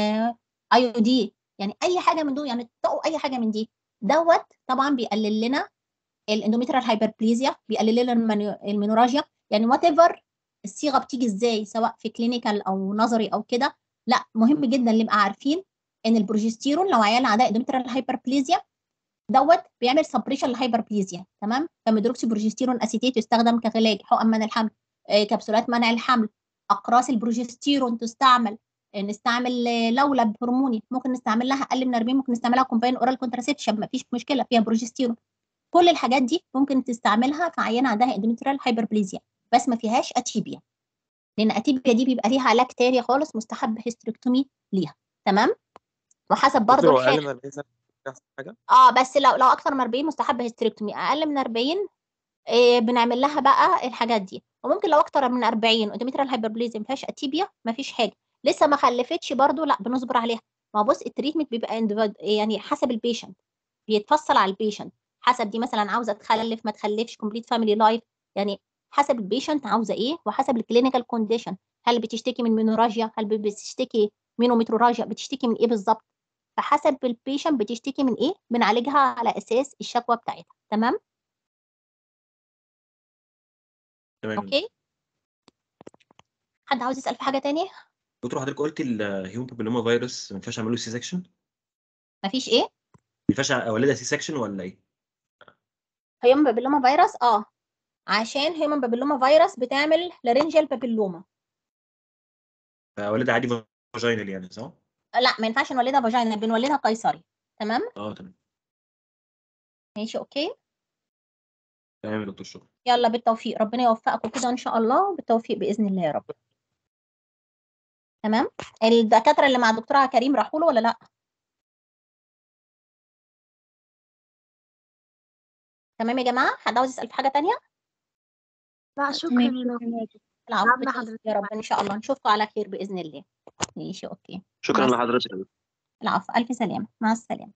اي او دي يعني اي حاجه من دول يعني تقوا اي حاجه من دي دوت طبعا بيقلل لنا الاندوميتريال هايبربليزيا بيقلل لنا المنو- المينوراجيا يعني وات ايفر الصيغه بتيجي ازاي سواء في كلينيكال او نظري او كده لا مهم جدا اللي نبقى عارفين ان البروجستيرون لو عيال عندها اندوميتريال هايبربليزيا دوت بيعمل سبريشن للهايبربليزيا تمام فميدروكسي بروجستيرون اسيتيت يستخدم كعلاج حقن منع الحمل آه، كبسولات منع الحمل اقراص البروجستيرون تستعمل آه، نستعمل آه، لولب هرموني ممكن نستعمل لها اقل من 40 ممكن نستعملها كومباين اورال كونتراسبشن مفيش مشكله فيها بروجستيرون كل الحاجات دي ممكن تستعملها في عيانه عندها اندوميتريال هايبربليزيا بس ما فيهاش اتيبيا لان اتيبيا دي بيبقى ليها علاج تاني خالص مستحب هيستريكتومي ليها تمام وحسب برضه دكتور هو اقل الحاله من 40 سنه بيحصل حاجه اه بس لو لو اكتر من 40 مستحب هيستريكتومي اقل من 40 إيه بنعمل لها بقى الحاجات دي وممكن لو اكتر من 40 اندوميتريال هايبربليزم ما فيهاش اتيبيا ما فيش حاجه لسه ما خلفتش برضو لا بنصبر عليها ما هو بص التريتمنت بيبقى individ- يعني حسب البيشنت بيتفصل على البيشنت حسب دي مثلا عاوزه تخلف ما تخلفش كومبليت فاميلي لايف يعني حسب البيشنت عاوزه ايه وحسب الكلينيكال كونديشن هل بتشتكي من مينوراجيا هل بتشتكي مينومتروراجيا بتشتكي من ايه بالظبط فحسب البيشنت بتشتكي من ايه بنعالجها على اساس الشكوى بتاعتها تمام تمام اوكي حد عاوز يسال في حاجه تانية دكتور حضرتك قلت الهيومن بابيلوما فيروس ما ينفعش اعمل له سي سكشن ما مفيش ايه ينفعش اولدها سي سكشن ولا ايه؟ هيومن بابيلوما فيروس اه عشان هيومن بابيلوما فيروس بتعمل لارنجال بابيلوما اولدها عادي فاجينال يعني صح؟ لا ما ينفعش نولدها فاجينا بنولدها قيصري تمام اه تمام ماشي اوكي تمام يا دكتور شكرا يلا بالتوفيق ربنا يوفقكم كده ان شاء الله بالتوفيق باذن الله يا رب تمام الدكاتره اللي مع دكتورها كريم راحوا له ولا لا تمام يا جماعه حد عاوز يسال في حاجه تانية لا شكرا تمام يا دكتور العفو عاملة بالتوفيق حضرتك يا رب ان شاء الله نشوفكم على خير باذن الله ماشي اوكي شكرا مع لحضرتك العفو الف سلامه مع السلامه